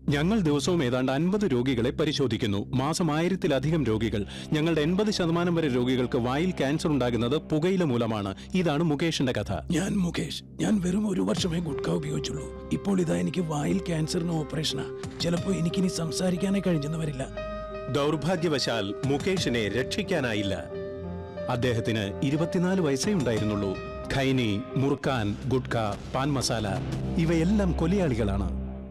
ഞങ്ങൾ ദിവസവും ഏതാണ്ട് അൻപത് രോഗികളെ പരിശോധിക്കുന്നു മാസം ആയിരത്തിലധികം രോഗികൾ ഞങ്ങളുടെ എൺപത് ശതമാനം വരെ രോഗികൾക്ക് വായിൽ ക്യാൻസർ ഉണ്ടാകുന്നത് പുകയില മൂലമാണ് ഇതാണ് മുകേഷിന്റെ കഥ ഞാൻ മുകേഷ് ഞാൻ വെറും ഒരു വർഷമേ ഗുഡ്ക ഉപയോഗിച്ചുള്ളൂ ഇപ്പോൾ ഇതാ എനിക്ക് വായിൽ ക്യാൻസറിന് ഓപ്പറേഷനാ ചിലപ്പോൾ എനിക്കിനി സംസാരിക്കാനേ കഴിഞ്ഞെന്ന് വരില്ല ദൗർഭാഗ്യവശാൽ മുകേഷിനെ രക്ഷിക്കാനായില്ല അദ്ദേഹത്തിന് ഇരുപത്തിനാല് വയസ്സേ ഉണ്ടായിരുന്നുള്ളൂ ഖൈനി മുറുക്കാൻ ഗുഡ്ക പാൻ മസാല ഇവയെല്ലാം കൊലയാളികളാണ്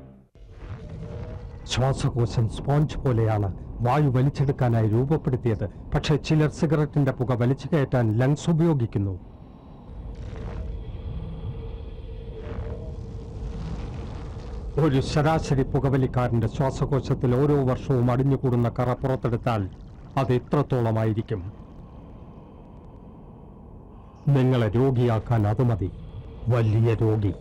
ശ്വാസകോശം സ്പോഞ്ച് പോലെയാണ് വായു വലിച്ചെടുക്കാനായി രൂപപ്പെടുത്തിയത് പക്ഷേ ചിലർ സിഗരറ്റിന്റെ പുക വലിച്ചു കയറ്റാൻ ലങ്സ് ഉപയോഗിക്കുന്നു ഒരു ശരാശരി പുകവലിക്കാരന്റെ ശ്വാസകോശത്തിൽ ഓരോ വർഷവും അടിഞ്ഞുകൂടുന്ന കറ പുറത്തെടുത്താൽ അത് എത്രത്തോളമായിരിക്കും നിങ്ങളെ രോഗിയാക്കാൻ അത് മതി വലിയ രോഗി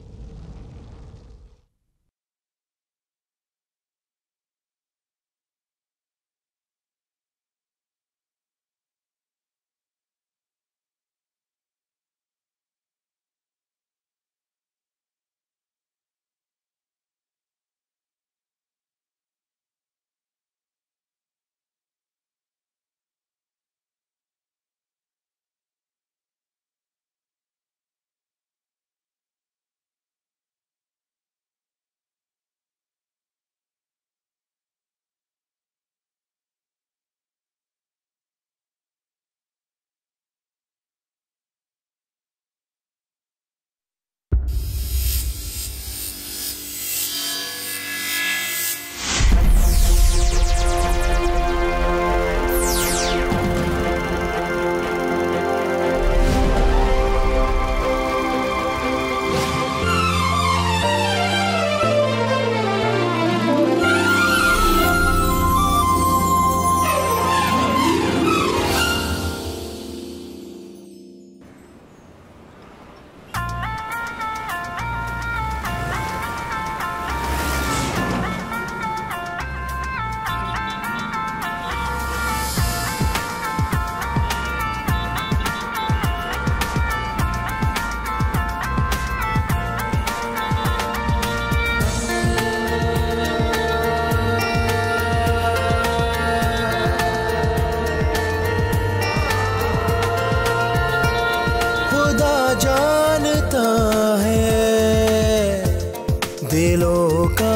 खुदा जानता है दिलों का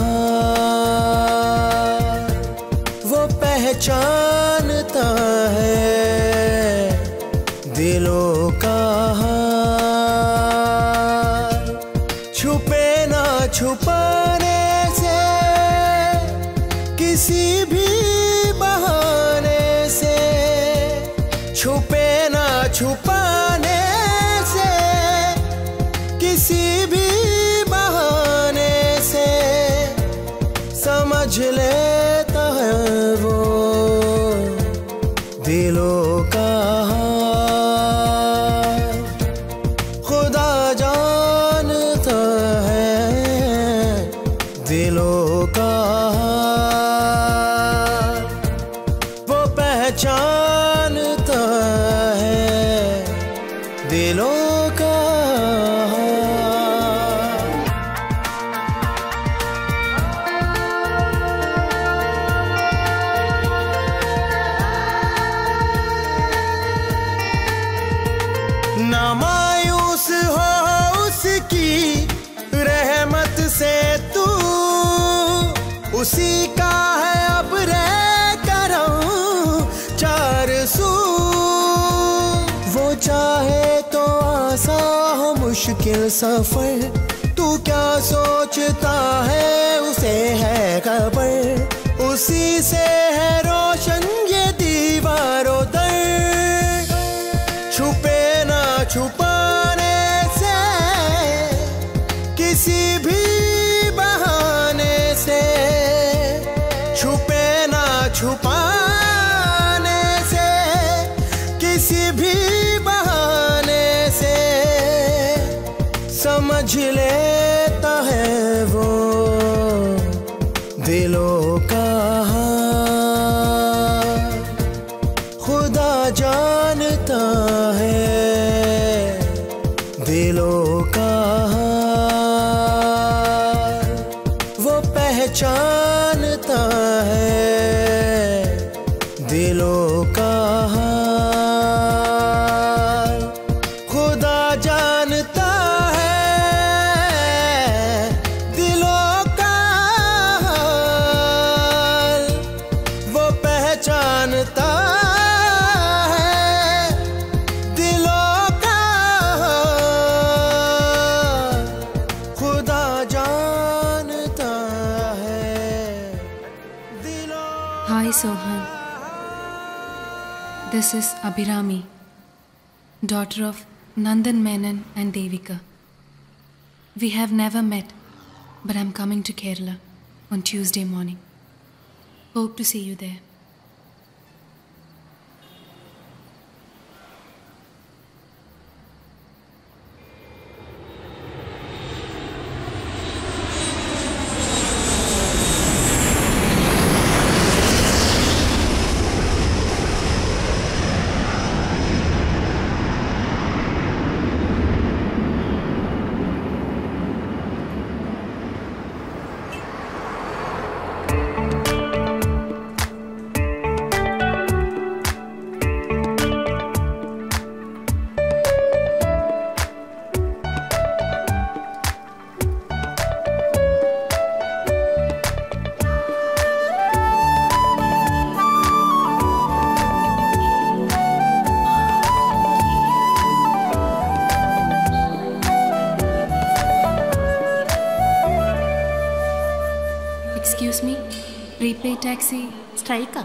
हाल। वो पहचानता है दिलों का हाल। छुपे ना छुपाने से किसी भी बहाने से छुपे ना छुपाने से किसी भी बहाने से समझ लेता है वो दिलों का हाल। खुदा जानता है दिलों का हाल। वो पहचानता है दिलों का हाल। ना मायूस हो उसकी रहमत से तू उसी का है अब रे करम चार सू वो चाहे तो आसा हो मुश्किल सफर तू क्या सोचता है उसे है खबर उसी से है रोशन ये दीवारों दर छुपे ना छुपाने से किसी भी बहाने से छुपे ना छुपाने से किसी भी बहाने से समझ लेता है वो दिलों का हाल। खुदा जानता है दिलों का हाल। वो पहचान Sohan. This is Abhirami, daughter of Nandan Menon and Devika. We have never met, but I'm coming to Kerala on Tuesday morning. Hope to see you there. Excuse me, prepaid taxi. സ്ട്രൈക്കാ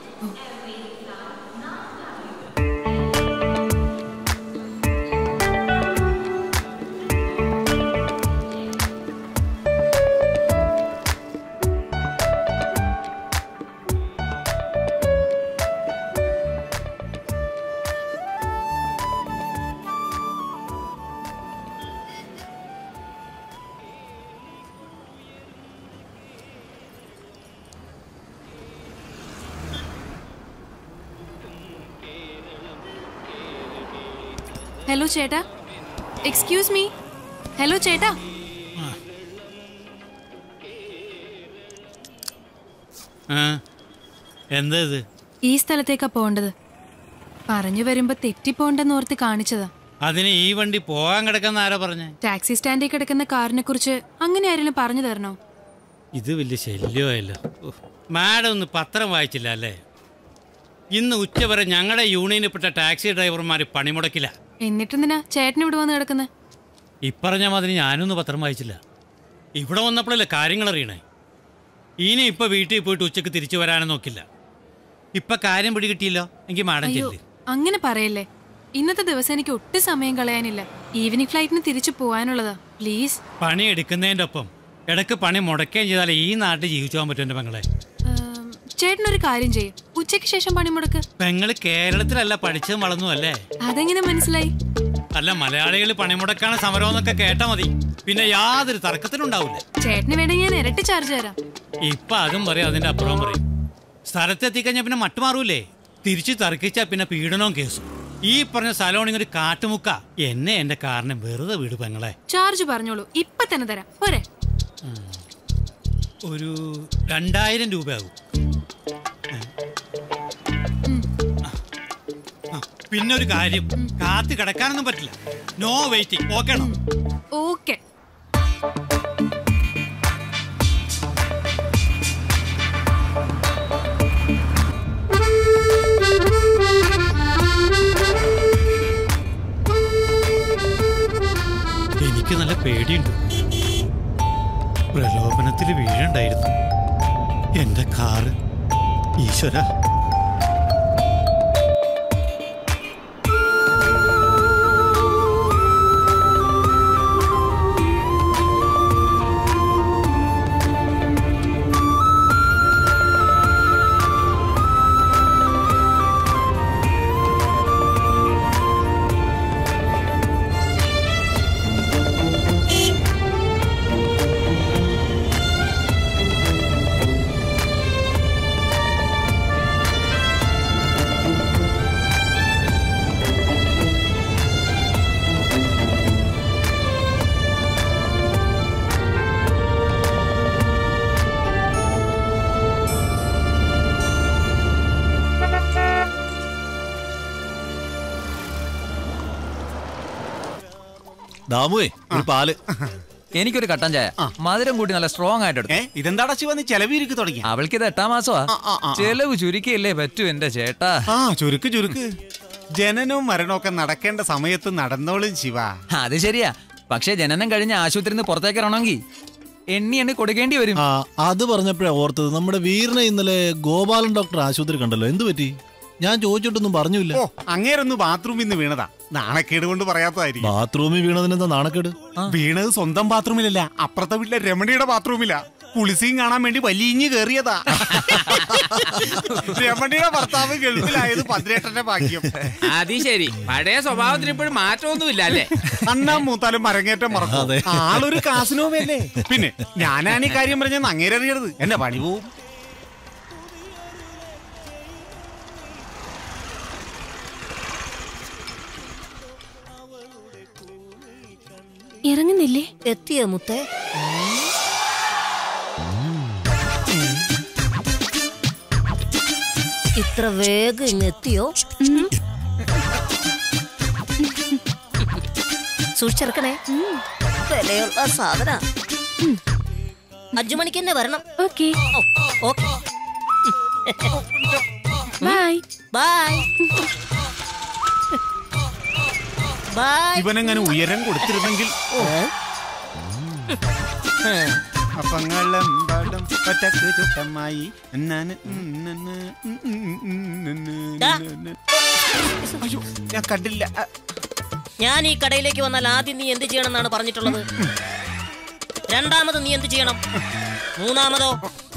hello ചേട്ടാ excuse me hello ചേട്ടാ ആ എന്താ ഇത് ഈ സ്ഥലത്തേക്കാ പോണ്ടത് പറഞ്ഞു വരുമ്പോ തെറ്റിപ്പോണ്ടെന്ന് ഓർത്ത് കാണിച്ചതാ അതിന് ഈ വണ്ടി പോകാൻ കിടക്കുന്ന ആരാ പറഞ്ഞേ ടാക്സി സ്റ്റാൻഡിൽ കിടക്കുന്ന കാറിനെ കുറിച്ച് അങ്ങനെ ആരെങ്കിലും പറഞ്ഞു തരണോ ഇത് വലിയ ശല്യമായല്ലോ ഉഫ്. മാഡം ഒന്ന് പത്രം വായിച്ചില്ല അല്ലേ ഇന്ന് ഉച്ചവരെ ഞങ്ങളുടെ യൂണിയനിൽപ്പെട്ട ടാക്സി ഡ്രൈവർമാർ പണിമുടക്കില്ല എന്നിട്ടെന്തിനാ ചേട്ടൻ ഇവിടെ വന്ന് കിടക്കുന്നത് ഇപ്പറഞ്ഞ മാതിരി ഞാനൊന്നും പത്രം വായിച്ചില്ല ഇവിടെ വന്നപ്പോഴല്ലേ കാര്യങ്ങൾ അറിയണേ ഇനി ഇപ്പൊ വീട്ടിൽ പോയിട്ട് ഉച്ചക്ക് തിരിച്ചു വരാനും നോക്കില്ല ഇപ്പൊ കാര്യം പിടികിട്ടിയല്ലോ എങ്കിൽ മാഡം അയ്യോ ചെല്ല് അങ്ങനെ പറയല്ലേ ഇന്നത്തെ ദിവസം എനിക്ക് ഒട്ടും സമയം കളയാനില്ല ഈവനിങ് ഫ്ലൈറ്റിന് തിരിച്ചു പോകാനുള്ളതാ പ്ലീസ് പണി എടുക്കുന്നതിൻ്റെ ഒപ്പം ഇടയ്ക്ക് പണി മുടക്കുകയും ചെയ്താലേ ഈ നാട്ടിൽ ജീവിച്ചു പോകാൻ പറ്റും എൻ്റെ പെങ്ങളെ ചേട്ടനൊരു കാര്യം ചെയ്യും ഉച്ചയ്ക്ക് ശേഷം പണിമുടക്ക് പെങ്ങള് കേരളത്തിലല്ല പഠിച്ചതും വളർന്നു അല്ലേ അതെങ്ങനെ മനസ്സിലായി അല്ല മലയാളികൾ പണിമുടക്കാണ് സമരം എന്നൊക്കെ കേട്ടാ മതി പിന്നെ യാതൊരു തർക്കത്തിനുണ്ടാവില്ല ചേട്ടന് വേണമെങ്കിൽ ഞാൻ ഇരട്ടി ചാർജ് തരാം ഇപ്പൊ അതും പറയും അതിന്റെ അപ്പുറം പറയും സ്ഥലത്തെത്തിക്കഴിഞ്ഞാൽ പിന്നെ മട്ടുമാറൂലേ തിരിച്ചു തർക്കിച്ചാ പിന്നെ പീഡനവും കേസും ഈ പറഞ്ഞ സ്ഥലമാണെങ്കിൽ ഒരു കാട്ടുമുക്ക എന്നെ എന്റെ കാറിനെ വെറുതെ വീട് പെങ്ങളെ ചാർജ് പറഞ്ഞോളൂ ഇപ്പൊ തന്നെ തരാം പോരെ ഒരു രണ്ടായിരം രൂപയാകും ഏ? ആ, പിന്നെ ഒരു കാര്യം കാത്ത് കിടക്കാനൊന്നും പറ്റില്ല നോ വെയിറ്റിംഗ് ഓക്കേണോ ഓക്കെ എനിക്ക് നല്ല പേടിയുണ്ട് പ്രലോഭനത്തിൽ വീഴണ്ടായിരുന്നു എന്റെ കാറ് ഈശ്വര ദാമുവേ ഒരു പാല് എനിക്കൊരു കട്ടൻ ചായ മധുരം കൂട്ടി നല്ല സ്ട്രോങ് ആയിട്ട് എടുത്തു ഇതെന്താടാ ശിവ നീ ചെലവിരിക്ക് തുടങ്ങി അവൾക്ക് ഇത് എട്ടാം മാസമാ ചെലവ് ചുരുക്കിയല്ലേ പറ്റൂ എന്റെ ചേട്ടാ ആ ചുരുക്ക് ചുരുക്ക് ജനനവും മരണവും ഒക്കെ നടക്കേണ്ട സമയത്ത് നടന്നോളും ശിവ അത് ശരിയാ പക്ഷേ ജനനം കഴിഞ്ഞ് ആശുപത്രിയിൽ നിന്ന് പുറത്തേക്ക് ഇറങ്ങണമെങ്കിൽ എണ്ണി എണ്ണി കൊടുക്കേണ്ടി വരും ആ അത് പറഞ്ഞപ്പോഴാ ഓർത്തത് നമ്മുടെ വീറിനെ ഇന്നലെ ഗോപാലൻ ഡോക്ടർ ആശുപത്രി കണ്ടല്ലോ എന്തു പറ്റി ഞാൻ ചോദിച്ചിട്ടൊന്നും പറഞ്ഞില്ല ഓ അങ്ങേരൊന്ന് ബാത്റൂമിൽ നിന്ന് വീണതാ നാണക്കേട് കൊണ്ട് പറയാത്തതായിരിക്കും ബാത്റൂമിൽ വീണതിനെന്താ നാണക്കേട് വീണത് സ്വന്തം ബാത്റൂമിലല്ല അപ്പുറത്തെ വീട്ടിലെ രമണിയുടെ ബാത്റൂമിലാ കുളിസിയും കാണാൻ വേണ്ടി വലിഞ്ഞു കേറിയതാ രമണിയുടെ ഭർത്താവ് ഗൾഫിലായത് പതിനെട്ടന്റെ ഭാഗ്യം അത് ശരി പഴയ സ്വഭാവത്തിന് ഇപ്പോഴും മാറ്റമൊന്നുമില്ല അല്ലേ അന്നാ മൂത്താലും മരങ്ങേറ്റം മറക്കും അതെ. ആളൊരു കാസിനോവല്ലേ പിന്നെ ഞാനാണ് ഈ കാര്യം പറഞ്ഞെന്ന് അങ്ങേരറിയരുത് എന്റെ പണി പോവും ഇറങ്ങുന്നില്ലേ എത്തിയ മുത്തേ ഇത്ര വേഗം ഇങ്ങ് എത്തിയോ സൂക്ഷിച്ചിറക്കണേ വിലയുള്ള സാധന അഞ്ചു മണിക്ക് തന്നെ വരണം okay okay bye bye bye ഇവനെങ്ങനെ ഉയരം കൊടുത്തിരുന്നെങ്കിൽ അപ്പങ്ങളെമ്പാടും ഒറ്റക്ക് ചുട്ടമായി എന്നാന് ഉന്നന് ഉം ഉം ഉം ഉന്നന് ദാ. ഉന്നന്. അയ്യോ ഞാൻ കണ്ടില്ല അ, ഞാൻ ഈ കടയിലേക്ക് വന്നാൽ ആദ്യം നീ എന്ത് ചെയ്യണം എന്നാണ് പറഞ്ഞിട്ടുള്ളത് രണ്ടാമത് നീ എന്ത് ചെയ്യണം മൂന്നാമതോ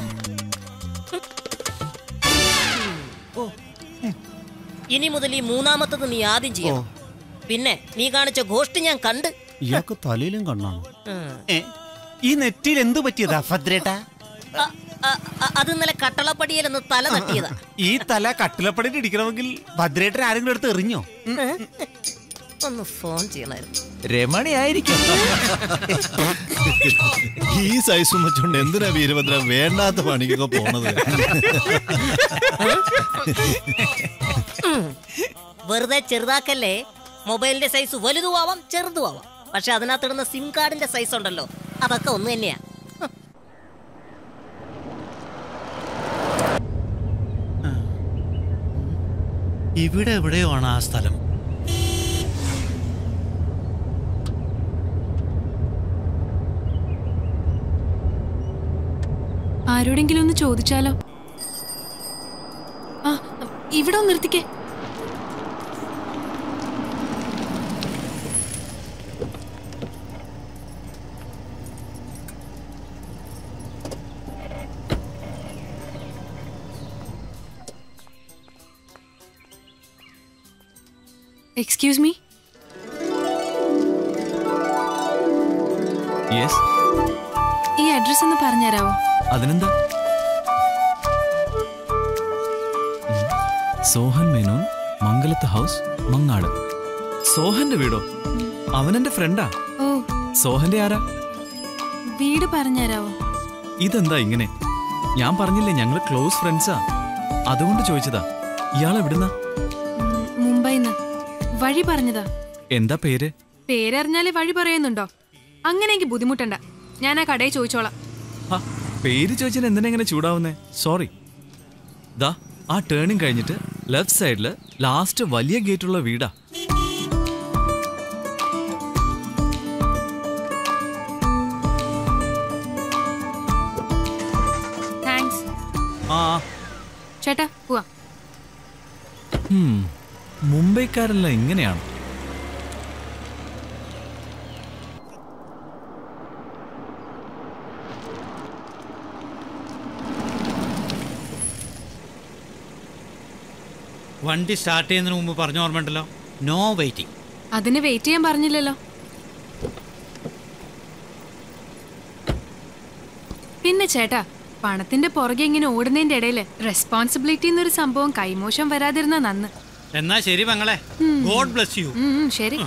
ഇനി മുതൽ ഈ മൂന്നാമത്തത് നീ ആദ്യം ചെയ്യണം പിന്നെ നീ കാണിച്ച ഗോഷ്ടി ഞാൻ കണ്ട് ഇയാൾക്ക് തലയിലും കണ്ണാണ് ഉം. ഏ, ഈ നെറ്റിയിൽ എന്ത് പറ്റിയതാ ഭദ്രേട്ടാ അ- അ- അ- അത് ഇന്നലെ കട്ടളപ്പടിയിലൊന്ന് തല തട്ടിയതാ ഈ തല കട്ടിലപ്പടിയിൽ ഇടിക്കണമെങ്കിൽ ഭദ്രേട്ടൻ ആരെങ്കിലും എടുത്ത് എറിഞ്ഞോ ഒന്ന് ഫോൺ ചെയ്യണമായിരുന്നു രമണി ആയിരിക്കും ഈ സൈസും വെച്ചോണ്ട് എന്തിനാ വീരഭദ്ര വേണ്ടാത്ത പണിക്കൊക്കെ പോണത് വെറുതെ ചെറുതാക്കല്ലേ മൊബൈലിന്റെ സൈസ് വലുതും ആവാം ചെറുതും ആവാം പക്ഷെ അതിനകത്തിടുന്ന സിം കാർഡിന്റെ സൈസ് ഉണ്ടല്ലോ അതൊക്കെ ഒന്ന് തന്നെയാ ഇവിടെ എവിടെയോ ആണ് ആ സ്ഥലം ആരോടെങ്കിലും ഒന്ന് ചോദിച്ചാലോ ആ ഇവിടെ ഒന്ന് നിർത്തിക്കേ എക്സ്ക്യൂസ് മീ യെസ് ഈ അഡ്രസ് ഒന്ന് പറഞ്ഞുതരാവോ അതിനെന്താ ഉം. സോഹൻ മേനോൻ മംഗലത്ത് ഹൗസ് മങ്ങാട് സോഹന്റെ വീടോ അവനെന്റെ ഫ്രണ്ടാ ഓ സോഹന്റെ ആരാ വീട് പറഞ്ഞുതരാവോ ഇതെന്താ ഇങ്ങനെ ഞാൻ പറഞ്ഞില്ലേ ഞങ്ങള് ക്ലോസ് ഫ്രണ്ട്സാ അതുകൊണ്ട് ചോദിച്ചതാ ഇയാൾ എവിടുന്നാ ഉം, മുംബൈന്ന് വഴി പറഞ്ഞതാ എന്താ പേര് പേരറിഞ്ഞാലേ വഴി പറയുന്നുണ്ടോ അങ്ങനെയെങ്കിൽ ബുദ്ധിമുട്ടണ്ട ഞാൻ ആ കടയിൽ ചോദിച്ചോളാം ആ, പേര് ചോദിച്ചാൽ എന്തിനാ ഇങ്ങനെ ചൂടാവുന്നേ സോറി ദാ ആ ടേണിംഗ് കഴിഞ്ഞിട്ട് ലെഫ്റ്റ് സൈഡില് ലാസ്റ്റ് വലിയ ഗേറ്റുള്ള വീടാ താങ്ക്സ് ആ ചേട്ടാ പോവാം ഹും, മുംബൈക്കാരെല്ലാം ഇങ്ങനെയാണ് വണ്ടി സ്റ്റാർട്ട് ചെയ്യുന്നതിന് മുമ്പ് പറഞ്ഞ ഓർമ്മയുണ്ടല്ലോ നോ വെയിറ്റിംഗ് അതിന് വെയിറ്റ് ചെയ്യാൻ പറഞ്ഞില്ലല്ലോ പിന്നെ ചേട്ടാ പണത്തിന്റെ പുറകെ ഇങ്ങനെ ഓടുന്നതിന്റെ ഇടയിൽ റെസ്പോൺസിബിലിറ്റി എന്നൊരു സംഭവം കൈമോശം വരാതിരുന്ന നന്ന് എന്നാ ശരി പെങ്ങളെ ഗോഡ് ബ്ലസ് യു ഉം, ഉം, ശരി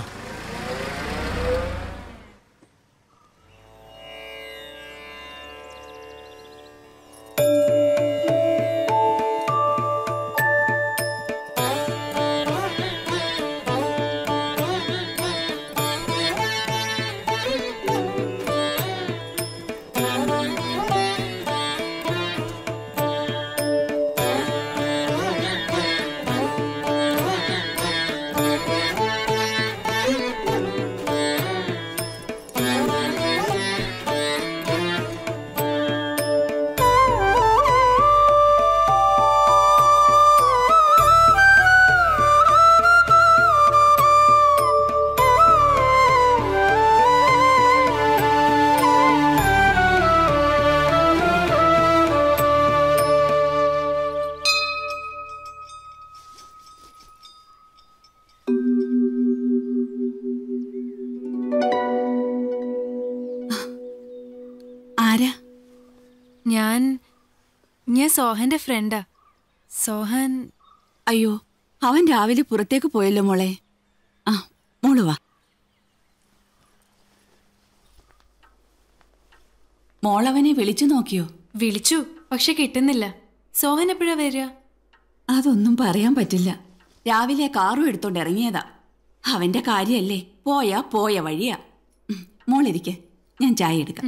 ആരാ ഞാൻ ഞാൻ സോഹന്റെ ഫ്രണ്ടാ സോഹൻ അയ്യോ അവൻ രാവിലെ പുറത്തേക്ക് പോയല്ലോ മോളെ ആ മോള് വാ മോളവനെ വിളിച്ചു നോക്കിയോ വിളിച്ചു പക്ഷെ കിട്ടുന്നില്ല സോഹൻ എപ്പോഴാ വരിക അതൊന്നും പറയാൻ പറ്റില്ല രാവിലെ കാറും എടുത്തോണ്ട് ഇറങ്ങിയതാ അവന്റെ കാര്യല്ലേ പോയാ പോയ വഴിയാ ഉം, മോളിരിക്കെ ഞാൻ ചായ എടുക്കാം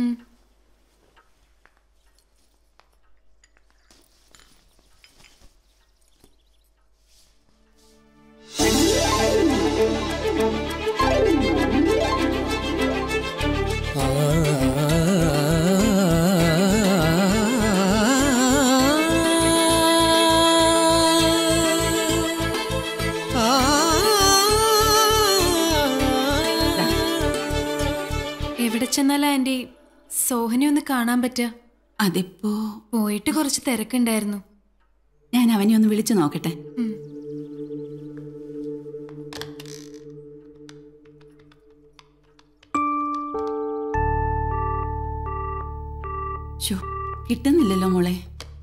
എവിടെ ചെന്നാലാ ആന്റി സോഹനെ ഒന്ന് കാണാൻ പറ്റുക അതിപ്പോ പോയിട്ട് കുറച്ച് തിരക്കുണ്ടായിരുന്നു ഞാൻ അവനെ ഒന്ന് വിളിച്ചു നോക്കട്ടെ ശോ, കിട്ടുന്നില്ലല്ലോ മോളെ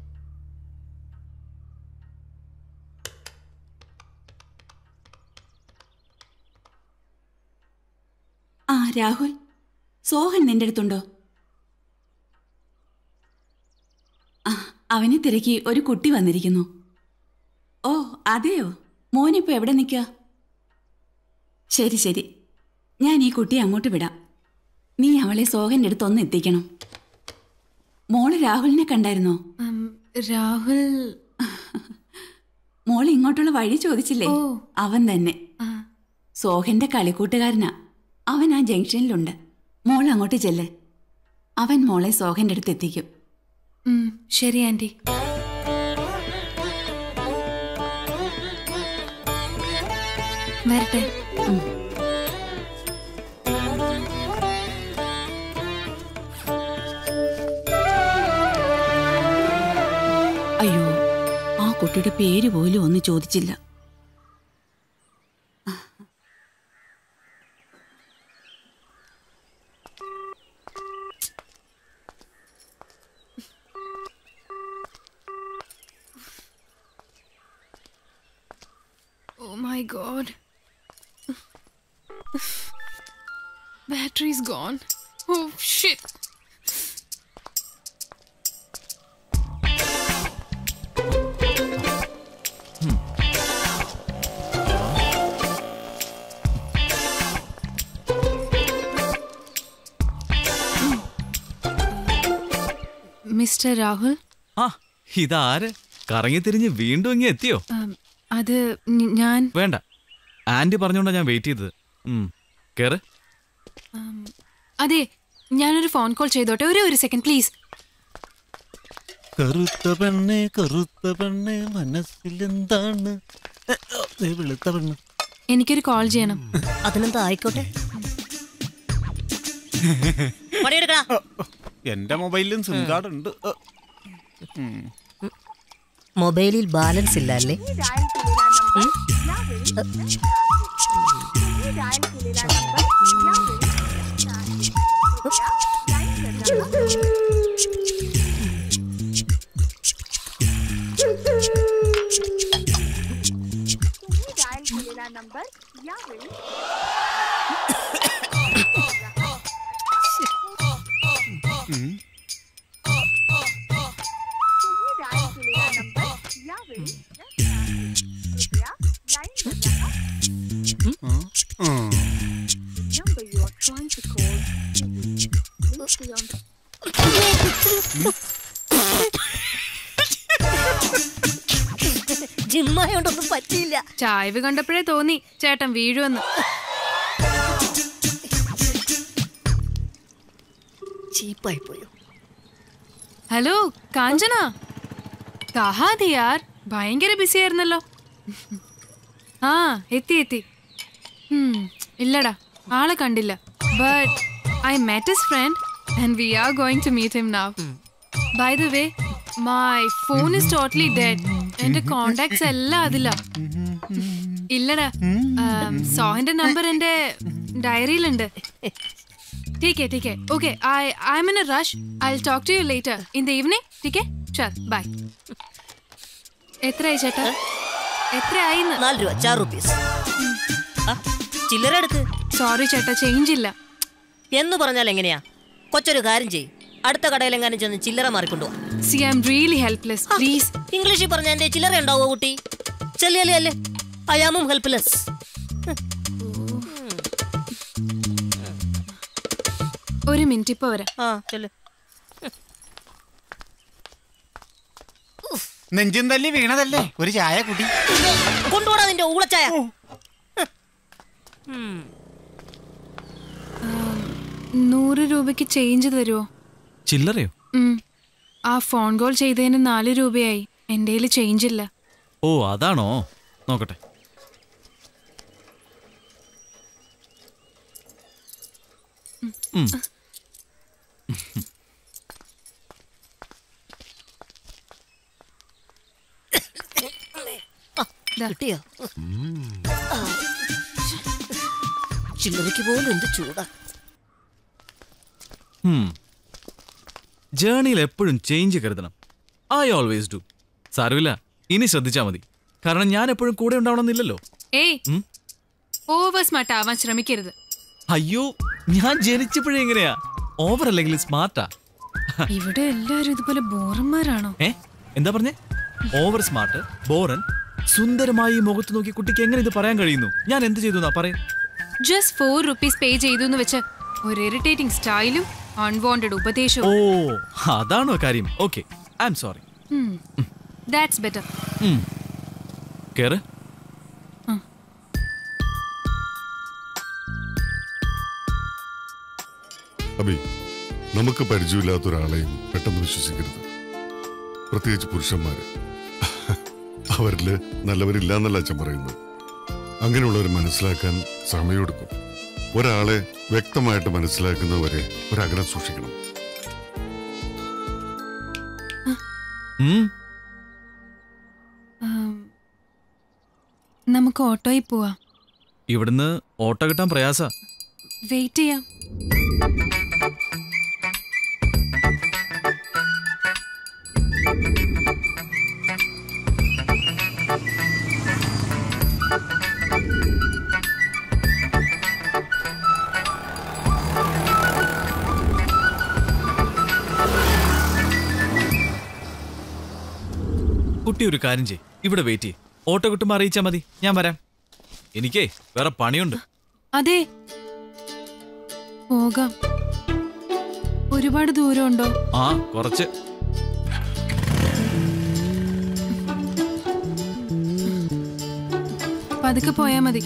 ആ രാഹുൽ സോഹൻ നിന്റെ അടുത്തുണ്ടോ ആ അവനെ തിരക്കി ഒരു കുട്ടി വന്നിരിക്കുന്നു ഓ അതെയോ മോനിപ്പോ എവിടെ നിൽക്കുക ശരി ശരി ഞാൻ ഈ കുട്ടിയെ അങ്ങോട്ട് വിടാം നീ അവളെ സോഹന്റെ അടുത്ത് ഒന്ന് എത്തിക്കണം മോള് രാഹുലിനെ കണ്ടായിരുന്നോ ഉം, രാഹുൽ മോൾ ഇങ്ങോട്ടുള്ള വഴി ചോദിച്ചില്ലേ അവൻ തന്നെ സോഹന്റെ കളിക്കൂട്ടുകാരനാ അവൻ ആ ജംഗ്ഷനിലുണ്ട് മോൾ അങ്ങോട്ട് ചെല്ല് അവൻ മോളെ സോഹന്റെ അടുത്ത് എത്തിക്കും ഉം, ശരി ആന്റി വരട്ടെ അയ്യോ ആ കുട്ടിയുടെ പേര് പോലും ഒന്ന് ചോദിച്ചില്ല Oh my god. Battery's gone. Oh shit. Mister Rahul ആ ഇതാര് കറങ്ങി തിരിഞ്ഞ് വീണ്ടും ഇങ്ങനെ എത്തിയോ ഉം, അത് ഞ- ഞാൻ വേണ്ട ആന്റി പറഞ്ഞോണ്ടാ ഞാൻ വെയിറ്റ് ചെയ്തത് ഉം, കേറ് ഉം, അതെ ഞാനൊരു ഫോൺ കോൾ ചെയ്തോട്ടെ ഒരു ഒരു സെക്കൻഡ് പ്ലീസ് കറുത്ത പെണ്ണെ കറുത്ത പെണ്ണെ മനസ്സിലെന്താണ് എ, ഓ, ദേ വെളുത്ത പെണ്ണ് എനിക്കൊരു കോൾ ചെയ്യണം അതിനെന്താ ആയിക്കോട്ടെ പണിയെടുക്കടാ എന്റെ മൊബൈലിലും സിം കാർഡ് ഉണ്ട് എ, ഉം. മൊബൈലിൽ ബാലൻസ് ഇല്ല അല്ലേ ഉം? ഉം. ഉം. ജിമ്മായോണ്ടൊന്നും പറ്റിയില്ല ചായവ് കണ്ടപ്പോഴേ തോന്നി ചേട്ടൻ വീഴുമെന്ന് ചീപ്പായി പോയോ ഹലോ കാഞ്ചന കഹാതി യാർ ഭയങ്കര ബിസി ആയിരുന്നല്ലോ ആ എത്തി എത്തി ഉം, ഇല്ലടാ ആളെ കണ്ടില്ല but I met his friend and we are going to meet him now by the way my phone is totally dead എന്റെ കോണ്ടാക്ട്സ് എല്ലാം അതില ഇല്ലടാ സോഹന്റെ നമ്പർ എന്റെ ഡയറിയിലുണ്ട് Take care, take care. Okay, I I'm in a rush. I'll talk to you later in the evening. ठीक है? चल, bye. എത്രയായി ചേട്ടാ എത്രയായി നാല് രൂപ ചാർ റുപ്പീസ് ചില്ലറ എടുക്ക് സോറി ചേട്ടാ ചേഞ്ച് ഇല്ല എന്ന് പറഞ്ഞാൽ എങ്ങനെയാ കൊച്ചൊരു കാര്യം ചെയ് അടുത്ത കടയിലെങ്ങാനും ചെന്ന് ചില്ലറ മാറിക്കൊണ്ടുപോവാ see I'm really helpless please ഇംഗ്ലീഷിൽ പറഞ്ഞ എന്റെ ചില്ലറ ഉണ്ടാവോ കുട്ടി ചെല്ലിയല്ലേ അല്ലേ അയാമും ഹെൽപ്ലെസ് ഒരു മിനിറ്റ് ഇപ്പൊ വരാം ആ ചെല്ല് നെഞ്ചും തല്ലി വീണതല്ലേ ഒരു ചായ കുടി കൊണ്ടുപോടാ നിന്റെ ഊളച്ചായ നൂറ് രൂപയ്ക്ക് ചേഞ്ച് തരുമോ ചില്ലറയോ ഉം. ആ ഫോൺ കോൾ ചെയ്തതിന് നാല് രൂപയായി എൻ്റെ കയ്യിൽ ചേഞ്ച് ഇല്ല ഓ അതാണോ നോക്കട്ടെ ഉം. കിട്ടിയോ ചില്ലറയ്ക്ക് പോലും എന്ത് ചൂടാ ഉം. ജേണിയിൽ എപ്പോഴും ചേഞ്ച് കരുതണം ഐ ഓൾവേസ് ഡു സാരമില്ല ഇനി ശ്രദ്ധിച്ചാൽ മതി കാരണം ഞാൻ എപ്പോഴും കൂടെ ഉണ്ടാവണമെന്നില്ലല്ലോ ഏയ് ഉം? ഓവർ സ്മാർട്ട് ആവാൻ ശ്രമിക്കരുത് അയ്യോ ഞാൻ ജനിച്ചപ്പോഴേ എങ്ങനെയാ ഓവർ അല്ലെങ്കിൽ സ്മാർട്ടാ ഇവിടെ എല്ലാരും ഇതുപോലെ ബോറന്മാരാണോ ഏ എന്താ പറഞ്ഞേ ഓവർ സ്മാർട്ട് ബോറൻ സുന്ദരമായി ഈ മുഖത്ത് നോക്കി കുട്ടിക്ക് എങ്ങനെ ഇത് പറയാൻ കഴിയുന്നു ഞാൻ എന്ത് ചെയ്തു എന്നാ പറയേ ജസ്റ്റ് ഫോർ റുപ്പീസ് പേ ചെയ്തു എന്ന് വെച്ച് ഒരു ഇറിറ്റേറ്റിംഗ് സ്റ്റൈലും അൺവാണ്ടഡ് ഓ ഉപദേശവും അതാണോ കാര്യം okay I'm sorry that's better കേറ് അബി നമുക്ക് പരിചയമില്ലാത്ത ഒരാളെയും പെട്ടെന്ന് വിശ്വസിക്കരുത് പ്രത്യേകിച്ച് പുരുഷന്മാര് അവരില് നല്ലവരില്ല എന്നല്ല അച്ഛൻ പറയുന്നത് അങ്ങനെയുള്ളവർ മനസ്സിലാക്കാൻ സമയമെടുക്കും ഒരാളെ വ്യക്തമായിട്ട് മനസ്സിലാക്കുന്നവരെ ഒരകലം സൂക്ഷിക്കണം ഉം. നമുക്ക് ഓട്ടോയിൽ പോവാം ഇവിടുന്ന് ഓട്ടോ കിട്ടാൻ പ്രയാസ വെയിറ്റ് ചെയ്യാം കുട്ടി ഒരു കാര്യം ചെയ് ഇവിടെ വെയിറ്റ് ചെയ്യ് ഓട്ടോ കിട്ടുമ്പോൾ അറിയിച്ചാൽ മതി ഞാൻ വരാം എനിക്കേ വേറെ പണിയുണ്ട് അതെ പോകാം ഒരുപാട് ദൂരമുണ്ടോ ആ കുറച്ച് പതുക്കെ പോയാ മതി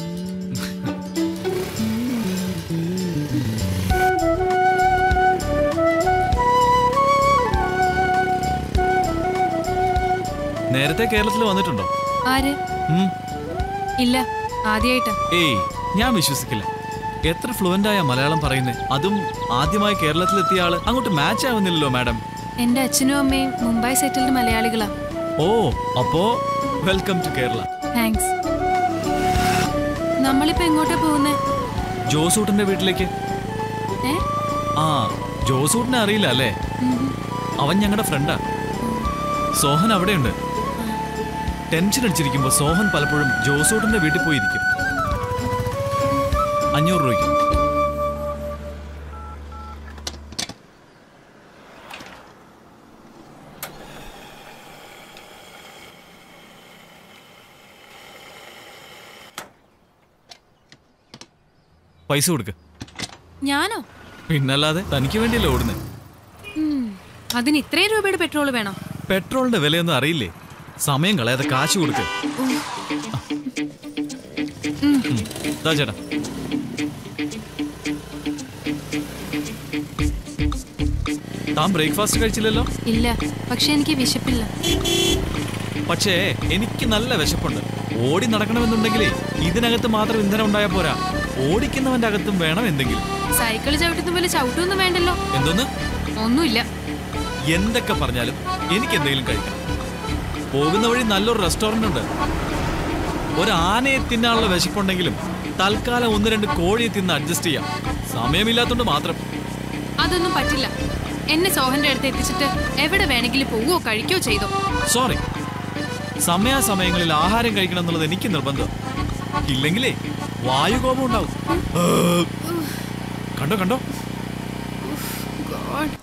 നേരത്തെ കേരളത്തിൽ വന്നിട്ടുണ്ടോ ആര് ഉം. ഇല്ല ആദ്യമായിട്ടാ ഏയ് ഞാൻ വിശ്വസിക്കില്ല എത്ര ഫ്ലുവന്റ് ആയ മലയാളം പറയുന്നത് അതും ആദ്യമായി കേരളത്തിലെത്തിയ ആള് അങ്ങോട്ട് മാച്ച് ആവുന്നില്ലല്ലോ മാഡം എന്റെ അച്ഛനും അമ്മയും മുംബൈ സെറ്റിൽഡ് മലയാളികളാ ഓ അപ്പോ വെൽക്കം ടു കേരള താങ്ക്സ് നമ്മളിപ്പോ എങ്ങോട്ടാ പോകുന്നേ ജോസൂട്ടന്റെ വീട്ടിലേക്ക് ഏ ആ ജോസൂട്ടിനെ അറിയില്ല അല്ലേ അവൻ ഞങ്ങളുടെ ഫ്രണ്ടാ സോഹൻ അവിടെയുണ്ട് ടെൻഷൻ അടിച്ചിരിക്കുമ്പോ സോഹൻ പലപ്പോഴും ജോസൂട്ടിന്റെ വീട്ടിൽ പോയിരിക്കും അഞ്ഞൂറ് രൂപയ്ക്ക് പൈസ കൊടുക്ക് ഞാനോ പിന്നല്ലാതെ തനിക്ക് വേണ്ടിയല്ലേ ഓടുന്നത് ഉം, അതിന് ഇത്രയും രൂപയുടെ പെട്രോൾ വേണോ പെട്രോളിന്റെ വിലയൊന്നും അറിയില്ലേ സമയം കളയാതെ കാശ് കൊടുക്ക് ഉം, ദാ ചേട്ടാ താൻ ബ്രേക്ക്ഫാസ്റ്റ് കഴിച്ചില്ലല്ലോ ഇല്ല പക്ഷെ എനിക്ക് വിശപ്പില്ല പക്ഷേ എനിക്ക് നല്ല വിശപ്പുണ്ട് ഓടി നടക്കണമെന്നുണ്ടെങ്കിലേ ഇതിനകത്ത് മാത്രം ഇന്ധനം ഉണ്ടായാൽ പോരാ ഓടിക്കുന്നവന്റെ അകത്തും വേണം എന്തെങ്കിലും സൈക്കിൾ ചവിട്ടുന്ന പോലെ ചവിട്ടൊന്നും വേണ്ടല്ലോ എന്തോന്ന് ഒന്നുമില്ല എന്തൊക്കെ പറഞ്ഞാലും എനിക്ക് എന്തെങ്കിലും കഴിക്കണം പോകുന്ന വഴി നല്ലൊരു റെസ്റ്റോറന്റ് ഉണ്ട് ഒരു ആനയെ തിന്നാനുള്ള വിശപ്പുണ്ടെങ്കിലും തൽക്കാലം ഒന്ന് രണ്ട് കോഴിയെ തിന്ന് അഡ്ജസ്റ്റ് ചെയ്യാം സമയമില്ലാത്തതുകൊണ്ട് മാത്രം അതൊന്നും പറ്റില്ല എന്നെ സോഹന്റെ അടുത്ത് എത്തിച്ചിട്ട് എവിടെ വേണമെങ്കിലും പോവോ കഴിക്കോ ചെയ്തോ സോറി സമയാസമയങ്ങളിൽ ആഹാരം കഴിക്കണം എന്നുള്ളത് എനിക്ക് നിർബന്ധം ഇല്ലെങ്കിലേ വായുകോപം ഉണ്ടാവും ഏ, കണ്ടോ കണ്ടോ ഗോഡ്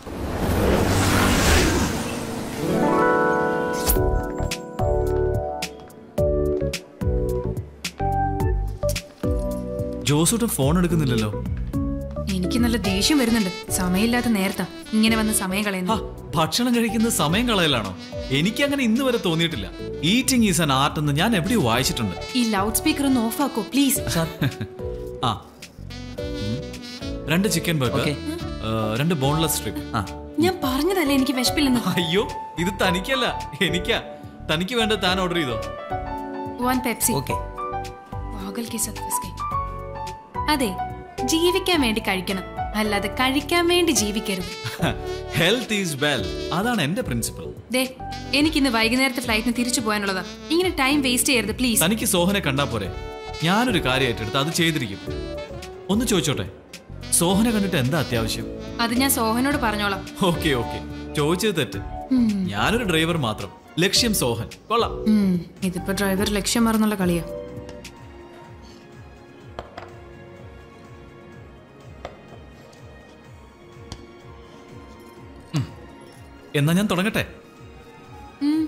ജോസൂട്ടൻ ഫോൺ എടുക്കുന്നില്ലല്ലോ എനിക്ക് നല്ല ദേഷ്യം വരുന്നുണ്ട് സമയമില്ലാത്ത നേരത്താ ഇങ്ങനെ വന്ന് സമയം കളയുന്നു ഭക്ഷണം കഴിക്കുന്നത് സമയം കളയലാണോ എനിക്ക് അങ്ങനെ ഇന്ന് വരെ തോന്നിയിട്ടില്ല ഈറ്റിംഗ് ഈസ് ആൻ ആർട്ട് എന്ന് ഞാൻ എവിടെയോ വായിച്ചിട്ടുണ്ട് ഈ ലൗഡ് സ്പീക്കർ ഒന്ന് ഓഫ് ആക്കോ പ്ലീസ് ആ ഉം. രണ്ട് ചിക്കൻ ബർഗർ രണ്ട് ബോൺലെസ് സ്ട്രിപ്പ് ഞാൻ പറഞ്ഞതല്ലേ എനിക്ക് വിശപ്പില്ലെന്ന് അയ്യോ ഇത് തനിക്കല്ല എനിക്കാ തനിക്ക് വേണ്ട താൻ ഓർഡർ ചെയ്തോ വൺ പെപ്സി ഓക്കെ പാഗൽ കെ സത് ഫസ് ഗയി. അതെ ജീവിക്കാൻ വേണ്ടി കഴിക്കണം അല്ലാതെ കഴിക്കാൻ വേണ്ടി ജീവിക്കരുത് ഹെൽത്ത് ഈസ് വെൽ അതാണ് എന്റെ പ്രിൻസിപ്പൽ ദേ എനിക്കിന്ന് വൈകുന്നേരത്തെ ഫ്ലൈറ്റിന് തിരിച്ചു പോകാനുള്ളതാ ഇങ്ങനെ ടൈം വേസ്റ്റ് ചെയ്യരുത് പ്ലീസ് തനിക്ക് സോഹനെ കണ്ടാ പോരെ ഞാനൊരു കാര്യം ഏറ്റെടുത്ത് അത് ചെയ്തിരിക്കും ഒന്ന് ചോദിച്ചോട്ടെ സോഹനെ കണ്ടിട്ട് എന്താ അത്യാവശ്യം അത് ഞാൻ സോഹനോട് പറഞ്ഞോളാം ഓക്കെ ഓക്കെ ചോദിച്ചത് തെറ്റ് ഉം. ഞാനൊരു ഡ്രൈവർ മാത്രം ലക്ഷ്യം സോഹൻ കൊള്ളാം ഉം, ഇതിപ്പോ ഡ്രൈവർ ലക്ഷ്യം മറന്നുള്ള കളിയാ എന്നാ ഞാൻ തുടങ്ങട്ടെ ഉം.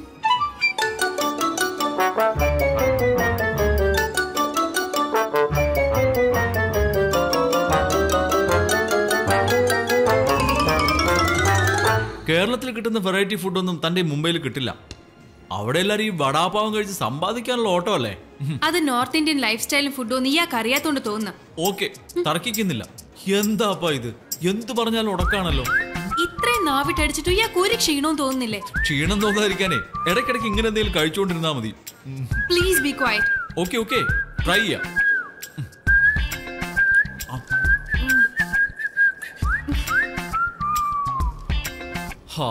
കേരളത്തിൽ കിട്ടുന്ന വെറൈറ്റി ഫുഡൊന്നും തന്റെ മുംബൈയിൽ കിട്ടില്ല അവിടെ എല്ലാരും ഈ വടാപാവം കഴിച്ച് സമ്പാദിക്കാനുള്ള ഓട്ടോ അല്ലേ അത് നോർത്ത് ഇന്ത്യൻ ലൈഫ് സ്റ്റൈലും ഫുഡും നീയാക്ക് അറിയാത്തോണ്ട് തോന്നുന്നു ഓക്കെ തർക്കിക്കുന്നില്ല എന്താപ്പാ ഇത് എന്ത് പറഞ്ഞാലും ഉടക്കാണല്ലോ ഇത്രയും നാവിട്ടടിച്ചിട്ട് ഇയാൾക്ക് ഒരു ക്ഷീണവും തോന്നുന്നില്ലേ ക്ഷീണം തോന്നാതിരിക്കാനേ ഇടയ്ക്കിടയ്ക്ക് ഇങ്ങനെ എന്തെങ്കിലും കഴിച്ചുകൊണ്ടിരുന്നാ മതി please be quiet okay okay try ചെയ്യാം ഹാ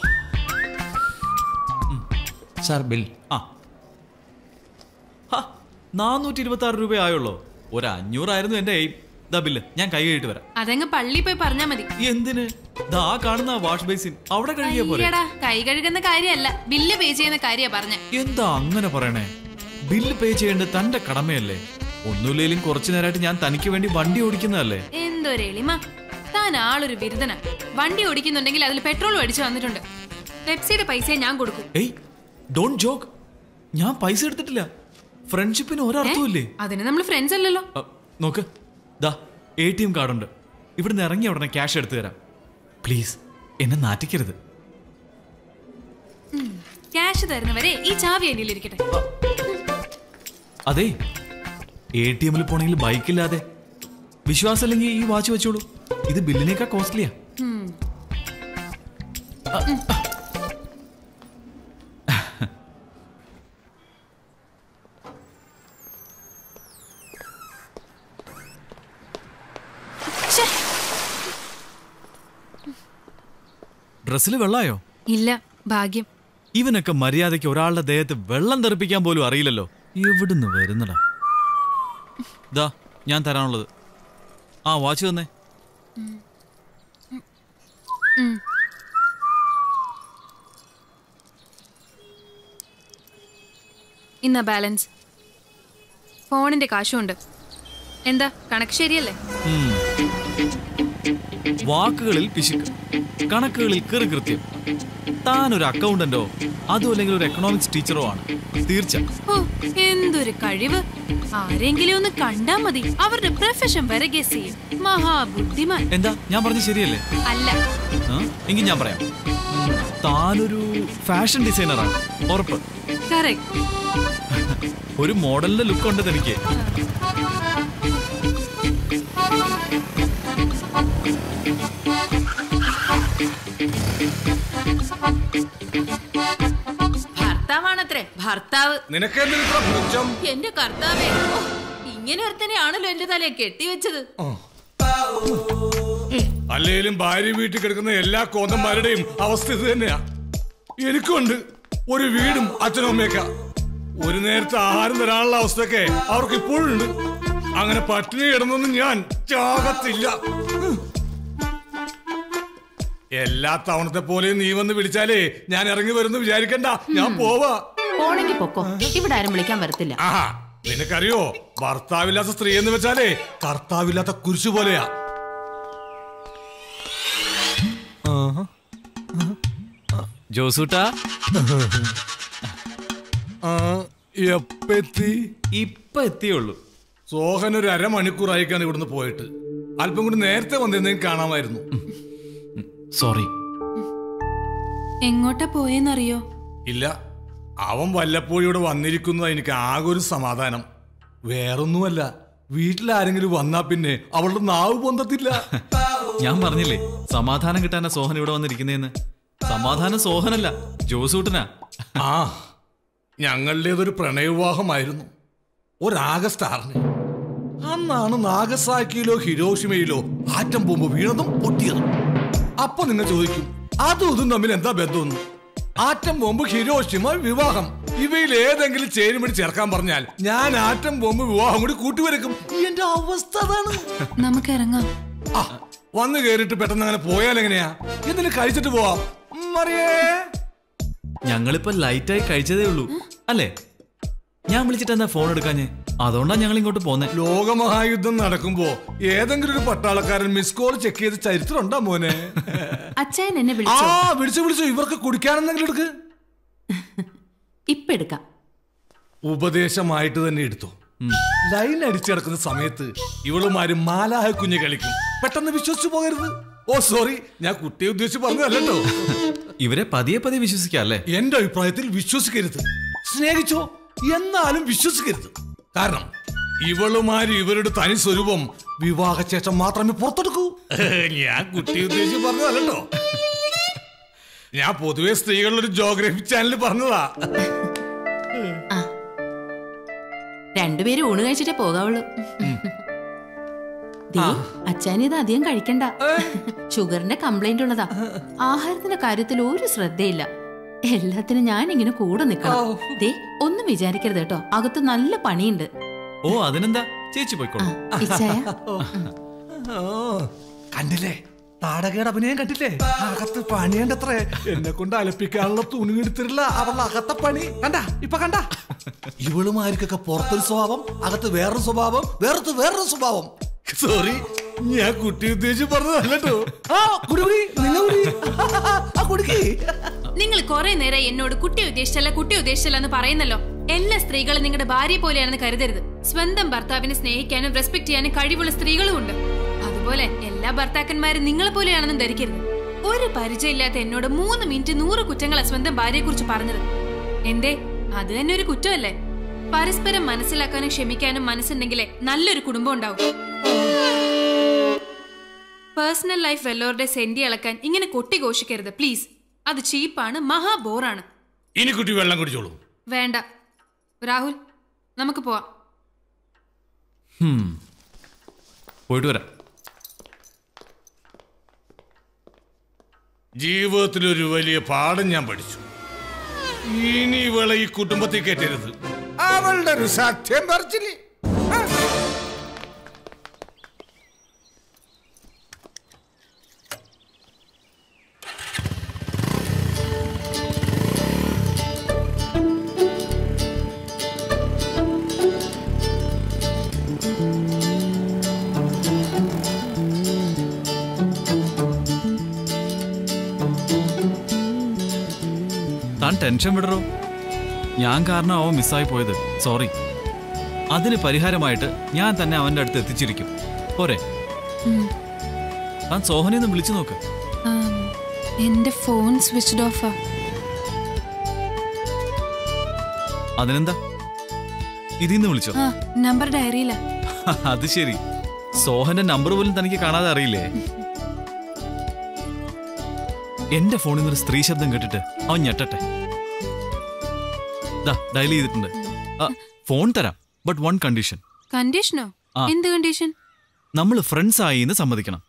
സാർ ബിൽ ആ നാനൂറ്റി ഇരുപത്തി ആറ് രൂപ ആയുള്ളൂ ഒരു അഞ്ഞൂറായിരുന്നു എന്റെ എയിം ദാ ബില്ല് ഞാൻ കൈ കഴിയിട്ട് വരാം അതങ്ങ് പള്ളി പോയി പറഞ്ഞാ മതി എന്തിന് ദാ ആ കാണുന്ന വാഷ് ബേസിൻ അവിടെ കഴുകിയ പോരെ അയ്യടാ കൈ കഴുകുന്ന കാര്യമല്ല ബില്ല് പേ ചെയ്യുന്ന കാര്യ പറഞ്ഞ എന്താ അങ്ങനെ പറയണേ ബില്ല് പേ ചെയ്യേണ്ടത് തന്റെ കടമയല്ലേ ഒന്നുമില്ലേലും കുറച്ചു നേരമായിട്ട് ഞാൻ തനിക്ക് വേണ്ടി വണ്ടി ഓടിക്കുന്നതല്ലേ എന്തൊരു എളിമ താൻ ആളൊരു ബിരുദന വണ്ടി ഓടിക്കുന്നുണ്ടെങ്കിൽ അതിൽ പെട്രോൾ അടിച്ചു വന്നിട്ടുണ്ട് പെപ്സിയുടെ പൈസ ഞാൻ കൊടുക്കും ഏയ് ഡോണ്ട് ജോക്ക് ഞാൻ പൈസ എടുത്തിട്ടില്ല ഫ്രണ്ട്ഷിപ്പിന് ഒരർത്ഥമില്ലേ അതിന് നമ്മൾ ഫ്രണ്ട്സ് അല്ലല്ലോ അ, നോക്ക് ദാ എ ടി എം കാർഡുണ്ട് ഇവിടുന്ന് ഇറങ്ങിയ ഉടനെ ക്യാഷ് എടുത്തു തരാം പ്ലീസ് എന്നെ നാറ്റിക്കരുത് ക്യാഷ് തരുന്നവരെ ഈ ചാവി എന്നിലിരിക്കട്ടെ അതെ എ ടി എമ്മിൽ പോണെങ്കിൽ ബൈക്കില്ലാതെ വിശ്വാസമില്ലെങ്കിൽ ഈ വാച്ച് വെച്ചോളൂ ഇത് ബില്ലിനേക്കാൾ കോസ്റ്റ്ലിയാ ഉം. ശ്ശേ, ഡ്രസ്സിൽ വെള്ളായോ ഇല്ല ഭാഗ്യം ഇവനൊക്കെ മര്യാദയ്ക്ക് ഒരാളുടെ ദേഹത്ത് വെള്ളം തെറിപ്പിക്കാൻ പോലും അറിയില്ലല്ലോ എവിടുന്ന് വരുന്നടാ ദാ ഞാൻ തരാനുള്ളത് ആ വാച്ച് തന്നെ ഉം. ഇന്ന ബാലൻസ് ഫോണിന്റെ കാശുണ്ട് എന്താ കണക്ക് ശരിയല്ലേ ഉം. വാക്കുകളിൽ പിശുക്ക് കണക്കുകളിൽ കൃറി കൃത്യം താൻ ഒരു അക്കൗണ്ടന്റോ അതും അല്ലെങ്കിൽ ഒരു എക്കണോമിക്സ് ടീച്ചറോ ആണ് തീർച്ച ഓ എന്തൊരു കഴിവ് ആരെങ്കിലും ഒന്ന് കണ്ടാ മതി അവരുടെ പ്രൊഫഷൻ വരെ ഗസ് ചെയ്യും മഹാബുദ്ധിമാൻ എന്താ ഞാൻ പറഞ്ഞത് ശരിയല്ലേ അല്ല ആ? എങ്കിൽ ഞാൻ പറയാം ഉം, താനൊരു ഫാഷൻ ഡിസൈനറാണ് ഉറപ്പ് കറക്റ്റ് ഒരു മോഡലിന്റെ ലുക്ക് ഉണ്ട് തനിക്ക് ഭർത്താവാണത്രേ ഭർത്താവ് നിനക്കെന്തിനാ പുച്ഛം എന്റെ കർത്താവേ ഓ, ഇങ്ങനെ ഒരുത്തനെയാണല്ലോ എന്റെ തലയെ കെട്ടിവെച്ചത് അല്ലേലും ഭാര്യ വീട്ടിൽ കിടക്കുന്ന എല്ലാ കോതന്മാരുടെയും അവസ്ഥ ഇത് തന്നെയാ എനിക്കുണ്ട് ഒരു വീടും അച്ഛനും അമ്മയൊക്കെ ഒരു നേരത്തെ ആഹാരം തരാനുള്ള അവസ്ഥയൊക്കെ അവർക്ക് ഇപ്പോഴും ഉണ്ട് അങ്ങനെ പട്ടിണി കിടന്നൊന്നും ഞാൻ ചാകത്തില്ല എല്ലാ തവണത്തെ പോലെയും നീ വന്ന് വിളിച്ചാലേ ഞാൻ ഇറങ്ങി വരുന്നു വിചാരിക്കണ്ട ഞാൻ പോവാ പോണെങ്കി പൊക്കോ ഇവിടെ ആരും വിളിക്കാൻ വരത്തില്ല ആഹാ നിനക്കറിയോ ഭർത്താവില്ലാത്ത സ്ത്രീ എന്ന് വെച്ചാലേ കർത്താവില്ലാത്ത കുരിശു പോലെയാ ജോസൂട്ടാ ആ, എപ്പെത്തി ഇപ്പൊ എത്തിയുള്ളൂ സോഹൻ ഒരു അരമണിക്കൂറായിക്കാണ് ഇവിടുന്ന് പോയിട്ട് അല്പം കൂടി നേരത്തെ വന്നിരുന്നെങ്കിൽ കാണാമായിരുന്നു സോറി എങ്ങോട്ടാ പോയെന്നറിയോ ഇല്ല അവൻ വല്ലപ്പോഴും ഇവിടെ വന്നിരിക്കുന്നത് എനിക്ക് ആകെ ഒരു സമാധാനം വേറൊന്നുമല്ല വീട്ടിലാരെങ്കിലും വന്നാ പിന്നെ അവളുടെ നാവ് പൊന്തത്തില്ല ഞാൻ പറഞ്ഞില്ലേ സമാധാനം കിട്ടാനാ സോഹൻ ഇവിടെ വന്നിരിക്കുന്നേന്ന് സമാധാനം സോഹനല്ല ജോസൂട്ടനാ ആ ഞങ്ങളുടേതൊരു പ്രണയവിവാഹമായിരുന്നു ഒരാഗസ്റ്റ് ആറിന് അന്നാണ് നാഗസാക്കിയിലോ ഹിരോഷിമയിലോ ആറ്റം ബോംബ് വീണതും പൊട്ടിയതും അപ്പൊ നിങ്ങൾ ചോദിക്കും അതും ഇതും തമ്മിൽ എന്താ ബന്ധമെന്ന് ആറ്റം ബോംബ് ഹിരോഷിമ വിവാഹം ഇവയിൽ ഏതെങ്കിലും ചേരുമ്പടി ചേർക്കാൻ പറഞ്ഞാൽ ഞാൻ ആറ്റം ബോംബ് വിവാഹം കൂടി കൂട്ടിവരക്കും എന്റെ അവസ്ഥ അതാണ് നമുക്ക് ഇറങ്ങാം ആ വന്നു കേറിയിട്ട് പെട്ടെന്ന് അങ്ങനെ പോയാൽ എങ്ങനെയാ എന്തിനു കഴിച്ചിട്ട് പോവാം ഉം, മറിയേ ഞങ്ങളിപ്പോ ലൈറ്റായി കഴിച്ചതേ ഉള്ളൂ അല്ലേ ഞാൻ വിളിച്ചിട്ട് എന്താ ഫോൺ എടുക്കാഞ്ഞേ അതുകൊണ്ടാ ഞങ്ങൾ ഇങ്ങോട്ട് പോന്നെ ലോകമഹായുദ്ധം നടക്കുമ്പോ ഏതെങ്കിലും ഒരു പട്ടാളക്കാരൻ മിസ് കോൾ ചെക്ക് ചെയ്ത് ചരിത്രം ഉണ്ടാ മോനെ അച്ചായൻ എന്നെ ആ വിളിച്ചോ വിളിച്ചു വിളിച്ചു ഇവർക്ക് കുടിക്കാനെന്തെങ്കിലും എടുക്ക് ഇപ്പൊ എടുക്കാം ഉപദേശമായിട്ട് തന്നെ എടുത്തു ലൈൻ അടിച്ചടക്കുന്ന സമയത്ത് ഇവളുമാര് മാലാഹ കുഞ്ഞ് കളിക്കും പെട്ടെന്ന് വിശ്വസിച്ചു പോകരുത് ഓ സോറി ഞാൻ കുട്ടിയെ ഉദ്ദേശിച്ച് പറഞ്ഞതല്ലോ ഇവരെ പതിയെ പതിയെ വിശ്വസിക്കാം അല്ലേ എന്റെ അഭിപ്രായത്തിൽ വിശ്വസിക്കരുത് സ്നേഹിച്ചോ എന്നാലും വിശ്വസിക്കരുത് കാരണം ഇവളുമാര് ഇവരുടെ തനി സ്വരൂപം വിവാഹശേഷം മാത്രമേ പുറത്തെടുക്കൂ ഞാൻ കുട്ടി ഉദ്ദേശിച്ച് പറഞ്ഞതല്ലോ ഞാൻ പൊതുവെ സ്ത്രീകളുടെ ഒരു ജോഗ്രഫി ചാനൽ പറഞ്ഞതാ രണ്ടുപേരും ഊണ് കഴിച്ചിട്ടേ പോകാവുള്ളൂ ദേ, അച്ചായന് ഇത് അധികം കഴിക്കണ്ട ഷുഗറിന്റെ കംപ്ലൈന്റ് ഉള്ളതാ ആഹാരത്തിന്റെ കാര്യത്തിൽ ഒരു ശ്രദ്ധയില്ല എല്ലാത്തിനും ഞാൻ ഇങ്ങനെ കൂടെ നിൽക്കണം ദേ ഒന്നും വിചാരിക്കരുത് കേട്ടോ അകത്ത് നല്ല പണിയുണ്ട് ഓ അതിനെന്താ ചേച്ചി പോയിക്കോളൂ ഇച്ചായ ഓ, കണ്ടില്ലേ താടകയുടെ അഭിനയം കണ്ടില്ലേ അകത്ത് പണിയണ്ടത്രേ എന്നെ കൊണ്ട് അലപ്പിക്കാനുള്ള തുണി എടുത്തിട്ടില്ല അവളുടെ അകത്തെ പണി കണ്ട ഇപ്പൊ കണ്ട ഇവളുമാർക്കൊക്കെ പുറത്തൊരു സ്വഭാവം അകത്ത് വേറൊരു സ്വഭാവം വേറത്ത് വേറൊരു സ്വഭാവം സോറി ഞാൻ കുട്ടി ഉദ്ദേശിച്ച് പറഞ്ഞതല്ലോ ആ കുടുകുടി നിങ്ങൾ കുടി. ആ കുടുക്കി നിങ്ങൾ കുറെ നേരം എന്നോട് കുട്ടി ഉദ്ദേശിച്ചല്ല കുട്ടി ഉദ്ദേശിച്ചല്ല എന്ന് പറയുന്നല്ലോ എല്ലാ സ്ത്രീകളും നിങ്ങളുടെ ഭാര്യ പോലെയാണെന്ന് കരുതരുത് സ്വന്തം ഭർത്താവിനെ സ്നേഹിക്കാനും റെസ്പെക്ട് ചെയ്യാനും കഴിവുള്ള സ്ത്രീകളും ഉണ്ട് അതുപോലെ എല്ലാ ഭർത്താക്കന്മാരും നിങ്ങളെ പോലെയാണെന്നും ധരിക്കരുത് ഒരു പരിചയമില്ലാത്ത എന്നോട് മൂന്ന് മിനിറ്റ് നൂറ് കുറ്റങ്ങളാ സ്വന്തം ഭാര്യയെ കുറിച്ച് പറഞ്ഞത് എന്തേ അത് തന്നെ ഒരു കുറ്റമല്ലേ പരസ്പരം മനസ്സിലാക്കാനും ക്ഷമിക്കാനും മനസ്സുണ്ടെങ്കിലേ നല്ലൊരു കുടുംബം ഉണ്ടാവും പേഴ്സണൽ ലൈഫ് വെല്ലോരുടെ സെന്റി അളക്കാൻ ഇങ്ങനെ കൊട്ടിഘോഷിക്കരുത് പ്ലീസ് അത് ചീപ്പാണ് മഹാ ബോറാണ് ഇനി കുട്ടി വെള്ളം കുടിച്ചോളൂ വേണ്ട രാഹുൽ നമുക്ക് പോവാം ഹും. പോയിട്ട് വരാം ജീവിതത്തിൽ ഒരു വലിയ പാഠം ഞാൻ പഠിച്ചു ഇനി ഇവളെ ഈ കുടുംബത്തിൽ കയറ്റരുത് അവളുടെ ഒരു സത്യം പറിച്ചില്ലേ താൻ ടെൻഷൻ വിടറോ ഞാൻ കാരണം അവൻ മിസ്സായി പോയത് സോറി അതിന് പരിഹാരമായിട്ട് ഞാൻ തന്നെ അവന്റെ അടുത്ത് എത്തിച്ചിരിക്കും പോരെ ഉം. താൻ സോഹനെ ഒന്ന് വിളിച്ചു നോക്ക് ആം, എന്റെ ഫോൺ സ്വിച്ച്ഡ് ഓഫാ അതിനെന്താ ഇതിന്ന് വിളിച്ചോ ആ നമ്പർ ഡയറിയില്ല അത് ശരി സോഹന്റെ നമ്പർ പോലും തനിക്ക് കാണാതെ അറിയില്ലേ എന്റെ ഫോണിൽ നിന്ന് ഒരു സ്ത്രീ ശബ്ദം കേട്ടിട്ട് അവൻ ഞെട്ടട്ടെ ദാ ഡയൽ ചെയ്തിട്ടുണ്ട് ആ, ഫോൺ തരാം ബട്ട് വൺ കണ്ടീഷൻ കണ്ടീഷനോ ആ. എന്ത് കണ്ടീഷൻ നമ്മൾ ഫ്രണ്ട്സ് ആയി എന്ന് സമ്മതിക്കണം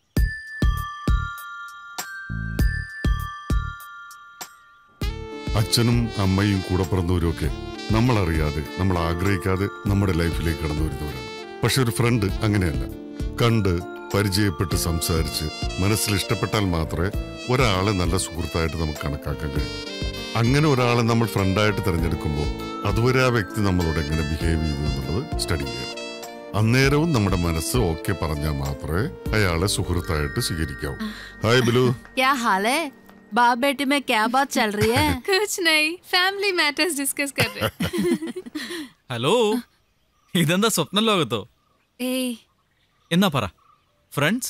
അച്ഛനും അമ്മയും കൂടെ പിറന്നവരും ഒക്കെ നമ്മൾ അറിയാതെ നമ്മൾ ആഗ്രഹിക്കാതെ നമ്മുടെ ലൈഫിലേക്ക് കടന്നു വരുന്നവരാണ് പക്ഷെ ഒരു ഫ്രണ്ട് അങ്ങനെയല്ല കണ്ട് പരിചയപ്പെട്ട് സംസാരിച്ച് മനസ്സിൽ ഇഷ്ടപ്പെട്ടാൽ മാത്രമേ ഒരാളെ നല്ല സുഹൃത്തായിട്ട് നമുക്ക് കണക്കാക്കാൻ കഴിയൂ അങ്ങനെ ഒരാളെ നമ്മൾ ഫ്രണ്ടായിട്ട് തിരഞ്ഞെടുക്കുമ്പോൾ അതുവരെ ആ വ്യക്തി നമ്മളോട് എങ്ങനെ ബിഹേവ് ചെയ്തു എന്നുള്ളത് സ്റ്റഡി ചെയ്യണം അന്നേരവും നമ്മുടെ മനസ്സ് ഓക്കെ പറഞ്ഞാൽ മാത്രമേ അയാളെ സുഹൃത്തായിട്ട് സ്വീകരിക്കാവൂ ഹായ് ബിലു क्या हाल है बाप बेटे में क्या बात चल रही है कुछ नहीं फैमिली मैटर्स डिस्कस कर रहे ഹലോ ഇതെന്താ സ്വപ്ന ലോകത്തോ ഏയ് എന്നാ പറ ഫ്രണ്ട്സ്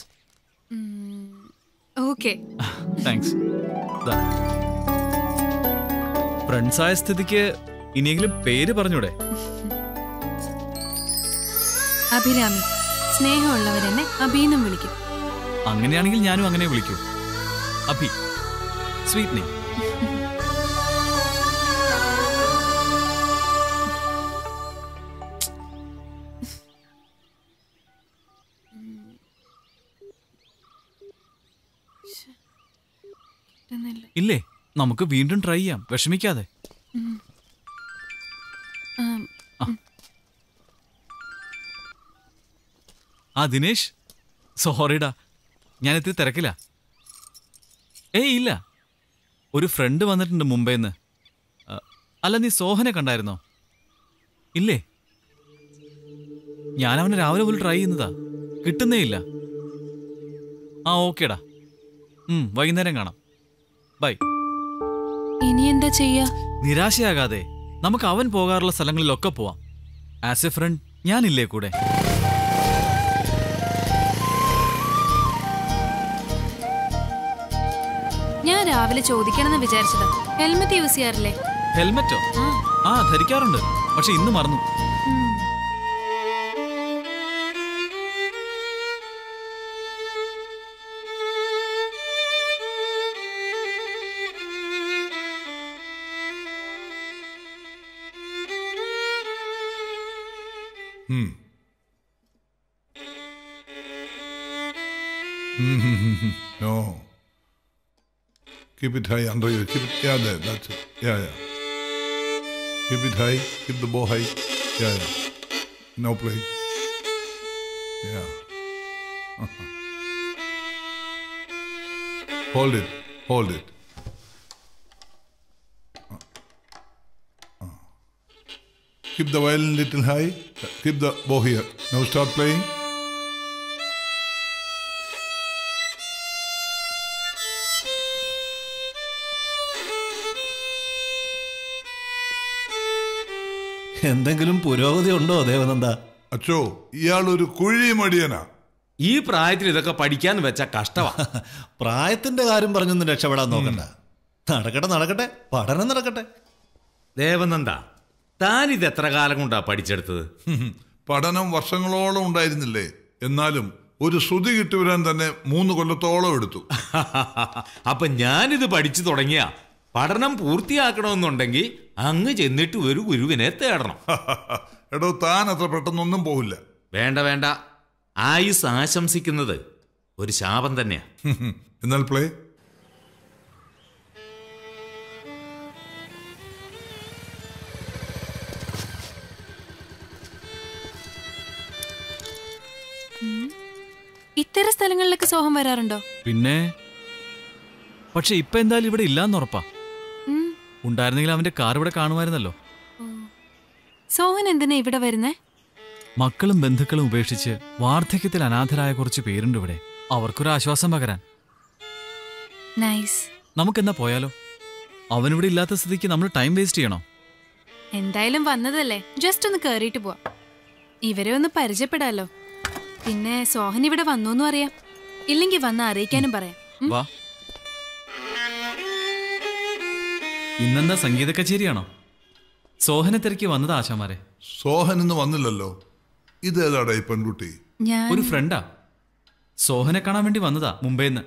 ഓക്കെ താങ്ക്സ് ഫ്രണ്ട്സ് ആയ സ്ഥിതിക്ക് ഇനിയെങ്കിലും പേര് പറഞ്ഞൂടെ അഭിരാമി സ്നേഹമുള്ളവരെന്നെ അഭിന്നും വിളിക്കും അങ്ങനെയാണെങ്കിൽ ഞാനും അങ്ങനെ വിളിക്കൂ അഭി സ്വീറ്റ് നെയ് ഇല്ലേ നമുക്ക് വീണ്ടും ട്രൈ ചെയ്യാം വിഷമിക്കാതെ ഉം. ആം, ആ ദിനേശ് സോറിടാ ഞാൻ ഇത്തിരി തിരക്കില്ല ഏയ് ഇല്ല ഒരു ഫ്രണ്ട് വന്നിട്ടുണ്ട് മുംബൈന്ന് അ, അല്ല നീ സോഹനെ കണ്ടായിരുന്നോ ഇല്ലേ ഞാൻ അവനെ രാവിലെ പോലും ട്രൈ ചെയ്യുന്നതാ കിട്ടുന്നേ ഇല്ല ആ ഓക്കേടാ ഉം, വൈകുന്നേരം കാണാം ബൈ ഇനി എന്താ ചെയ്യാ നിരാശയാകാതെ നമുക്ക് അവൻ പോകാറുള്ള സ്ഥലങ്ങളിലൊക്കെ പോവാം ആസ് എ ഫ്രണ്ട് ഞാനില്ലേ കൂടെ ഞാൻ രാവിലെ ചോദിക്കണമെന്ന് വിചാരിച്ചതാ ഹെൽമെറ്റ് യൂസ് ചെയ്യാറില്ലേ ഹെൽമെറ്റോ ആ ധരിക്കാറുണ്ട് പക്ഷെ ഇന്ന് മറന്നു Hmm. Mm-hmm. no. Keep it high under you. Keep it, yeah, there. That's it. Yeah, yeah. Keep it high. Keep the bow high. Yeah, yeah. No play. Yeah. Uh-huh. Hold it. Hold it. Uh, uh. Keep the violin little high. Keep the bow here. Now start playing. എന്തെങ്കിലും പുരോഗതി ഉണ്ടോ ദേവനന്ദ അച്ചോ ഇയാൾ ഒരു കുഴി മടിയനാ ഈ പ്രായത്തിൽ ഇതൊക്കെ പഠിക്കാന്ന് വെച്ച കഷ്ടമാ പ്രായത്തിന്റെ കാര്യം പറഞ്ഞൊന്നും രക്ഷപ്പെടാൻ നോക്കണ്ട നടക്കട്ടെ നടക്കട്ടെ പഠനം നടക്കട്ടെ ദേവനന്ദ താൻ ഇത് എത്ര കാലം കൊണ്ടാ പഠിച്ചെടുത്തത് പഠനം വർഷങ്ങളോളം ഉണ്ടായിരുന്നില്ലേ എന്നാലും ഒരു ശ്രുതി കിട്ടിവരാൻ തന്നെ മൂന്ന് കൊല്ലത്തോളം എടുത്തു അപ്പൊ ഞാനിത് പഠിച്ചു തുടങ്ങിയ പഠനം പൂർത്തിയാക്കണമെന്നുണ്ടെങ്കിൽ അങ്ങ് ചെന്നിട്ട് ഒരു ഗുരുവിനെ തേടണം എടോ താൻ അത്ര പെട്ടെന്നൊന്നും പോവില്ല വേണ്ട വേണ്ട ആയുസ് ആശംസിക്കുന്നത് ഒരു ശാപം തന്നെയാ എന്നാൽ പ്ലേ ഉം. ഇത്തരം സ്ഥലങ്ങളിലൊക്കെ സോഹം വരാറുണ്ടോ പിന്നെ പക്ഷെ ഇപ്പൊ എന്തായാലും ഇവിടെ ഇല്ലാന്ന് ഉറപ്പാ ഉം. ഉണ്ടായിരുന്നെങ്കിൽ അവന്റെ കാർ ഇവിടെ കാണുമായിരുന്നല്ലോ സോഹൻ എന്തിനാ ഇവിടെ വരുന്നേ മക്കളും ബന്ധുക്കളും ഉപേക്ഷിച്ച് വാർദ്ധക്യത്തിൽ അനാഥരായ കുറച്ച് പേരുണ്ട് ഇവിടെ അവർക്കൊരു ആശ്വാസം പകരാൻ നൈസ് നമുക്കെന്നാ പോയാലോ അവനിവിടെ ഇല്ലാത്ത സ്ഥിതിക്ക് നമ്മൾ ടൈം വേസ്റ്റ് ചെയ്യണോ എന്തായാലും വന്നതല്ലേ ജസ്റ്റ് ഒന്ന് കേറിയിട്ട് പോവാം ഇവരെ ഒന്ന് പരിചയപ്പെടാലോ പിന്നെ സോഹൻ ഇവിടെ വന്നു എന്നും അറിയാം ഇല്ലെങ്കിൽ വന്ന് അറിയിക്കാനും പറയാം ഉം? വാ ഇന്നെന്താ സംഗീത കച്ചേരിയാണോ സോഹനെ തിരക്കി വന്നത് ആശാമാരെ സോഹൻ ഇന്ന് വന്നില്ലല്ലോ ഇതേതാടാ ഈ പെൺകുട്ടി ഞാൻ ഒരു ഫ്രണ്ടാ സോഹനെ കാണാൻ വേണ്ടി വന്നതാ മുംബൈന്ന്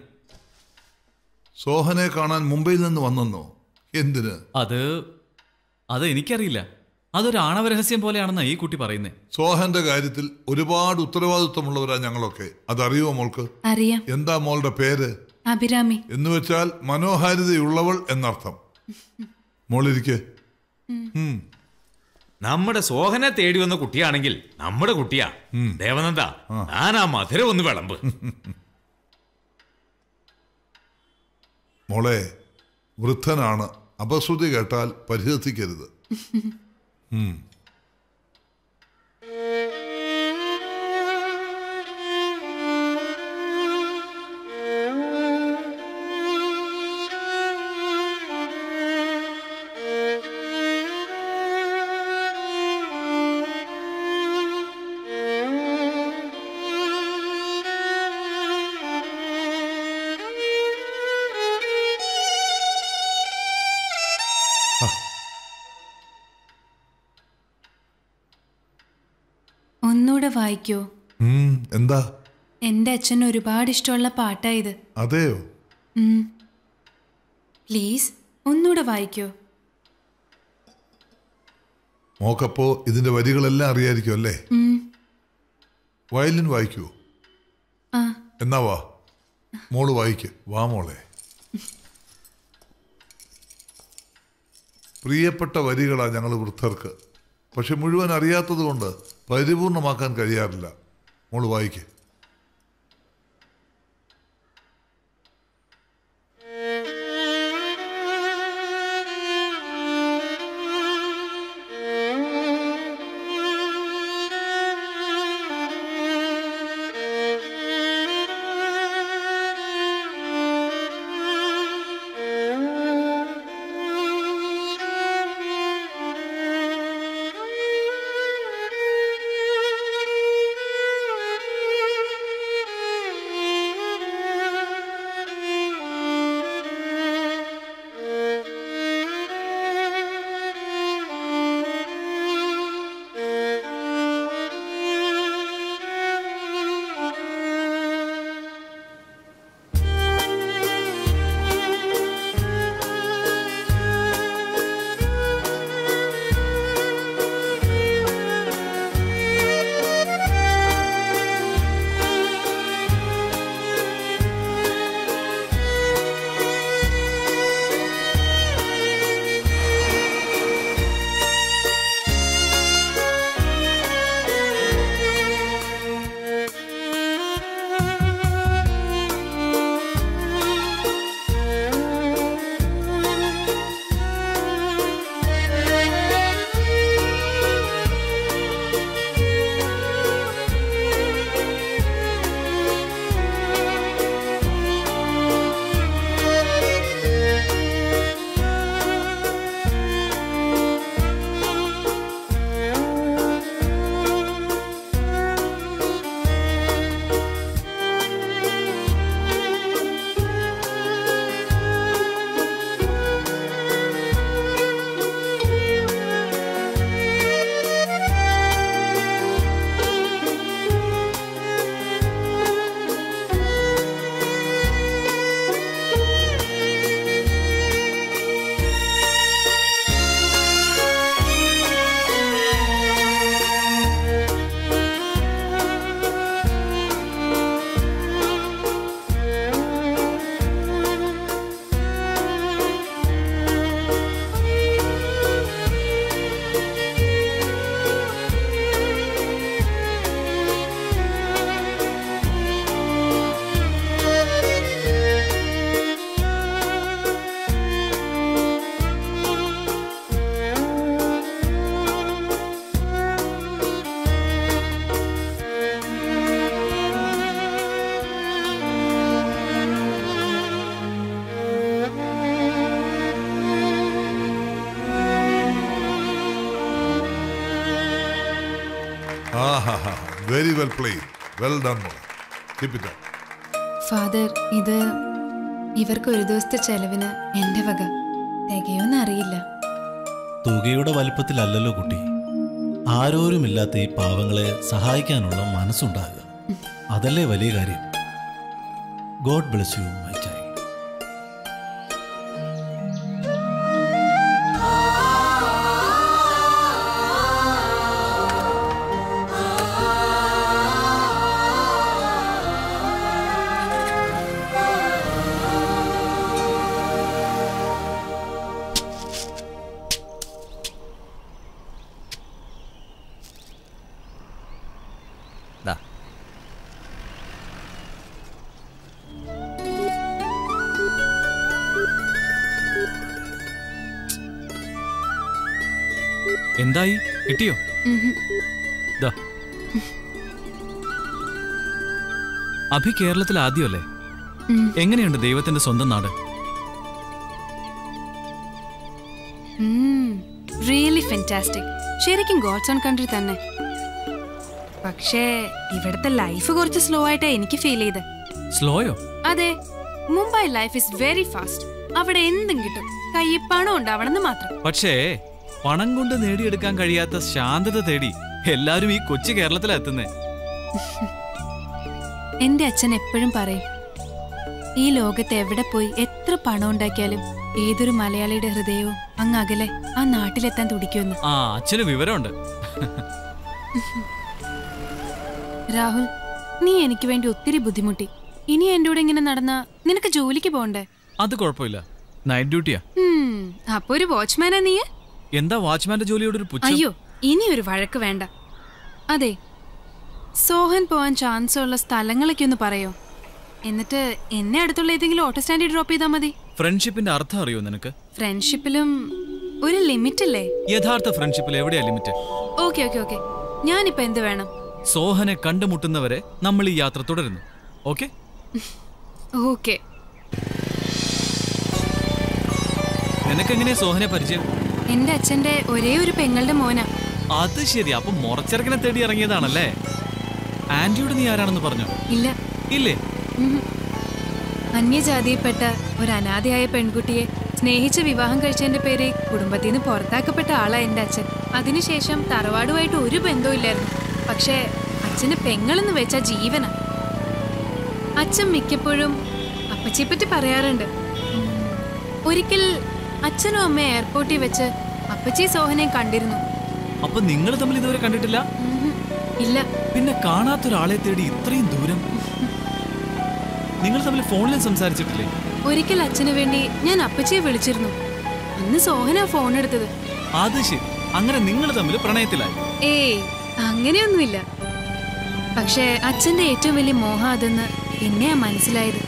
സോഹനെ കാണാൻ മുംബൈയിൽ നിന്ന് വന്നെന്നോ എന്തിന് അത് അത് എനിക്കറിയില്ല അതൊരു ആണവ രഹസ്യം പോലെയാണെന്നാ ഈ കുട്ടി പറയുന്നേ സോഹന്റെ കാര്യത്തിൽ ഒരുപാട് ഉത്തരവാദിത്വമുള്ളവരാ ഞങ്ങളൊക്കെ അതറിയോ മോൾക്ക് അറിയാം എന്താ മോളുടെ പേര് അഭിരാമി എന്ന് വെച്ചാൽ മനോഹാരിതയുള്ളവൾ എന്നർത്ഥം മോളിരിക്കെ ഉം. ഉം. നമ്മുടെ സോഹനെ തേടി വന്ന കുട്ടിയാണെങ്കിൽ നമ്മുടെ കുട്ടിയാ ദേവനന്ദ ഞാൻ ആ മധുരം ഒന്ന് വിളമ്പ് മോളെ വൃദ്ധനാണ് അപശ്രുതി കേട്ടാൽ പരിഹസിക്കരുത് ഉം. ഒന്നുകൂടെ വായിക്കോ ഉം, എന്താ എൻ്റെ അച്ഛന് ഒരുപാട് ഇഷ്ടമുള്ള പാട്ടാ ഇത് അതെയോ ഉം. പ്ലീസ് ഒന്നുകൂടെ വായിക്കോ മോക്കപ്പോ ഇതിന്റെ വരികളെല്ലാം അറിയായിരിക്കും അല്ലേ ഉം. വയലിൻ വായിക്കുവോ ആ എന്നാ വാ മോള് വായിക്ക് വാ മോളെ പ്രിയപ്പെട്ട വരികളാ ഞങ്ങൾ വൃദ്ധർക്ക് പക്ഷെ മുഴുവൻ അറിയാത്തത് കൊണ്ട് പരിപൂർണമാക്കാൻ കഴിയാറില്ല മോള് വായിക്ക് ആഹാ very well play well done മോളെ കീപ് ഇറ്റ് അപ്പ് ഫാദർ ഇത് ഇവർക്ക് ഒരു ദിവസത്തെ ചെലവിന് എൻ്റെ വക തികയോന്ന് അറിയില്ല തുകയുടെ വലിപ്പത്തിലല്ലല്ലോ കുട്ടി ആരോരുമില്ലാത്ത ഈ പാവങ്ങളെ സഹായിക്കാനുള്ള മനസ്സുണ്ടാകുക അതല്ലേ വലിയ കാര്യം God bless you my child എന്തായി കിട്ടിയോ ഉഹും. ദാ അഭി കേരളത്തിൽ ആദ്യമല്ലേ ഉം. എങ്ങനെയുണ്ട് ദൈവത്തിന്റെ സ്വന്തം നാട് റിയലി ഫെന്റാസ്റ്റിക് ശരിക്കും ഗോഡ്സ് ഓൺ കൺട്രി തന്നെ പക്ഷേ ഇവിടുത്തെ ലൈഫ് കുറച്ച് സ്ലോ ആയിട്ടാ എനിക്ക് ഫീൽ ചെയ്ത് സ്ലോയോ അതെ Mumbai life is very fast അവിടെ എന്തും കിട്ടും കയ്യിൽ പണം ഉണ്ടാവണമെന്ന് മാത്രം പക്ഷേ പണം കൊണ്ട് നേടിയെടുക്കാൻ കഴിയാത്ത ശാന്തത തേടി എല്ലാരും ഈ കൊച്ചു കേരളത്തിലാ എത്തുന്നേ എന്റെ അച്ഛൻ എപ്പോഴും പറയും ഈ ലോകത്ത് എവിടെ പോയി എത്ര പണം ഉണ്ടാക്കിയാലും ഏതൊരു മലയാളിയുടെ ഹൃദയവും അങ്ങ് അകലെ ആ നാട്ടിലെത്താൻ തുടിക്കുമെന്ന് ആ അച്ഛന് വിവരമുണ്ട് രാഹുൽ നീ എനിക്ക് വേണ്ടി ഒത്തിരി ബുദ്ധിമുട്ടി ഇനി എന്റെ കൂടെ ഇങ്ങനെ നടന്ന നിനക്ക് ജോലിക്ക് പോണ്ടേ അത് കുഴപ്പമില്ല നൈറ്റ് ഡ്യൂട്ടിയാ ഹും, അപ്പൊ ഒരു വാച്ച്മാനാ നീ എന്താ വാച്ച്മാന്റെ ജോലിയോട് ഒരു പുച്ഛം അയ്യോ ഇനി ഒരു വഴക്ക് വേണ്ട അതെ സോഹൻ പോവാൻ ചാൻസ് ഉള്ള സ്ഥലങ്ങളൊക്കെ ഒന്ന് പറയോ എന്നിട്ട് എന്നെ അടുത്തുള്ള ഏതെങ്കിലും ഓട്ടോ സ്റ്റാൻഡിൽ ഡ്രോപ്പ് ചെയ്താൽ മതി ഫ്രണ്ട്ഷിപ്പിന്റെ അർത്ഥം അറിയോ നിനക്ക് ഫ്രണ്ട്ഷിപ്പിലും ഒരു ലിമിറ്റ് അല്ലേ യഥാർത്ഥ ഫ്രണ്ട്ഷിപ്പിൽ എവിടെയാ ലിമിറ്റ് ഓക്കെ ഓക്കെ ഓക്കെ ഞാനിപ്പോ എന്ത് വേണം സോഹനെ കണ്ടുമുട്ടുന്നവരെ നമ്മൾ ഈ യാത്ര തുടരുന്നു ഓക്കെ ഓക്കെ നിനക്കെങ്ങനെയാ സോഹനെ പരിചയം എന്റെ അച്ഛന്റെ ഒരേ ഒരു പെങ്ങളുടെ മോനാ അത് ശരി അപ്പൊ മുറച്ചിറക്കിനെ തേടി ഇറങ്ങിയതാണല്ലേ ആന്റിയോട് നീ ആരാണെന്ന് പറഞ്ഞോ ഇല്ല ഇല്ലേ ഉം. അന്യജാതിയിൽപ്പെട്ട ഒരു അനാഥയായ പെൺകുട്ടിയെ സ്നേഹിച്ച് വിവാഹം കഴിച്ചതിന്റെ പേര് കുടുംബത്തിൽ നിന്ന് പുറത്താക്കപ്പെട്ട ആളാ എന്റെ അച്ഛൻ അതിനുശേഷം തറവാടുമായിട്ട് ഒരു ബന്ധവും ഇല്ലായിരുന്നു പക്ഷേ അച്ഛന് പെങ്ങളെന്ന് വെച്ച ജീവന അച്ഛൻ മിക്കപ്പോഴും അപ്പച്ചിയെപ്പറ്റി പറയാറുണ്ട് ഉം. ഒരിക്കൽ അച്ഛനും അമ്മയും എയർപോർട്ടിൽ വെച്ച് അപ്പച്ചി സോഹനെ കണ്ടിരുന്നു അപ്പൊ നിങ്ങൾ തമ്മിൽ ഇതുവരെ കണ്ടിട്ടില്ല ഉം. ഇല്ല പിന്നെ കാണാത്തൊരാളെ തേടി ഇത്രയും ദൂരം നിങ്ങൾ തമ്മിൽ ഫോണിലും സംസാരിച്ചിട്ടില്ലേ ഒരിക്കൽ അച്ഛന് വേണ്ടി ഞാൻ അപ്പച്ചിയെ വിളിച്ചിരുന്നു അന്ന് സോഹന ഫോൺ എടുത്തത് അത് ശരി അങ്ങനെ നിങ്ങൾ തമ്മിൽ പ്രണയത്തിലായി ഏയ് അങ്ങനെയൊന്നുമില്ല പക്ഷേ അച്ഛന്റെ ഏറ്റവും വലിയ മോഹം അതെന്ന് പിന്നെയാ മനസ്സിലായത്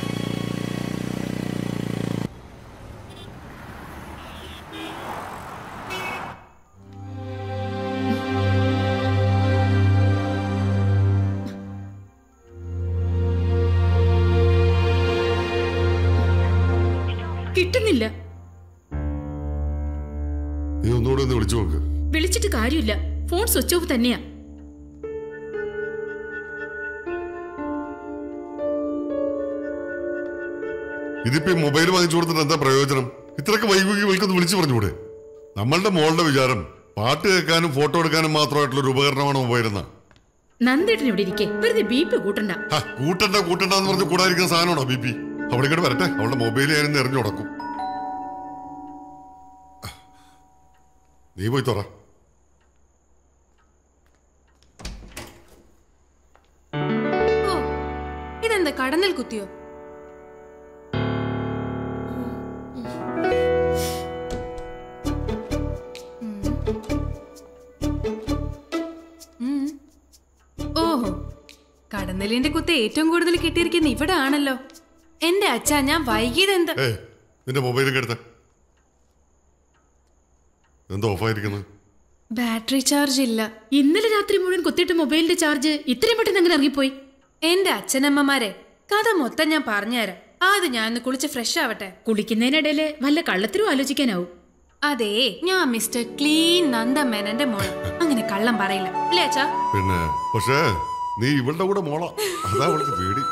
കിട്ടുന്നില്ല നീ ഒന്നുകൂടെ ഒന്ന് വിളിച്ചു നോക്ക് വിളിച്ചിട്ട് കാര്യമില്ല ഫോൺ സ്വിച്ച് ഓഫ് തന്നെയാ ഇതിപ്പോ ഈ മൊബൈൽ വാങ്ങിച്ചു കൊടുത്തിട്ട് എന്താ പ്രയോജനം ഇത്രയൊക്കെ വൈകുകി വിളിക്കൊന്ന് വിളിച്ചു പറഞ്ഞൂടെ നമ്മളുടെ മോളുടെ വിചാരം പാട്ട് കേൾക്കാനും ഫോട്ടോ എടുക്കാനും മാത്രമായിട്ടുള്ള ഒരു ഉപകരണമാണ് മൊബൈൽ എന്നാ നന്ദേട്ടൻ ഇവിടെ ഇരിക്കേ വെറുതെ ബീപ്പ് കൂട്ടണ്ട ഹ, കൂട്ടണ്ട കൂട്ടണ്ട എന്ന് പറഞ്ഞ് കൂടാതിരിക്കുന്ന സാധനമാണോ ബി പി അവിടെ ഇങ്ങോട്ട് വരട്ടെ അവളുടെ മൊബൈൽ ഞാനിന്ന് എറിഞ്ഞു കൊടുക്കും നീ പോയി തുറ ഓ ഇതെന്താ കടന്നൽ കുത്തിയോ ഉം. ഓഹോ കടന്നലിന്റെ കുത്ത് ഏറ്റവും കൂടുതൽ കിട്ടിയിരിക്കുന്ന ഇവിടെ ആണല്ലോ എന്റെ അച്ഛ ഞാൻ വൈകിയത് എന്താ ഏ നിന്റെ മൊബൈലൊക്കെ എടുത്ത എന്താ ഓഫായിരിക്കുന്നത് ബാറ്ററി ചാർജ് ഇല്ല ഇന്നലെ രാത്രി മുഴുവൻ കുത്തിയിട്ട് മൊബൈലിന്റെ ചാർജ് ഇത്രയും പെട്ടെന്ന് അങ്ങനെ ഇറങ്ങിപ്പോയി എന്റെ അച്ഛനമ്മമാരെ കഥ മൊത്തം ഞാൻ പറഞ്ഞുതരാം ആദ്യം ഞാൻ ഒന്ന് കുളിച്ച് ഫ്രഷ് ആവട്ടെ കുളിക്കുന്നതിനിടയില് വല്ല കള്ളത്തിനും ആലോചിക്കാനാവും അതേ ഞാൻ മിസ്റ്റർ ക്ലീൻ നന്ദമേനന്റെ മോള് അങ്ങനെ കള്ളം പറയില്ല ഇല്ലേ അച്ഛാ പിന്നെ പക്ഷേ നീ ഇവളുടെ കൂടെ മോള അതാ അവൾക്ക് പേടി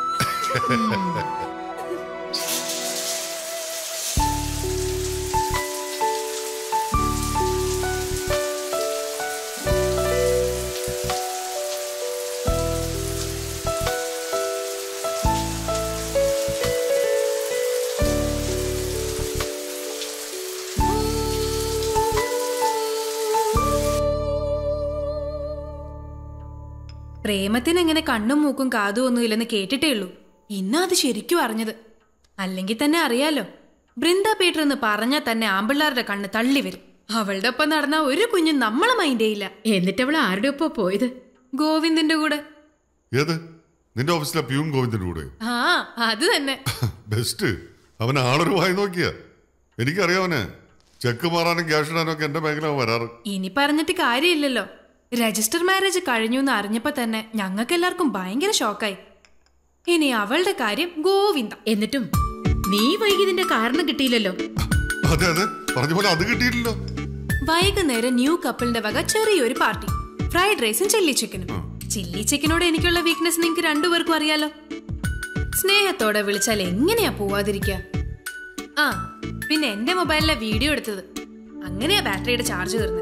പ്രേമത്തിന് എങ്ങനെ കണ്ണും മൂക്കും കാതും ഒന്നും ഇല്ലെന്ന് കേട്ടിട്ടേ ഉള്ളൂ ഇന്നാ അത് ശരിക്കും അറിഞ്ഞത് അല്ലെങ്കിൽ തന്നെ അറിയാലോ ബൃന്ദ പീറ്റർ എന്ന് പറഞ്ഞാൽ തന്നെ ആമ്പിള്ളാരുടെ കണ്ണ് തള്ളി വരും അവളുടെ ഒപ്പം നടന്ന ഒരു കുഞ്ഞും നമ്മളെ മൈൻഡേ ഇല്ല എന്നിട്ട് അവൾ ആരുടെ ഒപ്പം പോയത് ഗോവിന്ദന്റെ കൂടെ ഏത് നിന്റെ ഓഫീസിലെ പ്യൂൺ ഗോവിന്ദന്റെ കൂടെ ആ അത് തന്നെ ബെസ്റ്റ് അവൻ ആളൊരു വായി നോക്കിയ എനിക്കറിയാം അവനെ ചെക്ക് മാറാനും ക്യാഷ് ഇടാനും ഒക്കെ എന്റെ ബാങ്കിലാണ് വരാറ് ഇനി പറഞ്ഞിട്ട് കാര്യമില്ലല്ലോ രജിസ്റ്റർ മാരേജ് കഴിഞ്ഞു എന്ന് അറിഞ്ഞപ്പോ തന്നെ ഞങ്ങൾക്ക് എല്ലാവർക്കും ഭയങ്കര ഷോക്കായി ഇനി അവളുടെ കാര്യം ഗോവിന്ദ എന്നിട്ടും നീ വൈകിയതിന്റെ കാരണം കിട്ടിയില്ലല്ലോ അതെ അതെ പറഞ്ഞ പോലെ അത് കിട്ടിയിട്ടില്ലോ വൈകുന്നേരം ന്യൂ കപ്പിളിന്റെ വക ചെറിയൊരു പാർട്ടി ഫ്രൈഡ് റൈസും ചില്ലി ചിക്കനും ചില്ലി ചിക്കനോട് എനിക്കുള്ള വീക്ക്നെസ് നിങ്ങൾക്ക് രണ്ടുപേർക്കും അറിയാലോ സ്നേഹത്തോടെ വിളിച്ചാൽ എങ്ങനെയാ പോവാതിരിക്കുക ആ പിന്നെ എന്റെ മൊബൈലിലെ വീഡിയോ എടുത്തത് അങ്ങനെയാ ബാറ്ററിയുടെ ചാർജ് തീർന്നത്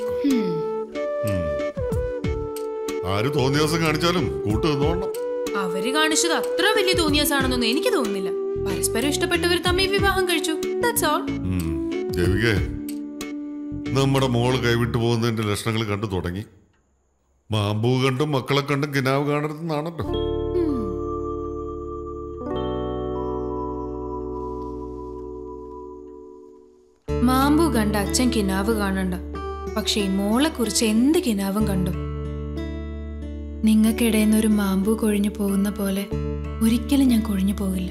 ആര് തോന്നിയ ദിവസം കാണിച്ചാലും കൂട്ട് നിന്നോണം അവര് കാണിച്ചത് അത്ര വലിയ തോന്നിയസാണെന്നൊന്നും എനിക്ക് തോന്നുന്നില്ല പരസ്പരം ഇഷ്ടപ്പെട്ടവർ തമ്മിൽ വിവാഹം കഴിച്ചു ദാറ്റ്സ് ഓൾ ദേവികേ നമ്മുടെ മോള് കൈവിട്ടു പോകുന്നതിന്റെ ലക്ഷണങ്ങൾ കണ്ടു തുടങ്ങി മാമ്പൂ കണ്ടും മക്കളെ കണ്ടും കിനാവ് കാണരുതെന്നാണല്ലോ മാമ്പു കണ്ട അച്ഛൻ കിനാവ് കാണണ്ട പക്ഷെ ഈ മോളെ കുറിച്ച് എന്ത് കിനാവും കണ്ടു നിങ്ങൾക്കിടയിൽ ഒരു മാമ്പു കൊഴിഞ്ഞു പോകുന്ന പോലെ ഒരിക്കലും ഞാൻ കൊഴിഞ്ഞു പോകില്ല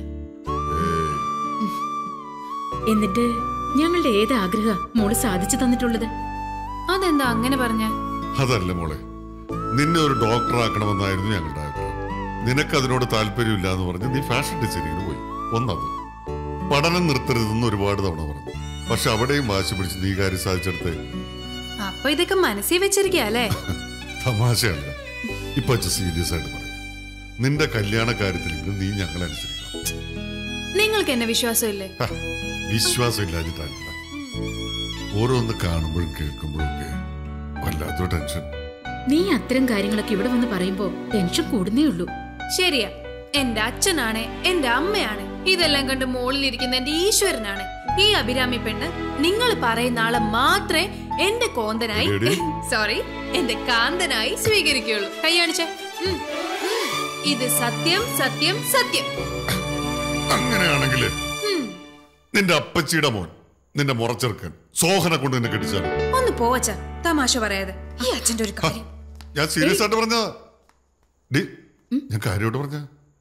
എന്നിട്ട് ഞങ്ങളുടെ ഏത് ആഗ്രഹ മോള് സാധിച്ചു തന്നിട്ടുള്ളത് അതെന്താ അങ്ങനെ പറഞ്ഞ അതല്ല മോളെ നിന്നെ ഒരു ഡോക്ടർ ആക്കണമെന്നായിരുന്നു ഞങ്ങളുടെ ആഗ്രഹം നിനക്ക് അതിനോട് താല്പര്യമില്ല എന്ന് പറഞ്ഞ് നീ ഫാഷൻ ഡിസൈനിങ്ങിന് പോയി ഒന്നത് പഠനം നിർത്തരുതെന്ന് ഒരുപാട് തവണ പറഞ്ഞു പക്ഷെ അവിടെയും വാശി പിടിച്ച് നീ കാര്യം സാധിച്ചെടുത്ത് അപ്പൊ ഇതൊക്കെ മനസ്സിൽ വെച്ചിരിക്കുക അല്ലേ തമാശയല്ല ഇപ്പൊ സീരിയസ് ആയിട്ട് പറയാം നിന്റെ കല്യാണ കാര്യത്തിലെങ്കിലും നീ ഞങ്ങളെ അനുസരിക്കണം നിങ്ങൾക്ക് എന്നെ വിശ്വാസമില്ലേ ഹ, വിശ്വാസം ഇല്ലാഞ്ഞിട്ടല്ല ഓരോന്ന് കാണുമ്പോഴും കേൾക്കുമ്പോഴും ഒക്കെ വല്ലാത്തൊരു ടെൻഷൻ നീ അത്തരം കാര്യങ്ങളൊക്കെ ഇവിടെ വന്ന് പറയുമ്പോ ടെൻഷൻ കൂടുന്നേ ഉള്ളൂ ശരിയാ എന്റെ അച്ഛനാണ് എന്റെ അമ്മയാണ് ഇതെല്ലാം കണ്ട് മോളിലിരിക്കുന്ന എന്റെ ഈശ്വരനാണ് ഈ അഭിരാമി പെണ്ണ് നിങ്ങൾ പറയുന്ന ആളെ മാത്രമേ എന്റെ കോന്തനായി എടി. സോറി എന്റെ കാന്തനായി സ്വീകരിക്കുള്ളൂ കൈയാണിച്ചേ ഉം, ഉം. ഇത് സത്യം സത്യം സത്യം അങ്ങനെയാണെങ്കിൽ ഉം. നിന്റെ അപ്പച്ചിയുടെ മോൻ നിന്റെ മുറച്ചെറുക്കൻ സോഹനെ കൊണ്ട് നിന്നെ കെട്ടിച്ചാൽ ഒന്ന് പോവച്ച തമാശ പറയാതെ ഈ അച്ഛന്റെ ഒരു കാര്യം ഞാൻ സീരിയസ് ആയിട്ട് പറഞ്ഞ ഡി ഞാൻ കാര്യമായിട്ട് പറഞ്ഞ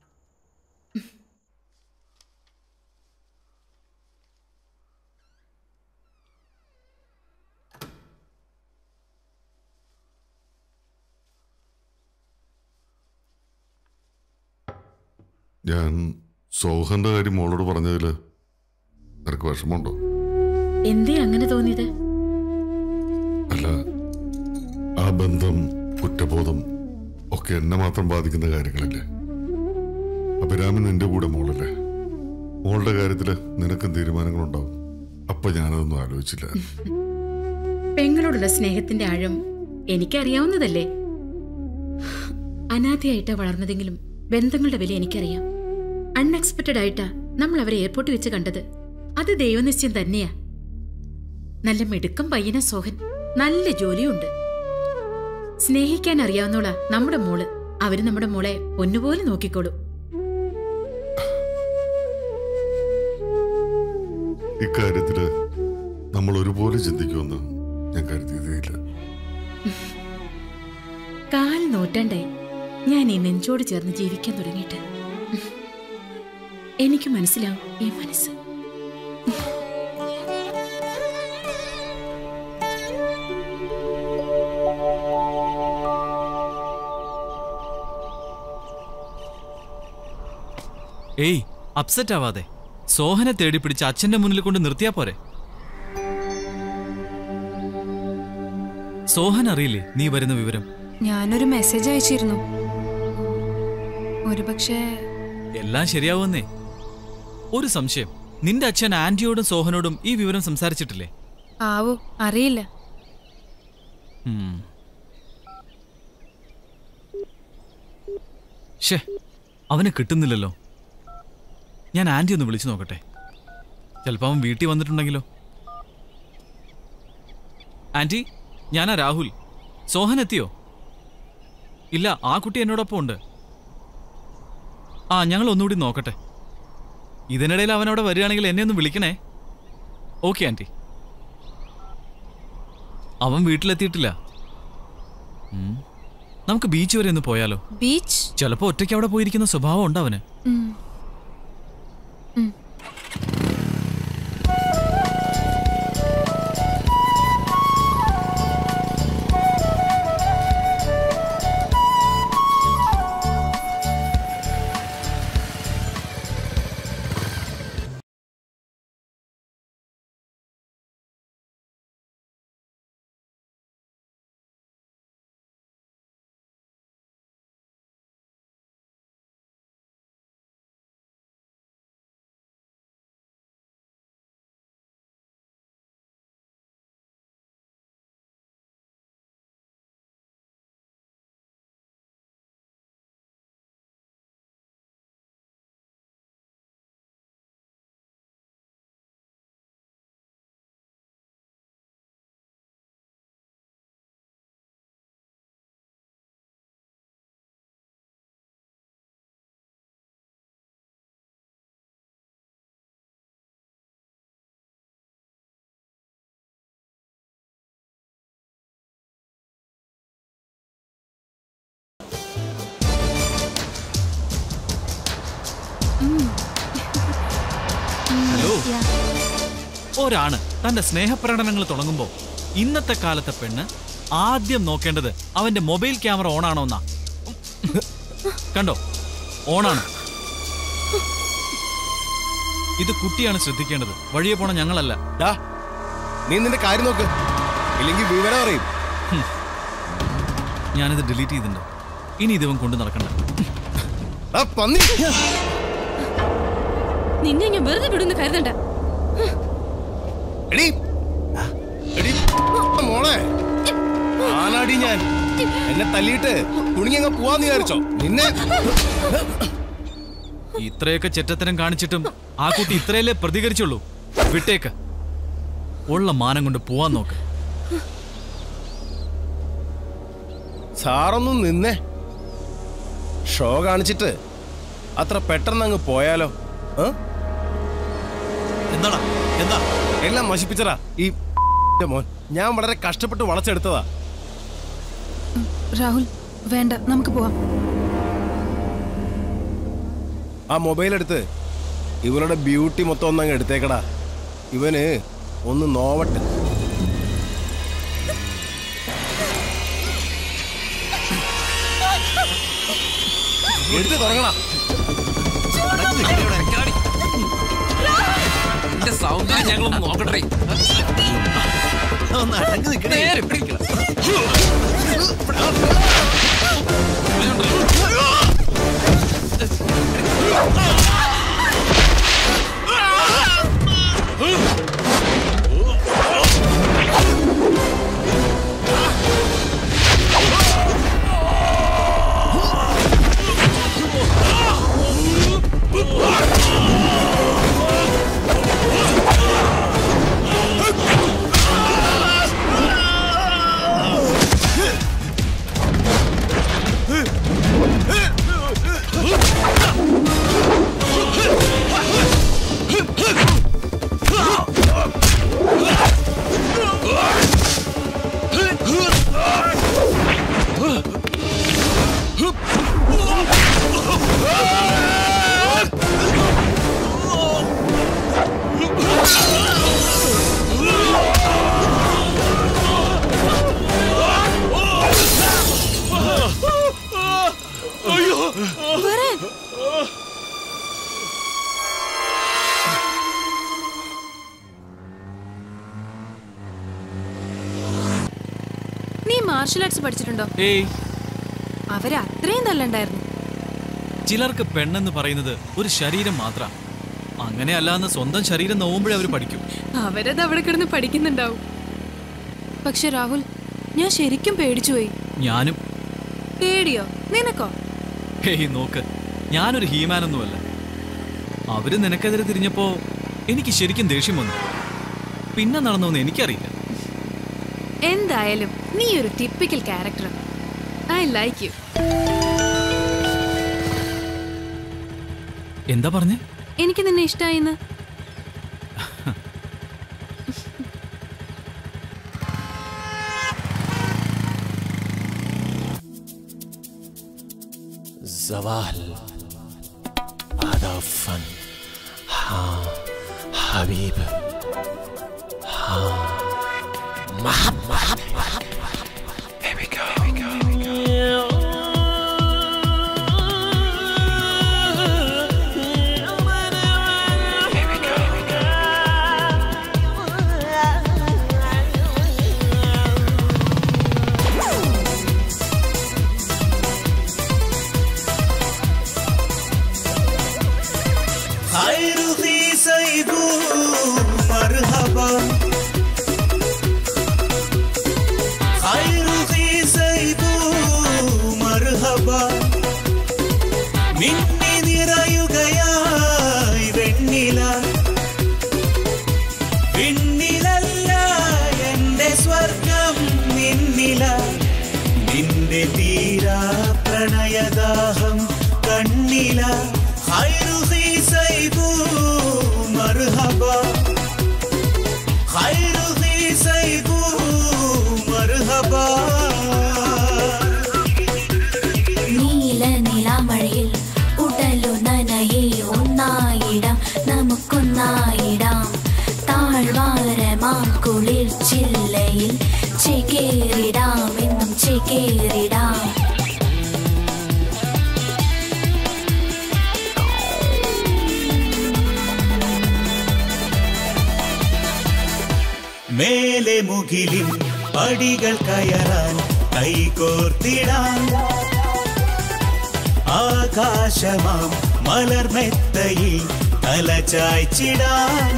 ഞാൻ സോഹന്റെ കാര്യം മോളോട് പറഞ്ഞതില് നിനക്ക് വിഷമമുണ്ടോ എന്തേ അങ്ങനെ തോന്നിയത് അല്ല ആ ബന്ധം കുറ്റബോധം ഒക്കെ എന്നെ മാത്രം ബാധിക്കുന്ന കാര്യങ്ങളല്ലേ അഭിരാമി നിന്റെ കൂടെ മോളല്ലേ മോളുടെ കാര്യത്തില് നിനക്കും തീരുമാനങ്ങളുണ്ടാവും അപ്പൊ ഞാനതൊന്നും ആലോചിച്ചില്ല പെങ്ങളോടുള്ള സ്നേഹത്തിന്റെ ആഴം എനിക്കറിയാവുന്നതല്ലേ അനാഥയായിട്ടാ വളർന്നതെങ്കിലും ബന്ധങ്ങളുടെ വില എനിക്കറിയാം അൺഎക്സ്പെക്റ്റഡ് ആയിട്ടാ നമ്മൾ അവരെ എയർപോർട്ടിൽ വെച്ച് കണ്ടത് അത് ദൈവനിശ്ചയം തന്നെയാ നല്ല മിടുക്കം പയ്യന സോഹൻ നല്ല ജോലിയുണ്ട് സ്നേഹിക്കാൻ അറിയാവുന്നോളാ നമ്മുടെ മോള് അവര് നമ്മുടെ മോളെ പൊന്നുപോലെ നോക്കിക്കോളും ഇക്കാര്യത്തില് നമ്മൾ ഒരുപോലെ ചിന്തിക്കുമെന്ന് ഞാൻ കരുതിയതേയില്ല കാൽ നൂറ്റാണ്ടായി ഞാൻ ഈ നെഞ്ചോട് ചേർന്ന് ജീവിക്കാൻ തുടങ്ങിയിട്ട് എനിക്ക് മനസ്സിലാവും ഈ മനസ്സ് ഏയ് അപ്സെറ്റ് ആവാതെ സോഹനെ തേടി പിടിച്ച് അച്ഛന്റെ മുന്നിൽ കൊണ്ട് നിർത്തിയാ പോരെ സോഹൻ അറിയില്ലേ നീ വരുന്ന വിവരം ഞാനൊരു മെസ്സേജ് അയച്ചിരുന്നു ഒരുപക്ഷെ എല്ലാം ശരിയാവുന്നേ ഒരു സംശയം നിന്റെ അച്ഛൻ ആന്റിയോടും സോഹനോടും ഈ വിവരം സംസാരിച്ചിട്ടില്ലേ ആവോ അറിയില്ല ഉം. ശ്ശേ അവനെ കിട്ടുന്നില്ലല്ലോ ഞാൻ ആന്റി ഒന്ന് വിളിച്ചു നോക്കട്ടെ ചിലപ്പോൾ അവൻ വീട്ടിൽ വന്നിട്ടുണ്ടെങ്കിലോ ആന്റി ഞാനാ രാഹുൽ സോഹൻ എത്തിയോ ഇല്ല ആ കുട്ടി എന്നോടൊപ്പം ഉണ്ട് ആ ഞങ്ങൾ ഒന്നുകൂടി നോക്കട്ടെ ഇതിനിടയിൽ അവൻ അവിടെ വരികയാണെങ്കിൽ എന്നെ ഒന്ന് വിളിക്കണേ ഓക്കെ ആന്റി അവൻ വീട്ടിലെത്തിയിട്ടില്ല ഉം. നമുക്ക് ബീച്ച് വരെ ഒന്ന് പോയാലോ ബീച്ച് ചിലപ്പോ ഒറ്റയ്ക്ക് അവിടെ പോയിരിക്കുന്ന സ്വഭാവം ഉണ്ട് അവന് ഉം. ഉം. ചെയ്യാ ഒരാണ് തന്റെ സ്നേഹപ്രകടനങ്ങൾ തുടങ്ങുമ്പോൾ ഇന്നത്തെ കാലത്തെ പെണ്ണ് ആദ്യം നോക്കേണ്ടത് അവന്റെ മൊബൈൽ ക്യാമറ ഓണാണോ എന്നാ കണ്ടോ ഓണാണ് ഇത് കുട്ടിയാണ് ശ്രദ്ധിക്കേണ്ടത് വഴിയെ പോണ ഞങ്ങളല്ല നീ നിന്റെ കാര്യം നോക്ക് ഇല്ലെങ്കിൽ വിവരം അറിയും ഞാനിത് ഡിലീറ്റ് ചെയ്തിട്ടുണ്ട് ഇനി ഇതിവൻ കൊണ്ടു നടക്കണ്ട നിന്നെ ഞാൻ വെറുതെ വിടുന്ന് കരുതണ്ട എടീ എടീ മോളെ ആനാടി ഞാൻ എന്നെ തല്ലിയിട്ട് കുണിങ്ങങ്ങ് പോവാന്ന് വിചാരിച്ചോ നിന്നെ ഇത്രയൊക്കെ ചെറ്റത്തരം കാണിച്ചിട്ടും ആ കുട്ടി ഇത്രയല്ലേ പ്രതികരിച്ചുള്ളൂ വിട്ടേക്ക് ഉള്ള മാനം കൊണ്ട് പോവാൻ നോക്ക് സാറൊന്നും നിന്നേ ഷോ കാണിച്ചിട്ട് അത്ര പെട്ടെന്ന് അങ്ങ് പോയാലോ എന്താടാ എന്താ എല്ലാം നശിപ്പിച്ചടാ ഈ മോൻ ഞാൻ വളരെ കഷ്ടപ്പെട്ട് വളച്ചെടുത്തതാ രാഹുൽ വേണ്ട നമുക്ക് പോവാം ആ മൊബൈൽ എടുത്ത് ഇവരുടെ ബ്യൂട്ടി മൊത്തം ഒന്നങ്ങ് എടുത്തേക്കടാ ഇവന് ഒന്ന് നോവട്ടെ എടുത്ത് തുടങ്ങണം എന്റെ സൗന്ദര്യം ഞങ്ങളൊന്ന് നോക്കട്ടെ ഒന്ന് അടങ്ങി നിൽക്കണേ നേരെ പിടിക്കണം. വരാൻ നീ മാർഷൽ ആർട്സ് പഠിച്ചിട്ടുണ്ടോ ഏയ് അവര് അത്രയും നല്ലണ്ടായിരുന്നു ചിലർക്ക് പെണ്ണെന്ന് പറയുന്നത് ഒരു ശരീരം മാത്ര അങ്ങനെയല്ലാന്ന് സ്വന്തം ശരീരം നോവുമ്പോഴേ അവർ പഠിക്കും അവരത് അവിടെ കിടന്ന് പഠിക്കുന്നുണ്ടാവും പക്ഷെ രാഹുൽ ഞാൻ ശരിക്കും പേടിച്ചുപോയി ഞാനും പേടിയോ നിനക്കോ ഹേയ് നോക്ക് ഞാനൊരു ഹീമാനൊന്നുമല്ല അവര് നിനക്കെതിരെ തിരിഞ്ഞപ്പോ എനിക്ക് ശരിക്കും ദേഷ്യം വന്നു പിന്നെ നടന്നോന്ന് എനിക്കറിയില്ല എന്തായാലും നീ ഒരു typical character I like you എന്താ പറഞ്ഞേ എനിക്ക് നിന്നെ ഇഷ്ടായിന്ന് زوال هذا فن ها حبيب ها محب محب محب Here we go, here we go, here we go. Here we go, here we go. خير في سيدو مرحبا خير في سيدو مرحبا മിന്നി നിറയുകയായി വെണ്ണില വിണ്ണിലല്ല എന്റെ സ്വർഗം നിന്നില നിന്റെ തീരാ പ്രണയദാഹം കണ്ണില خير في سيبو مرحبا خير في سيبو مرحبا നീല നിലാമഴയിൽ ഉടലു നനയെ ഒന്നായിടാം നമുക്കൊന്നായിടാം താഴ്വാരമാം കുളിർ ചില്ലയിൽ ചേക്കേറിടാം എന്നും ചേക്കേറിടാം മേലെ മുകിലിൽ പടികൾ കയറാൻ കൈകോർത്തിടാൻ ആകാശമാം മലർമെത്തയിൽ തലചായ്ച്ചിടാൻ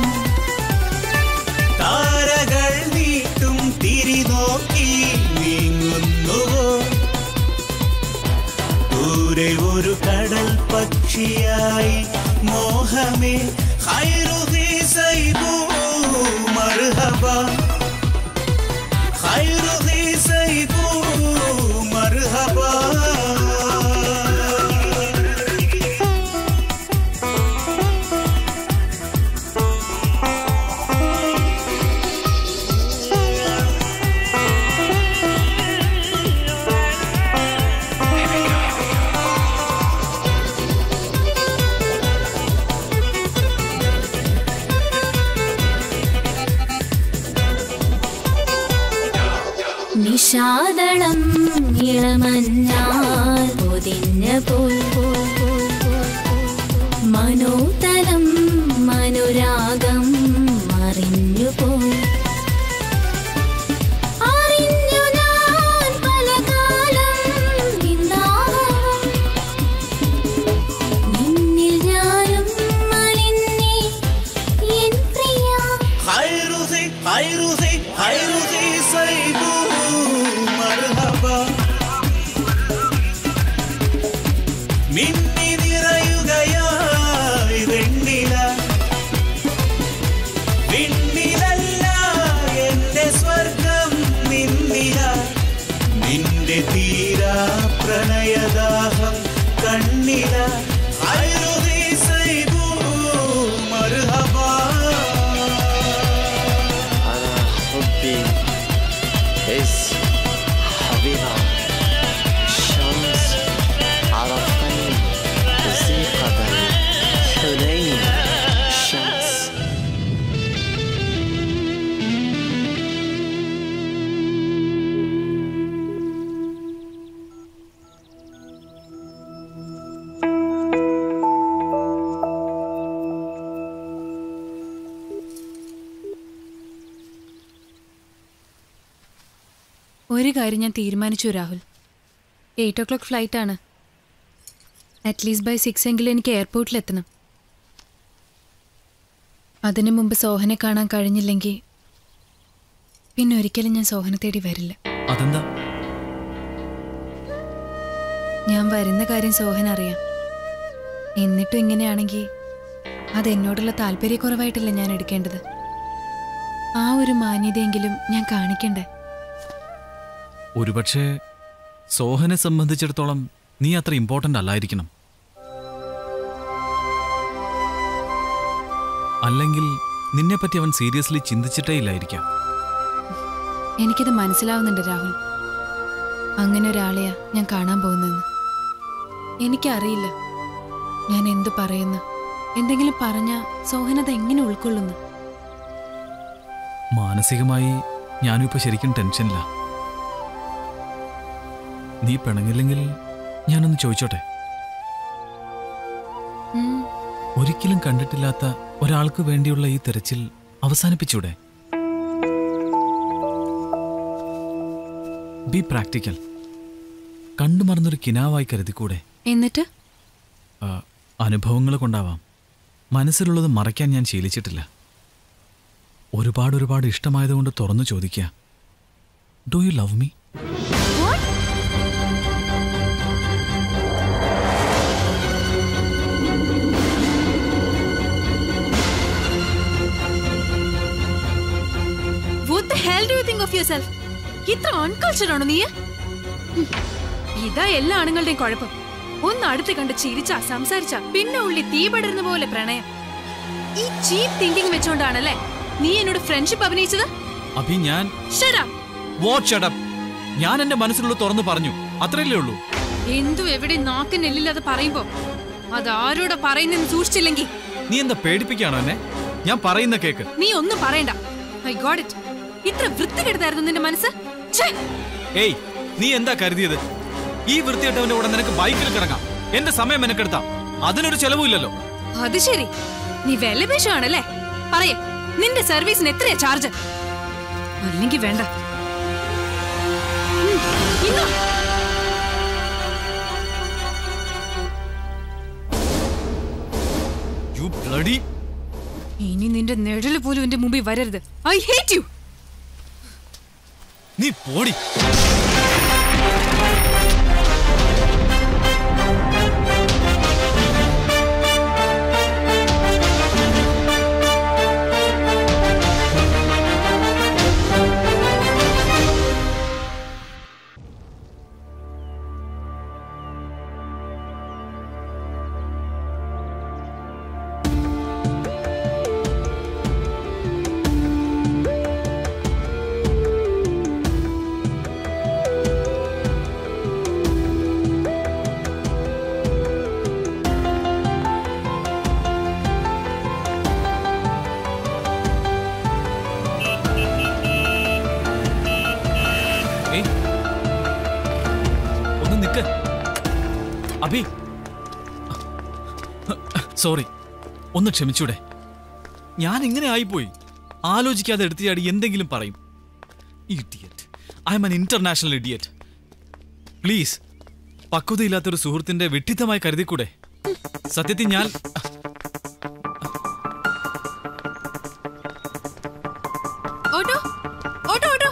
താരകൾ നീട്ടും തിരി നോക്കി നീങ്ങുന്നുവോ ദൂരെ ഒരു കടൽ പക്ഷിയായി മോഹമേ ഖൈറുഹി സൈബു മർഹബ ഖൈറുഹി സൈബു മർഹബ നിഷാദളം ഇളമഞ്ഞാൽ പൊതിഞ്ഞ പോൽ പോൽ പോൽ പോൽ പോൽ. മനോതലം മനുരാഗം മറിഞ്ഞു പോയി അറിഞ്ഞു ഞാൻ പലകാലം നിന്ദാഹം. നിന്നിൽ ഞാനും അലിഞ്ഞി എൻ പ്രിയ ഖൈറുഹി ഖൈറുഹി ഖൈറുഹി സൈബു മർഹബ മിന്നി നിറയുകയായി വെണ്ണില വിണ്ണിലല്ല എന്റെ സ്വർഗം നിന്നില നിന്റെ തീരാ പ്രണയദാഹം കണ്ണില ഖൈറുഹി സൈബു മർഹബ أنا حبي حس حبيبة الشمس عرفتني زيقة حنين الشمس ഒരു കാര്യം ഞാൻ തീരുമാനിച്ചു Rahul eight o'clock flight ആണ് അറ്റ്ലീസ്റ്റ് ബൈ സിക്സ് എങ്കിലും എനിക്ക് എയർപോർട്ടിൽ എത്തണം അതിനു മുമ്പ് സോഹനെ കാണാൻ കഴിഞ്ഞില്ലെങ്കിൽ പിന്നെ ഒരിക്കലും ഞാൻ സോഹനെ തേടി വരില്ല അതെന്താ ഞാൻ വരുന്ന കാര്യം സോഹൻ അറിയാം എന്നിട്ടും ഇങ്ങനെയാണെങ്കിൽ അത് എന്നോടുള്ള താല്പര്യക്കുറവായിട്ടല്ല ഞാൻ എടുക്കേണ്ടത് ആ ഒരു മാന്യതയെങ്കിലും ഞാൻ കാണിക്കണ്ടേ ഒരുപക്ഷെ സോഹനെ സംബന്ധിച്ചിടത്തോളം നീ അത്ര ഇമ്പോർട്ടൻ്റ് അല്ലായിരിക്കണം അല്ലെങ്കിൽ നിന്നെപ്പറ്റി അവൻ സീരിയസ്ലി ചിന്തിച്ചിട്ടേ ഇല്ലായിരിക്കാം എനിക്കത് മനസ്സിലാവുന്നുണ്ട് രാഹുൽ അങ്ങനെ ഒരാളെയാ ഞാൻ കാണാൻ പോകുന്നതെന്ന് എനിക്കറിയില്ല ഞാൻ എന്തു പറയുന്നു എന്തെങ്കിലും പറഞ്ഞ സോഹനത എങ്ങനെ ഉൾക്കൊള്ളുന്നു മാനസികമായി ഞാനും ഇപ്പൊ ശരിക്കും ടെൻഷനില്ല നീ പിണങ്ങില്ലെങ്കിൽ ഞാനൊന്ന് ചോദിച്ചോട്ടെ ഉം, ഒരിക്കലും കണ്ടിട്ടില്ലാത്ത ഒരാൾക്ക് വേണ്ടിയുള്ള ഈ തെരച്ചിൽ അവസാനിപ്പിച്ചൂടെ ബി പ്രാക്ടിക്കൽ കണ്ടുമറന്നൊരു കിനാവായി കരുതിക്കൂടെ എന്നിട്ട് ആ, അനുഭവങ്ങൾ കൊണ്ടാവാം മനസ്സിലുള്ളത് മറയ്ക്കാൻ ഞാൻ ശീലിച്ചിട്ടില്ല ഒരുപാട് ഒരുപാട് ഇഷ്ടമായതുകൊണ്ട് തുറന്നു ചോദിക്കുക do you love me What the hell do you think of yourself? ഇത്ര അൺകൾച്ചർ ആണോ നീ ഹും. ഇതാ എല്ലാ ആണുങ്ങളുടെയും കുഴപ്പം ഒന്ന് അടുത്ത് കണ്ട് ചിരിച്ച സംസാരിച്ച പിന്നെ ഉള്ളി തീ പടരുന്ന പോലെ പ്രണയം ഈ ചീപ്പ് തിങ്കിങ് വെച്ചോണ്ടാണല്ലേ നീ എന്നോട് ഫ്രണ്ട്ഷിപ്പ് അഭിനയിച്ചത് അഭി ഞാൻ Shut up. വാട്ട് ഷടപ്പ് ഞാൻ എന്റെ മനസ്സിലുള്ള തുറന്നു പറഞ്ഞു അത്രയല്ലേ ഉള്ളൂ എന്തു എവിടെ നാക്ക് നെല്ലില്ലാതെ പറയുമ്പോ അത് ആരോടാ പറയുന്നെന്ന് സൂക്ഷിച്ചില്ലെങ്കിൽ നീ എന്താ പേടിപ്പിക്കുകയാണോ എന്നെ ഞാൻ പറയുന്ന കേക്ക് നീ ഒന്നും പറയണ്ട ഐ ഗോട്ട് ഇറ്റ് ഇത്ര വൃത്തികെടുത്തായിരുന്നു നിന്റെ മനസ്സ് ഛേ! ഏയ് നീ എന്താ കരുതിയത് ഈ വൃത്തിയിട്ടവന്റെ കൂടെ നിനക്ക് ബൈക്കിൽ കിടക്കാം എന്റെ സമയം മെനക്കെടുത്താം അതിനൊരു ചെലവുമില്ലല്ലോ അത് ശരി നീ വിലപേശാണല്ലേ പറയേ നിന്റെ സർവീസിന് എത്രയാ ചാർജ് അല്ലെങ്കിൽ വേണ്ട ഉം, ഇങ്ങോ. യു ബ്ലഡി ഇനി നിന്റെ നിഴല് പോലും എന്റെ മുമ്പിൽ വരരുത് ഐ ഹേറ്റ് യു നീ പോടി ഏയ് ഒന്ന് നിക്ക് അഭി സോറി ഒന്ന് ക്ഷമിച്ചൂടെ ഞാൻ ഇങ്ങനെ ആയിപ്പോയി ആലോചിക്കാതെ എടുത്തു ചാടി എന്തെങ്കിലും പറയും idiot I'm an international idiot please പക്വതയില്ലാത്തൊരു സുഹൃത്തിന്റെ വിഡ്ഢിത്തമായി കരുതിക്കൂടെ സത്യത്തിൽ ഞാൻ auto auto auto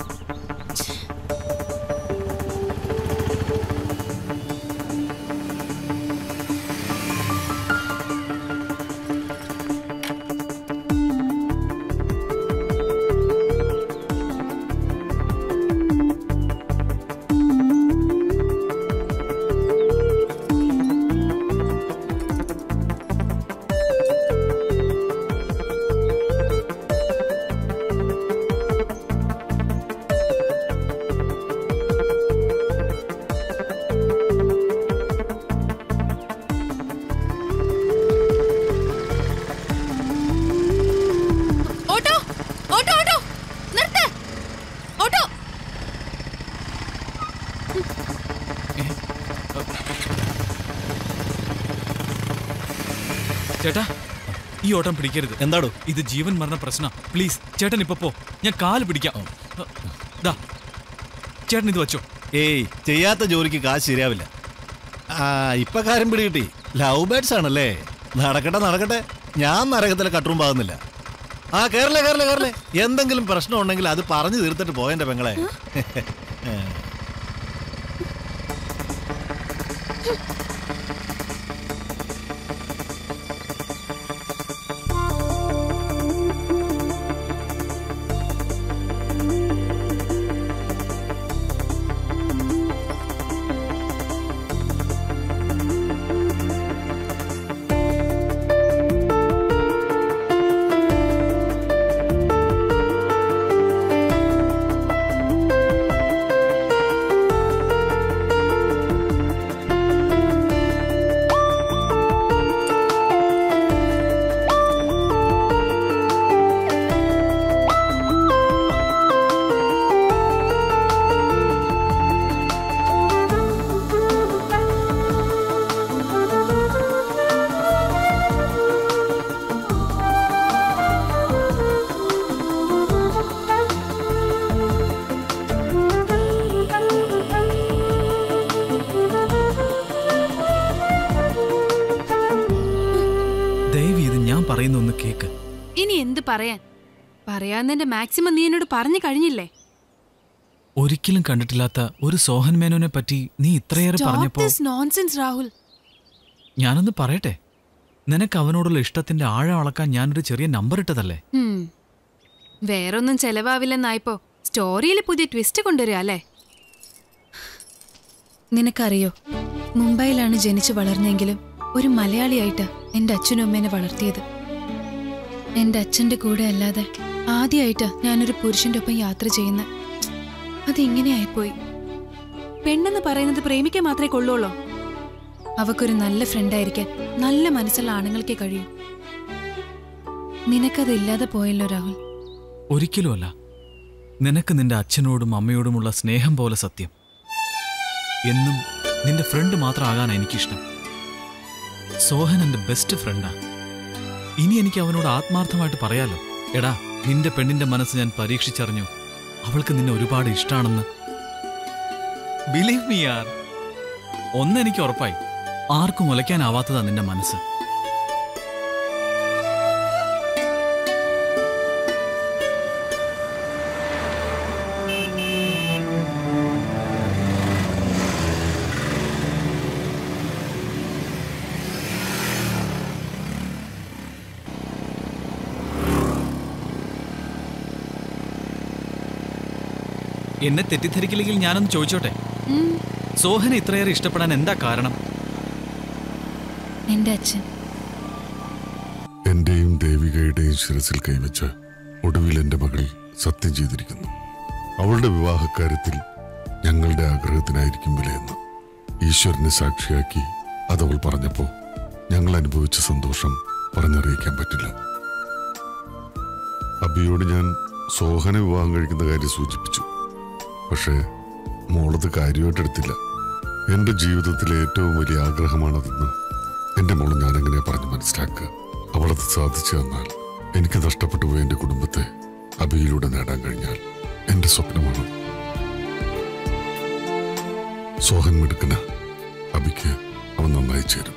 auto auto auto നിർത്ത് ഓട്ടോ ചേട്ടാ ഈ ഓട്ടം പിടിക്കരുത് എന്താടോ ഇത് ജീവൻ മരണ പ്രശ്നം പ്ലീസ് ചേട്ടൻ ഇപ്പൊ പോ ഞാൻ കാല് പിടിക്കാം ദാ ചേട്ടൻ ഇത് വെച്ചോ ഏയ് ചെയ്യാത്ത ജോലിക്ക് കാശ് ശരിയാവില്ല ആ ഇപ്പൊ കാര്യം പിടികിട്ടി ലവ് ബേഡ്സ് ആണല്ലേ നടക്കട്ടെ നടക്കട്ടെ ഞാൻ നരകത്തിലെ കട്ടും പാകുന്നില്ല ആ കേരളേ കേരളേ കേരളേ എന്തെങ്കിലും പ്രശ്നം ഉണ്ടെങ്കിൽ അത് പറഞ്ഞു തീർത്തിട്ട് പോയെന്റെ പെങ്ങളെ ദയവ് ഇത് ഞാൻ പറയുന്ന ഒന്ന് കേക്ക് ഇനി എന്ത് പറയാൻ പറയാന്നതിന്റെ മാക്സിമം നീ എന്നോട് പറഞ്ഞു കഴിഞ്ഞില്ലേ ഒരിക്കലും കണ്ടിട്ടില്ലാത്ത ഒരു സോഹൻ മേനോനെ പറ്റി നീ ഇത്രയേറെ പറഞ്ഞപ്പോ നോൺസെൻസ് രാഹുൽ ഞാനൊന്ന് പറയട്ടെ നിനക്ക് അവനോടുള്ള ഇഷ്ടത്തിന്റെ ആഴം അളക്കാൻ ഞാനൊരു ചെറിയ നമ്പർ ഇട്ടതല്ലേ ഉം. വേറൊന്നും ചെലവാവില്ലെന്നായപ്പോ സ്റ്റോറിയിൽ പുതിയ ട്വിസ്റ്റ് കൊണ്ടുവരിക അല്ലേ നിനക്കറിയോ മുംബൈയിലാണ് ജനിച്ചു വളർന്നെങ്കിലും ഒരു മലയാളിയായിട്ട് എന്റെ അച്ഛനും അമ്മേനെ വളർത്തിയത് എന്റെ അച്ഛന്റെ കൂടെ അല്ലാതെ ആദ്യമായിട്ട് ഞാനൊരു പുരുഷന്റെ ഒപ്പം യാത്ര ചെയ്യുന്ന അതിങ്ങനെയായിപ്പോയി പെണ്ണെന്ന് പറയുന്നത് പ്രേമിക്കാൻ മാത്രമേ കൊള്ളുള്ളൂ അവക്കൊരു നല്ല ഫ്രണ്ടായിരിക്കാൻ നല്ല മനസ്സുള്ള ആണുങ്ങൾക്കേ കഴിയൂ നിനക്കതില്ലാതെ പോയല്ലോ രാഹുൽ ഒരിക്കലുമല്ല നിനക്ക് നിന്റെ അച്ഛനോടും അമ്മയോടുമുള്ള സ്നേഹം പോലെ സത്യം എന്നും നിന്റെ ഫ്രണ്ട് മാത്രമാകാനാ എനിക്കിഷ്ടം സോഹൻ എന്റെ ബെസ്റ്റ് ഫ്രണ്ടാ ഇനി എനിക്ക് അവനോട് ആത്മാർത്ഥമായിട്ട് പറയാലോ എടാ നിന്റെ പെണ്ണിന്റെ മനസ്സ് ഞാൻ പരീക്ഷിച്ചറിഞ്ഞു അവൾക്ക് നിന്നെ ഒരുപാട് ഇഷ്ടാണെന്ന് ബിലീവ് മീ യാർ ഒന്നെനിക്ക് ഉറപ്പായി ആർക്കും ഉലയ്ക്കാനാവാത്തതാ നിന്റെ മനസ്സ് എന്നെ തെറ്റിദ്ധരിക്കില്ലെങ്കിൽ ഞാനൊന്ന് ചോദിച്ചോട്ടെ സോഹനെ ഇത്രയേറെ ഇഷ്ടപ്പെടാൻ എന്താ കാരണം നിന്റെ അച്ഛൻ എന്റെയും ദേവികയുടെയും ശിരസിൽ കൈവച്ച് ഒടുവിൽ എന്റെ മകൾ സത്യം ചെയ്തിരിക്കുന്നു അവളുടെ വിവാഹക്കാര്യത്തിൽ ഞങ്ങളുടെ ആഗ്രഹത്തിനായിരിക്കും വിലയെന്ന് ഈശ്വരനെ സാക്ഷിയാക്കി അതവൾ പറഞ്ഞപ്പോ ഞങ്ങൾ അനുഭവിച്ച സന്തോഷം പറഞ്ഞറിയിക്കാൻ പറ്റില്ല അബിയോട് ഞാൻ സോഹന വിവാഹം കഴിക്കുന്ന കാര്യം സൂചിപ്പിച്ചു പക്ഷേ മോളത് കാര്യമായിട്ടെടുത്തില്ല എന്റെ ജീവിതത്തിലെ ഏറ്റവും വലിയ ആഗ്രഹമാണതെന്ന് എന്റെ മോള് ഞാൻ എങ്ങനെ പറഞ്ഞു മനസ്സിലാക്കുക അവളത് സാധിച്ചു തന്നാൽ എനിക്ക് നഷ്ടപ്പെട്ടു പോയ എന്റെ കുടുംബത്തെ അബിയിലൂടെ നേടാൻ കഴിഞ്ഞാൽ എന്റെ സ്വപ്നമാണ് സോഹൻ മിടുക്കന അബിക്ക് അവൻ നന്നായി ചേരും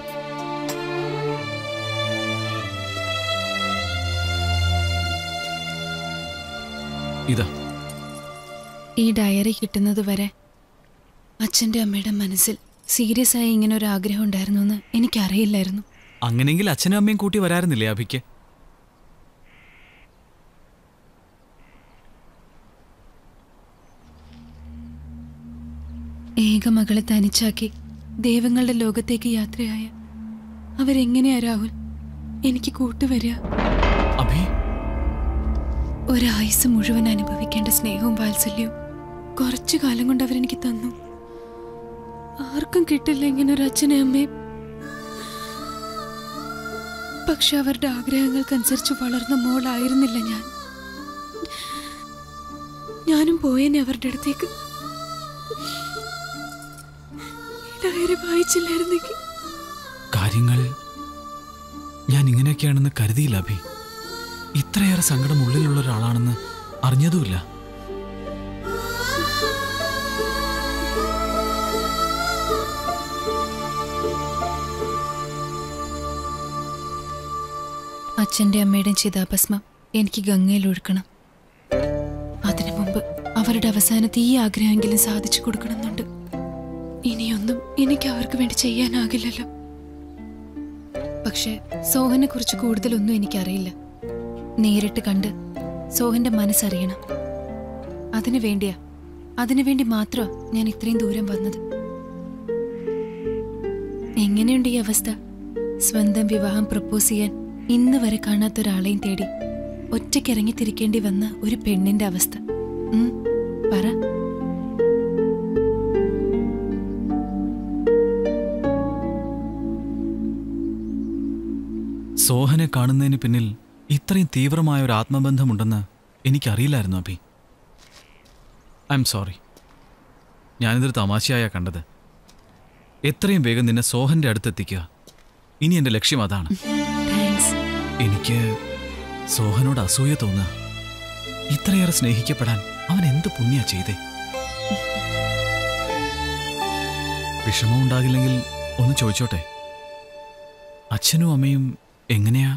ഇതാ ഈ ഡയറി കിട്ടുന്നത് വരെ അച്ഛൻ്റെ അമ്മയുടെ മനസ്സിൽ സീരിയസ് ആയി ഇങ്ങനെ ഒരു ആഗ്രഹം ഉണ്ടായിരുന്നു എന്ന് എനിക്കറിയില്ലായിരുന്നു അങ്ങനെയെങ്കിൽ അച്ഛനും അമ്മയും കൂട്ടി വരാറുന്നില്ലേ അഭിക്ക് ഏക മകളെ തനിച്ചാക്കി ദൈവങ്ങളുടെ ലോകത്തേക്ക് യാത്രയായ അവരെങ്ങനെയാ രാഹുൽ എനിക്ക് കൂട്ടുവരിക അഭി ഒരായുസ് മുഴുവൻ അനുഭവിക്കേണ്ട സ്നേഹവും വാത്സല്യവും കുറച്ചു കാലം കൊണ്ട് അവരെനിക്ക് തന്നു ആർക്കും കിട്ടില്ല ഇങ്ങനെ ഒരു അച്ഛനെ അമ്മയും പക്ഷെ അവരുടെ ആഗ്രഹങ്ങൾക്കനുസരിച്ച് വളർന്ന മോളായിരുന്നില്ല ഞാൻ ഞാനും പോയേനെ അവരുടെ അടുത്തേക്ക് ഈ ഡയറി വായിച്ചില്ലായിരുന്നെങ്കിൽ കാര്യങ്ങൾ ഞാൻ ഇങ്ങനെയൊക്കെയാണെന്ന് കരുതിയില്ല അഭി ഇത്രയേറെ സങ്കടം ഉള്ളിലുള്ള ഒരാളാണെന്ന് അറിഞ്ഞതുമില്ല അച്ഛൻ്റെ അമ്മയുടെയും ചിതാഭസ്മം എനിക്ക് ഗംഗയിൽ ഒഴുക്കണം അതിനു മുമ്പ് അവരുടെ അവസാനത്തെ ഈ ആഗ്രഹമെങ്കിലും സാധിച്ചു കൊടുക്കണമെന്നുണ്ട് ഇനിയൊന്നും എനിക്ക് അവർക്ക് വേണ്ടി ചെയ്യാനാകില്ലല്ലോ പക്ഷെ സോഹനെ കുറിച്ച് കൂടുതലൊന്നും എനിക്കറിയില്ല നേരിട്ട് കണ്ട് സോഹന്റെ മനസ്സറിയണം അതിനു വേണ്ടിയാ അതിനു വേണ്ടി മാത്രമാ ഞാൻ ഇത്രയും ദൂരം വന്നത് എങ്ങനെയുണ്ട് ഈ അവസ്ഥ സ്വന്തം വിവാഹം പ്രപ്പോസ് ചെയ്യാൻ ഇന്ന് വരെ കാണാത്ത ഒരാളെയും തേടി ഒറ്റയ്ക്ക് ഇറങ്ങിത്തിരിക്കേണ്ടി വന്ന ഒരു പെണ്ണിന്റെ അവസ്ഥ ഉം, പറ സോഹനെ കാണുന്നതിന് പിന്നിൽ ഇത്രയും തീവ്രമായ ഒരു ആത്മബന്ധമുണ്ടെന്ന് എനിക്കറിയില്ലായിരുന്നു അഭി ഐ എം സോറി ഞാനിതൊരു തമാശയായ കണ്ടത് എത്രയും വേഗം നിന്നെ സോഹന്റെ അടുത്തെത്തിക്കുക ഇനി എൻ്റെ ലക്ഷ്യം അതാണ് എനിക്ക് സോഹനോട് അസൂയ തോന്നുക ഇത്രയേറെ സ്നേഹിക്കപ്പെടാൻ അവൻ എന്ത് പുണ്യ ചെയ്തേ വിഷമം ഉണ്ടാകില്ലെങ്കിൽ ഒന്ന് ചോദിച്ചോട്ടെ അച്ഛനും അമ്മയും എങ്ങനെയാ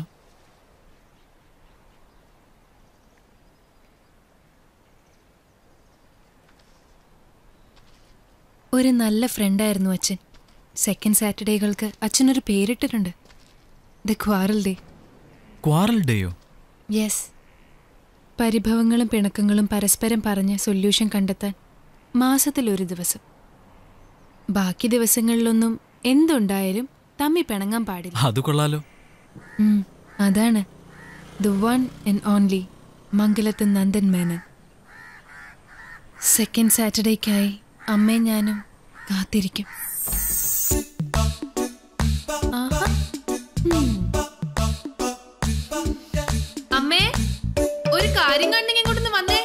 ഒരു നല്ല ഫ്രണ്ടായിരുന്നു അച്ഛൻ സെക്കൻഡ് സാറ്റർഡേകൾക്ക് അച്ഛനൊരു പേരിട്ടിട്ടുണ്ട് ദ ക്വാറൽ ഡേ ക്വാറൽ ഡേയോ യെസ് പരിഭവങ്ങളും പിണക്കങ്ങളും പരസ്പരം പറഞ്ഞ് സൊല്യൂഷൻ കണ്ടെത്താൻ മാസത്തിൽ ഒരു ദിവസം ബാക്കി ദിവസങ്ങളിലൊന്നും എന്തുണ്ടായാലും തമ്മി പിണങ്ങാൻ പാടില്ല അത് കൊള്ളാലോ ഉം, അതാണ് the one and only Mangalath Nandan Menon second സാറ്റർഡേക്കായി അമ്മയും ഞാനും കാത്തിരിക്കും ആഹാ. ഉം. ഒരു കാര്യം കണ്ടെങ്കിൽ ഇങ്ങോട്ടൊന്ന് വന്നേ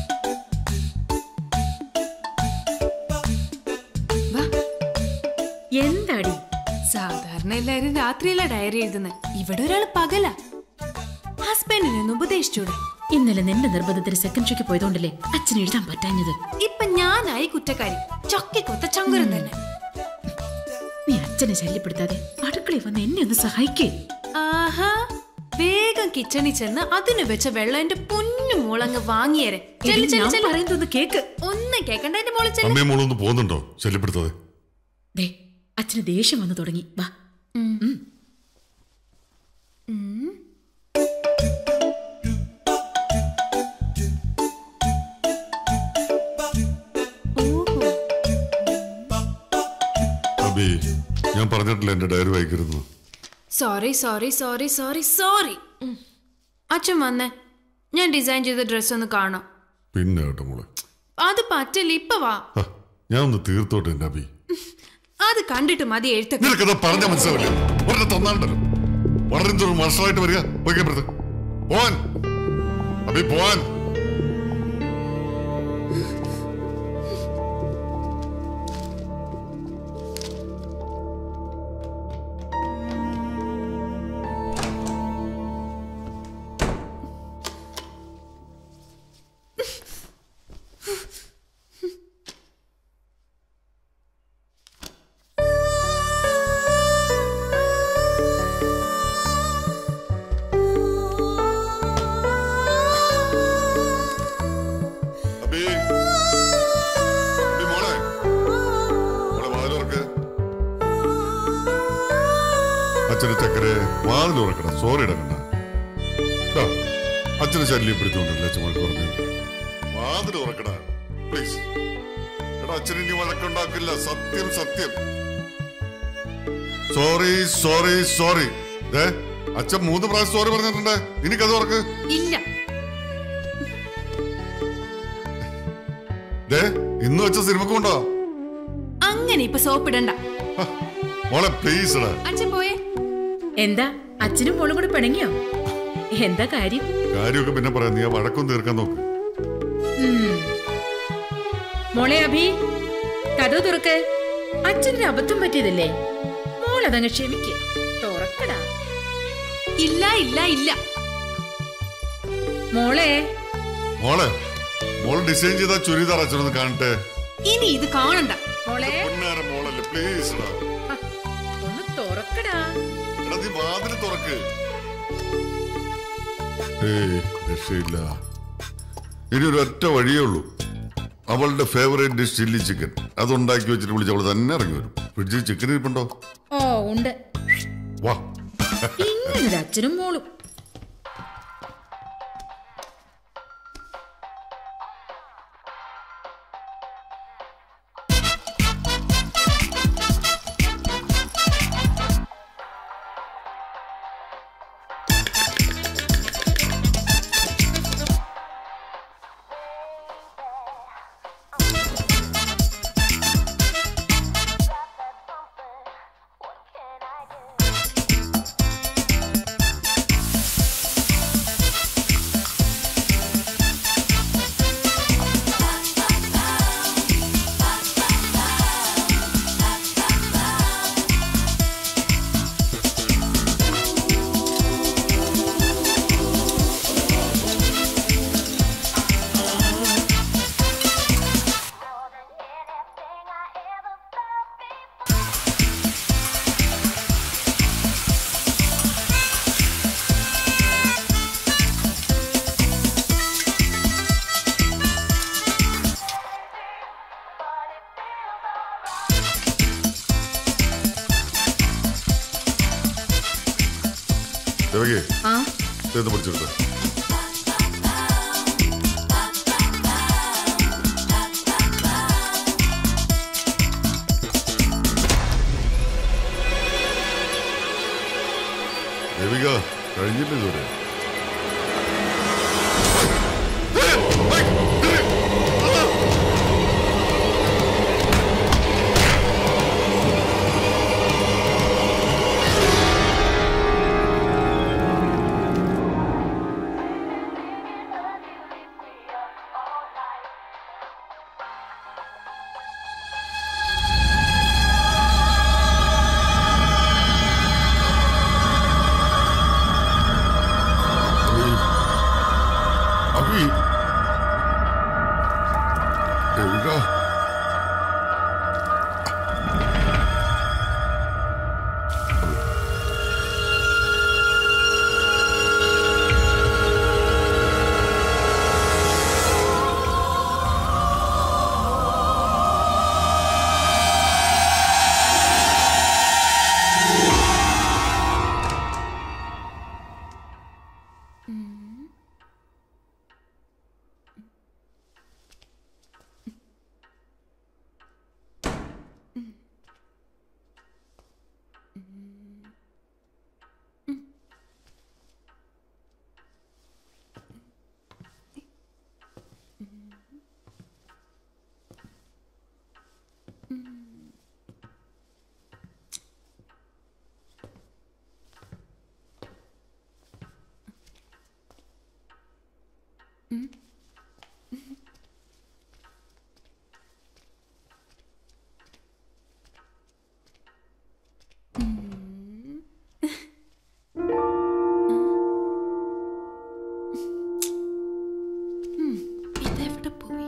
എന്താടി സാധാരണ എല്ലാരും രാത്രിയല്ല ഡയറി എഴുതുന്നത് ഇവിടെ ഒരാൾ പകല ഹസ്ബൻഡിനൊന്ന് ഉപദേശിച്ചൂടെ ഇന്നലെ നിന്റെ നിർബന്ധത്തിന് സെക്കൻഡ് ഷോയ്ക്ക് പോയതുകൊണ്ടല്ലേ അച്ഛൻ എഴുതാൻ പറ്റാഞ്ഞത് ഇപ്പൊ ഞാനായി കുറ്റക്കാരി ചൊക്കിക്കൊത്ത ചങ്കുരം തന്നെ നീ അച്ഛനെ ശല്യപ്പെടുത്താതെ അടുക്കളയിൽ വന്ന് എന്നെ ഒന്ന് സഹായിക്കേ ആഹാ വേഗം കിച്ചണിൽ ചെന്ന് അതിന് വെച്ച വെള്ളം എന്റെ പൊന്നു മോളങ്ങ് വാങ്ങിയേരെ ചെല്ല്, എടി, ചെല്ല്, ഞാൻ ചെല്ല്. പറയുന്നതൊന്ന് കേക്ക് ഒന്നും കേക്കണ്ട എന്റെ മോളെ ചെല്ല്. അമ്മയും മോളൊന്ന് പോകുന്നുണ്ടോ ശല്യപ്പെടുത്താതെ ദേ അച്ഛന് ദേഷ്യം വന്നു തുടങ്ങി വാ ഉം. ഉം. ഉം. അബി ഞാൻ പറഞ്ഞിട്ടില്ല എന്റെ ഡയറി വായിക്കരുത് sorry sorry sorry sorry sorry അച്ഛൻ വന്നേ ഞാൻ ഡിസൈൻ ചെയ്ത ഡ്രസ് ഒന്ന് കാണാം പിന്നെ കേട്ടോ മോളെ അത് പറ്റില്ല ഇപ്പൊ വാ ഹ, ഞാൻ ഒന്ന് തീർത്തോട്ടെ എന്റെ അബി അത് കണ്ടിട്ട് മതി എഴുത്തൊക്കെ നിനക്കത് പറഞ്ഞ മനസ്സിലാവില്ല ഒരെണ്ണം തന്നാണ്ടല്ലോ വളരെ എന്തോരം വർഷമായിട്ട് വരിക പോയിക്കപ്പുറത്ത് പോവാൻ അബി പോവാൻ അബി അബി മോളെ മോളെ വാതിലുറക്ക് അച്ഛന് ചക്കരെ വാതിൽ ഉറക്കണം സോറി ഇടക്കണ്ട ടാ, അച്ഛനെ ശല്യപ്പെടുത്തുകൊണ്ടല്ലേ അച്ഛൻ വഴക്ക് പറഞ്ഞു വാതിൽ ഉറക്കട പ്ലീസ് എടാ അച്ഛൻ ഇനി വഴക്കുണ്ടാക്കില്ല സത്യം സത്യം സോറി സോറി സോറി ഏ അച്ഛൻ മൂന്ന് പ്രാവശ്യം സോറി പറഞ്ഞിട്ടുണ്ട് ഇനി കഥ ഉറക്ക് ഇല്ല ദേ ഇന്ന് വെച്ച സിനിമക്ക് കൊണ്ടോ അങ്ങനെ ഇപ്പൊ സോപ്പിടണ്ട മോളെ പ്ലീസ് എടാ അച്ഛൻ പോയേ എന്താ അച്ഛനും മോളും കൂടെ പിണങ്ങിയോ എന്താ കാര്യം കാര്യമൊക്കെ പിന്നെ പറയാം നീ ആ വഴക്കം തീർക്കാൻ നോക്ക് ഉം. മോളെ അഭി കഥ തുറക്ക് അച്ഛനൊരു അബദ്ധം പറ്റിയതല്ലേ മോൾ അതങ്ങ് ക്ഷമിക്കുക തുറക്കടാ ഇല്ല ഇല്ല ഇല്ല മോളെ മോളെ മോള് ഡിസൈൻ ചെയ്ത ചുരിദാർ അച്ഛനൊന്ന് കാണട്ടെ ഇനി ഇത് കാണണ്ട മോളെ പൊന്നാര മോളല്ലേ പ്ലീസ് എടാ ഒന്ന് തുറക്കടാ എടാ നീ വാതിൽ തുറക്ക് ഏയ് രക്ഷയില്ല ഇനി ഒരു ഒറ്റ വഴിയേ ഉള്ളൂ അവളുടെ ഫേവറേറ്റ് ഡിഷ് ചില്ലി ചിക്കൻ അതുണ്ടാക്കി വെച്ചിട്ട് വിളിച്ച് അവൾ തന്നെ ഇറങ്ങി വരും ഫ്രിഡ്ജിൽ ചിക്കൻ ഇരിപ്പുണ്ടോ ഓ ഉണ്ട് വാ ഇങ്ങനൊരു അച്ഛനും മോളും ദേവകി ആ ഇത് പിടിച്ചെടുത്ത് ദേവിക കഴിഞ്ഞില്ല ഇതുവരെ ദേവിക ഇതെവിടെ പോയി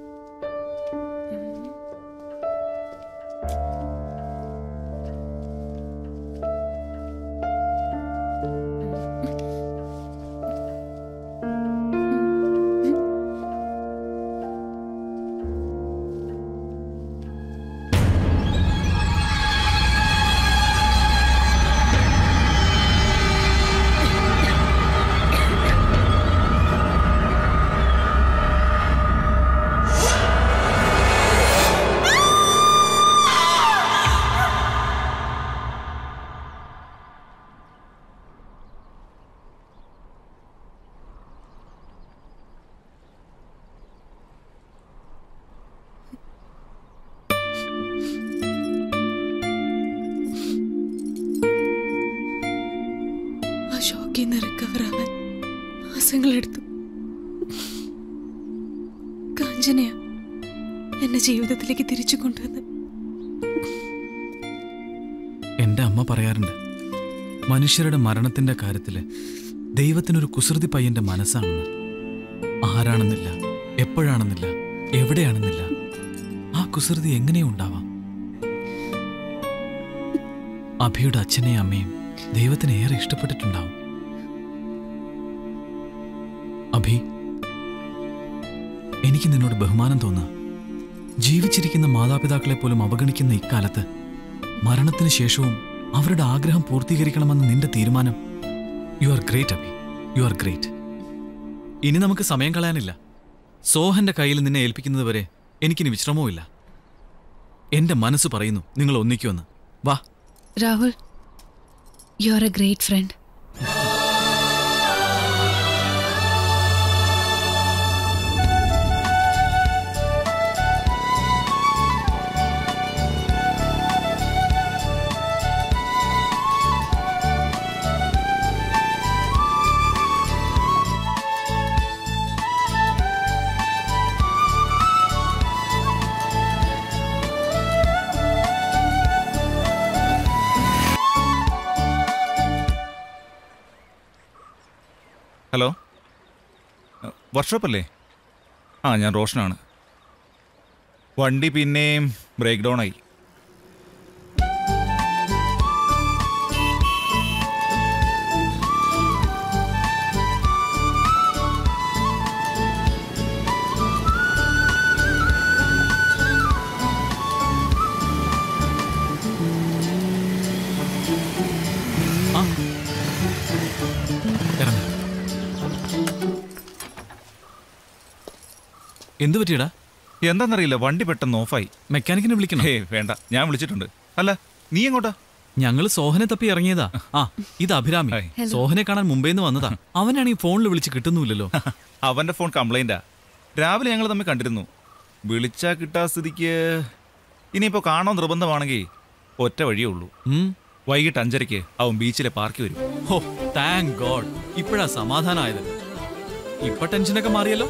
ആ ഷോക്കിൽ നിന്ന് റിക്കവർ ആവാൻ മാസങ്ങളെടുത്തു കാഞ്ചനയ എന്നെ ജീവിതത്തിലേക്ക് തിരിച്ചു കൊണ്ടുവന്ന് എന്റെ അമ്മ പറയാറുണ്ട് മനുഷ്യരുടെ മരണത്തിന്റെ കാര്യത്തില് ദൈവത്തിനൊരു കുസൃതി പയ്യന്റെ മനസ്സാണെന്ന് ആരാണെന്നില്ല എപ്പോഴാണെന്നില്ല എവിടെയാണെന്നില്ല ആ കുസൃതി എങ്ങനെയും ഉണ്ടാവാം അഭിയുടെ അച്ഛനെയും അമ്മയും ദൈവത്തിന് ഏറെ ഇഷ്ടപ്പെട്ടിട്ടുണ്ടാവും അഭി എനിക്ക് നിന്നോട് ബഹുമാനം തോന്നുക ജീവിച്ചിരിക്കുന്ന മാതാപിതാക്കളെ പോലും അവഗണിക്കുന്ന ഇക്കാലത്ത് മരണത്തിന് ശേഷവും അവരുടെ ആഗ്രഹം പൂർത്തീകരിക്കണമെന്ന നിന്റെ തീരുമാനം you are great Abhi you are great ഇനി നമുക്ക് സമയം കളയാനില്ല സോഹന്റെ കയ്യിൽ നിന്നെ ഏൽപ്പിക്കുന്നത് വരെ എനിക്കിനി വിശ്രമവുമില്ല എന്റെ മനസ്സ് പറയുന്നു നിങ്ങൾ ഒന്നിക്കുമെന്ന് വാ Rahul you are a great friend hello workshop അല്ലേ ആ ഞാൻ റോഷനാണ് വണ്ടി പിന്നെയും ബ്രേക്ക് ഡൗൺ ആയി ഇറങ്ങ്. എന്ത് പറ്റിയടാ എന്താണെന്നറിയില്ല വണ്ടി പെട്ടെന്ന് ഓഫായി മെക്കാനിക്കിനെ വിളിക്കണം ഹേ വേണ്ട ഞാൻ വിളിച്ചിട്ടുണ്ട് അല്ല നീ എങ്ങോട്ടാ ഞങ്ങള് സോഹനെ തപ്പി ഇറങ്ങിയതാ ആ ഇത് അഭിരാമി Hello. സോഹനെ കാണാൻ മുംബൈയിൽ നിന്ന് വന്നതാ അവനാണെങ്കിൽ ഫോണിൽ വിളിച്ച് കിട്ടുന്നുമില്ലല്ലോ അവന്റെ ഫോൺ കംപ്ലൈന്റാ രാവിലെ ഞങ്ങൾ തമ്മിൽ കണ്ടിരുന്നു വിളിച്ചാ കിട്ടാ സ്ഥിതിക്ക് ഇനിയിപ്പോ കാണാൻ നിർബന്ധമാണെങ്കിൽ ഒറ്റ വഴിയേ ഉള്ളൂ വൈകിട്ട് അഞ്ചരയ്ക്ക് അവൻ ബീച്ചിലെ പാർക്കിൽ വരും ഹോ താങ്ക് ഗോഡ് ഇപ്പോഴാ സമാധാനമായത് ഇപ്പൊ ടെൻഷനൊക്കെ മാറിയല്ലോ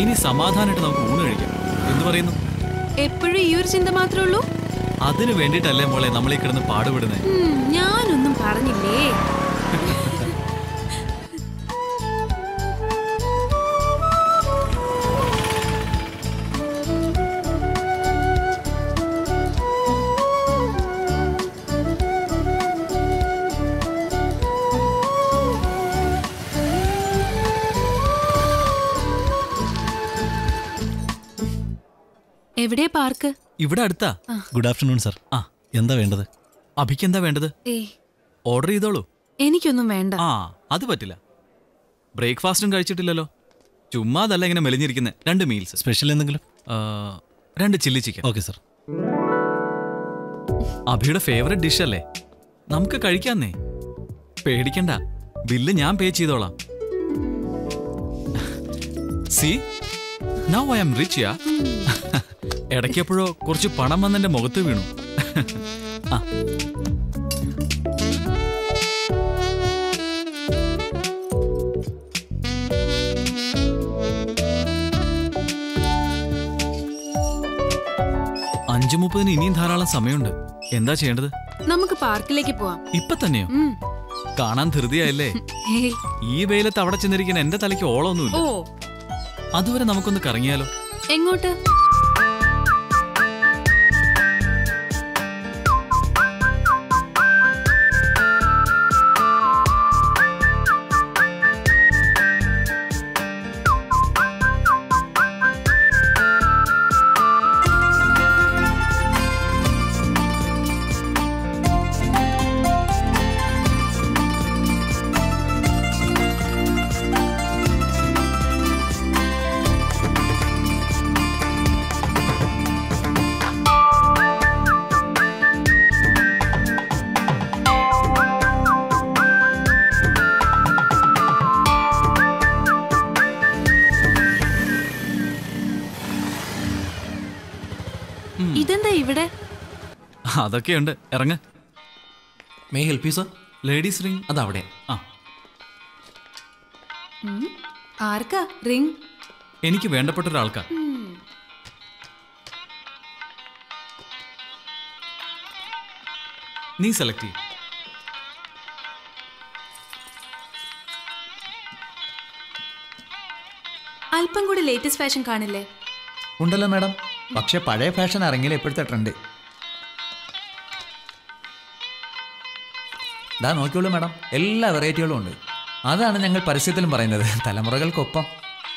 ഇനി സമാധാനമായിട്ട് നമുക്ക് ഊണ് കഴിക്കാം എന്തു പറയുന്നു എപ്പോഴും ഈ ഒരു ചിന്ത മാത്രമേ ഉള്ളൂ അതിനു വേണ്ടിയിട്ടല്ലേ മോളെ നമ്മൾ ഈ കിടന്ന് പാടുപെടുന്നത് ഉം, ഞാനൊന്നും പറഞ്ഞില്ലേ എവിടെ പാർക്ക് ഇവിടെ അടുത്താ ഗുഡ് ആഫ്റ്റർനൂൺ സർ ആ എന്താ വേണ്ടത് അഭിക്ക് എന്താ വേണ്ടത് ഏ ഓർഡർ ചെയ്തോളൂ എനിക്കൊന്നും വേണ്ട ആ അത് പറ്റില്ല ബ്രേക്ക്ഫാസ്റ്റും കഴിച്ചിട്ടില്ലല്ലോ ചുമ്മാ അതല്ല ഇങ്ങനെ മെലിഞ്ഞിരിക്കുന്നത് രണ്ട് മീൽസ് സ്പെഷ്യൽ എന്തെങ്കിലും രണ്ട് ചില്ലി ചിക്കൻ ഓക്കെ സർ അഭിയുടെ ഫേവറേറ്റ് ഡിഷ് അല്ലേ നമുക്ക് കഴിക്കാന്നേ പേടിക്കണ്ട ബില്ല് ഞാൻ പേ ചെയ്തോളാം see now I'm rich yeah ഇടയ്ക്കെപ്പോഴോ കുറച്ച് പണം വന്നെന്റെ മുഖത്ത് വീണു ആ അഞ്ചു മുപ്പതിന് ഇനിയും ധാരാളം സമയമുണ്ട് എന്താ ചെയ്യേണ്ടത് നമുക്ക് പാർക്കിലേക്ക് പോവാം ഇപ്പൊ തന്നെയോ ഉം. കാണാൻ ധൃതിയായല്ലേ ഹേയ് ഈ വെയിലത്ത് അവിടെ ചെന്നിരിക്കുന്ന എന്റെ തലയ്ക്ക് ഓളമൊന്നുമില്ല ഓ അതുവരെ നമുക്കൊന്ന് കറങ്ങിയാലോ എങ്ങോട്ട് ഇതെന്താ ഇവിടെ അതൊക്കെയുണ്ട് ഇറങ്ങ may help you sir ladies ring അതവിടെ ആ ഉം. ആർക്കാ റിംഗ് എനിക്ക് വേണ്ടപ്പെട്ട ഒരാൾക്കാ നീ സെലക്ട് ചെയ്യും അല്പം കൂടി ലേറ്റസ്റ്റ് ഫാഷൻ കാണില്ലേ ഉണ്ടല്ലോ മാഡം പക്ഷെ പഴയ ഫാഷൻ ഇറങ്ങിയില്ല ഇപ്പോഴത്തെ ട്രെൻഡ് ദാ നോക്കിയോളൂ മാഡം എല്ലാ വെറൈറ്റികളും ഉണ്ട് അതാണ് ഞങ്ങൾ പരസ്യത്തിലും പറയുന്നത് തലമുറകൾക്കൊപ്പം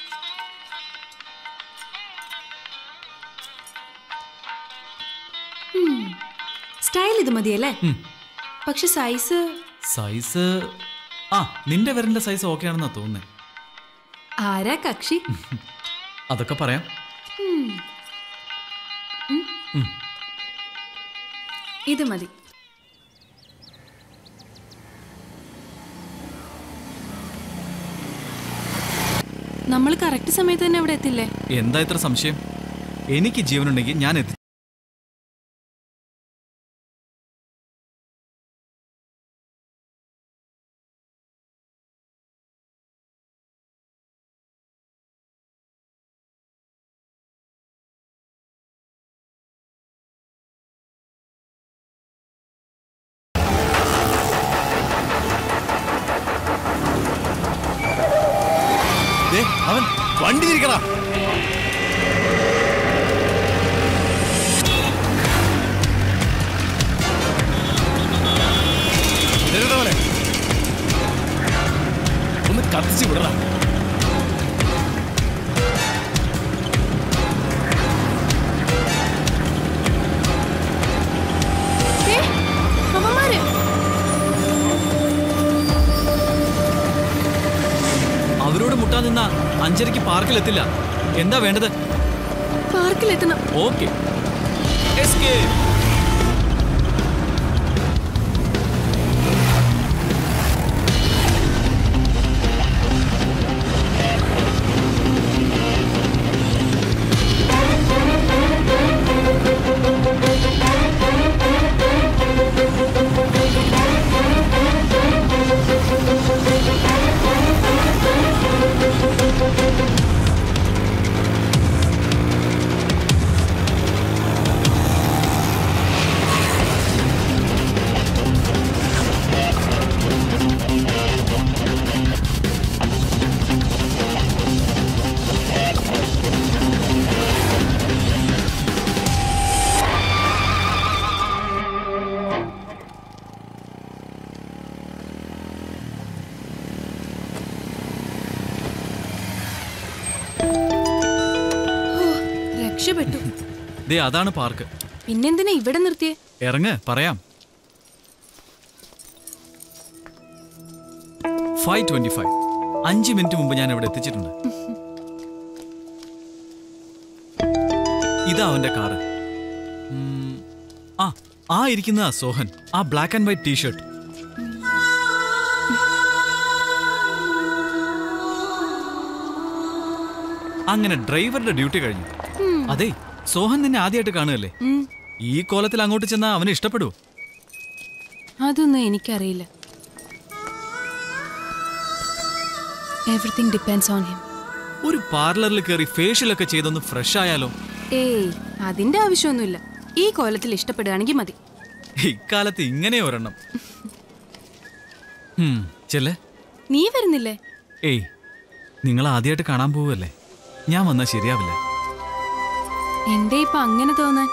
സ്റ്റൈൽ ഇത് മതിയല്ലേ പക്ഷെ സൈസ് സൈസ് ആ നിന്റെ വിരലിന്റെ സൈസ് ഓക്കെ ആണെന്നാ തോന്നുന്നേ ആരാ കക്ഷി അതൊക്കെ പറയാം ഉം. ഉം. ഉം. ഇത് മതി നമ്മൾ കറക്റ്റ് സമയത്ത് തന്നെ ഇവിടെ എത്തില്ലേ എന്താ ഇത്ര സംശയം എനിക്ക് ജീവനുണ്ടെങ്കിൽ ഞാൻ എത്തി ദേ, അവൻ വണ്ടി തിരിക്കടാ ഇതെഴുതവനെ. ഒന്ന് കത്തിച്ച് വിടടാ ഏ, അവന്മാര് അവരോട് മുട്ടാൻ നിന്നാ അഞ്ചരയ്ക്ക് പാർക്കിൽ എത്തില്ല എന്താ വേണ്ടത് പാർക്കിൽ എത്തണം ഓക്കെ എസ്കേപ്പ് രക്ഷപ്പെട്ടു ദേ അതാണ് പാർക്ക് പിന്നെന്തിനാ ഇവിടെ നിർത്തിയേ ഇറങ്ങ് പറയാം ഫൈവ് ട്വന്റി ഫൈവ് അഞ്ച് മിനിറ്റ് മുമ്പ് ഞാൻ ഇവിടെ എത്തിച്ചിട്ടുണ്ട് ഇതാ അവന്റെ കാറ് ഉം, ആ ആ ഇരിക്കുന്ന സോഹൻ ആ ബ്ലാക്ക് ആൻഡ് വൈറ്റ് ടീഷർട്ട് അങ്ങനെ ഡ്രൈവറുടെ ഡ്യൂട്ടി കഴിഞ്ഞു ഉം. അതെ സോഹൻ നിന്നെ ആദ്യമായിട്ട് കാണുകയല്ലേ ഉം. ഈ കോലത്തിൽ അങ്ങോട്ട് ചെന്നാ അവനെ ഇഷ്ടപ്പെടൂ അതൊന്നും എനിക്കറിയില്ല എവറിത്തിങ് ഡിപ്പെൻസ് ഓൺ ഹിം ഒരു പാർലറിൽ കയറി ഫേഷ്യലൊക്കെ ചെയ്തൊന്ന് ഫ്രഷ് ആയാലോ ഏയ് അതിന്റെ ആവശ്യമൊന്നുമില്ല ഈ കോലത്തിൽ ഇഷ്ടപ്പെടുകയാണെങ്കിൽ മതി ഇക്കാലത്ത് ഇങ്ങനെ ഒരെണ്ണം ഹും, ചെല്ലേ നീ വരുന്നില്ലേ ഏയ് നിങ്ങൾ ആദ്യമായിട്ട് കാണാൻ പോവല്ലേ ഞാൻ വന്നാൽ ശരിയാവില്ല എന്തേ ഇപ്പൊ അങ്ങനെ തോന്നാൻ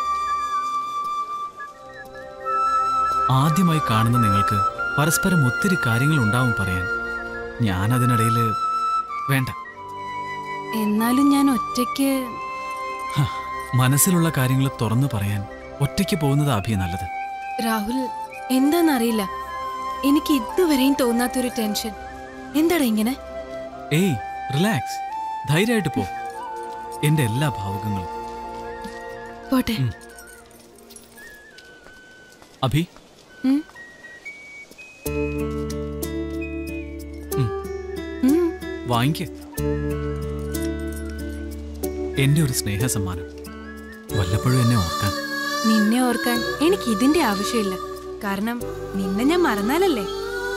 ആദ്യമായി കാണുന്ന നിങ്ങൾക്ക് പരസ്പരം ഒത്തിരി കാര്യങ്ങൾ ഉണ്ടാവും പറയാൻ ഞാൻ അതിനിടയിൽ വേണ്ട എന്നാലും ഞാൻ ഒറ്റയ്ക്ക് ഹ, മനസ്സിലുള്ള കാര്യങ്ങൾ തുറന്നു പറയാൻ ഒറ്റയ്ക്ക് പോകുന്നത് അഭിയ നല്ലത് രാഹുൽ എന്താന്നറിയില്ല എനിക്ക് ഇതുവരെയും തോന്നാത്തൊരു ടെൻഷൻ എന്താടാ ഇങ്ങനെ ഏയ് റിലാക്സ് ധൈര്യമായിട്ട് പോ എന്റെ എല്ലാ ഭാവുകങ്ങളും പോട്ടെ അഭി ഉം. ഉം. ഉം. വാങ്ങിക്ക് എന്റെ ഒരു സ്നേഹ സമ്മാനം വല്ലപ്പോഴും എന്നെ ഓർക്കാൻ നിന്നെ ഓർക്കാൻ എനിക്ക് ഇതിന്റെ ആവശ്യമില്ല കാരണം നിന്നെ ഞാൻ മറന്നാലല്ലേ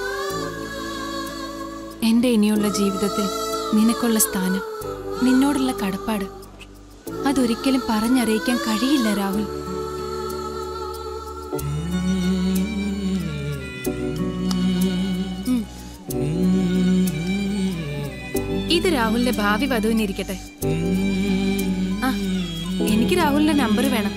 എന്റെ ഇനിയുള്ള ജീവിതത്തിൽ നിനക്കുള്ള സ്ഥാനം നിന്നോടുള്ള കടപ്പാട് അതൊരിക്കലും പറഞ്ഞറിയിക്കാൻ കഴിയില്ല രാഹുൽ ഉം. ഇത് രാഹുലിന്റെ ഭാവി വധുവിനിരിക്കട്ടെ ആ എനിക്ക് രാഹുലിന്റെ നമ്പർ വേണം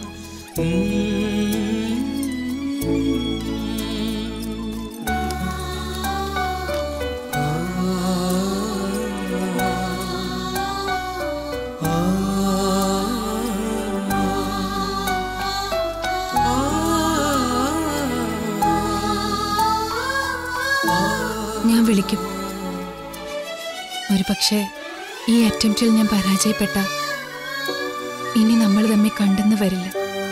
ഞാൻ വിളിക്കും ഒരു പക്ഷേ ഈ അറ്റംപ്റ്റിൽ ഞാൻ പരാജയപ്പെട്ട ഇനി നമ്മൾ തമ്മിൽ കണ്ടെന്ന് വരില്ല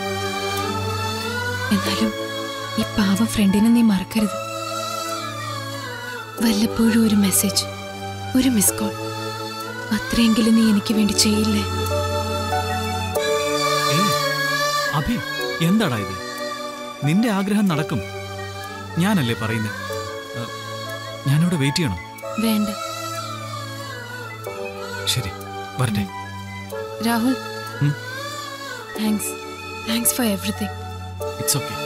എന്നാലും ഈ പാവം ഫ്രണ്ടിനെ നീ മറക്കരുത് വല്ലപ്പോഴും ഒരു മെസ്സേജ് ഒരു മിസ് കോൾ അത്രയെങ്കിലും നീ എനിക്ക് വേണ്ടി ചെയ്യില്ലേ ഏയ്, അഭി എന്താടാ ഇത് നിന്റെ ആഗ്രഹം നടക്കും ഞാനല്ലേ പറയുന്നത് ഏ, ഞാനിവിടെ വെയിറ്റ് ചെയ്യണം വേണ്ട ശരി വരട്ടെ രാഹുൽ ഉം. Thanks thanks for everything it's okay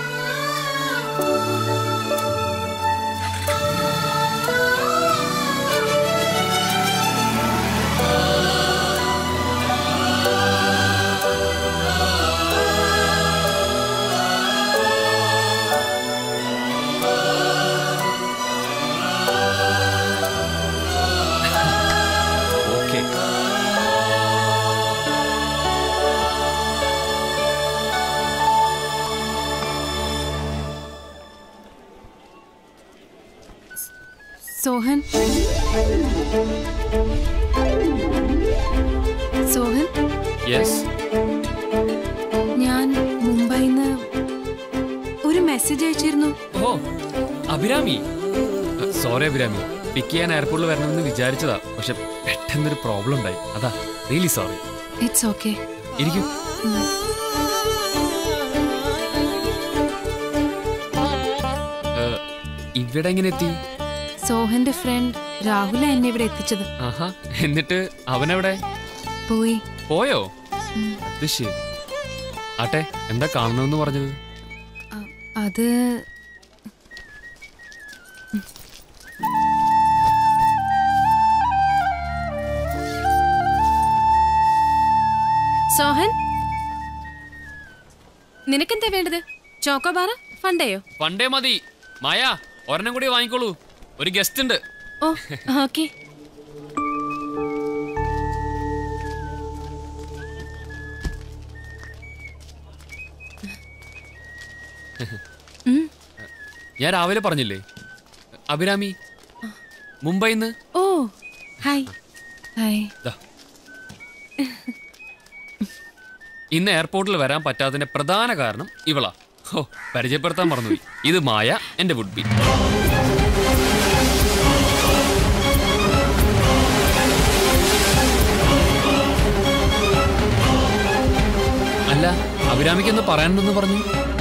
okay Sohan Sohan yes ഞാൻ മുംബൈന്ന് ഒരു മെസ്സേജ് അയച്ചിരുന്നു ഓ അഭിരാമി സോറി അഭിരാമി പിക്ക് ചെയ്യാൻ എയർപോർട്ടിൽ വരണമെന്ന് വിചാരിച്ചതാ പക്ഷെ പെട്ടെന്നൊരു പ്രോബ്ലം ഉണ്ടായി അതാ റിയലി സോറി ഇറ്റ്സ് ഓക്കെ ഇരിക്കും ഇവിടെ എങ്ങനെ എത്തി സോഹന്റെ ഫ്രണ്ട് രാഹുല എന്നെ ഇവിടെ എത്തിച്ചത് ആഹാ എന്നിട്ട് അവനെവിടെ പോയി പോയോ ഉം. അത് ശരി ആട്ടെ എന്താ കാണണമെന്ന് പറഞ്ഞത് അത് സോഹൻ നിനക്കെന്താ വേണ്ടത് ചോക്കോബാർ ഫണ്ടയോ പണ്ടേ മതി മായ ഒരെണ്ണം കൂടി വാങ്ങിക്കോളൂ ഒരു ഗസ്റ്റ് ഉണ്ട് ഓ ഓക്കെ ഉം. ഞാൻ രാവിലെ പറഞ്ഞില്ലേ അഭിരാമി മുംബൈന്ന് ഓ ഹായ് ഹായ് ദാ. ഇന്ന് എയർപോർട്ടിൽ വരാൻ പറ്റാത്തതിന്റെ പ്രധാന കാരണം ഇവളാ ഓ പരിചയപ്പെടുത്താൻ മറന്നുപോയി ഇത് മായ എന്റെ വുഡ് ബി അല്ല അഭിരാമിക്ക് എന്ന് പറയാനുണ്ടെന്ന് പറഞ്ഞു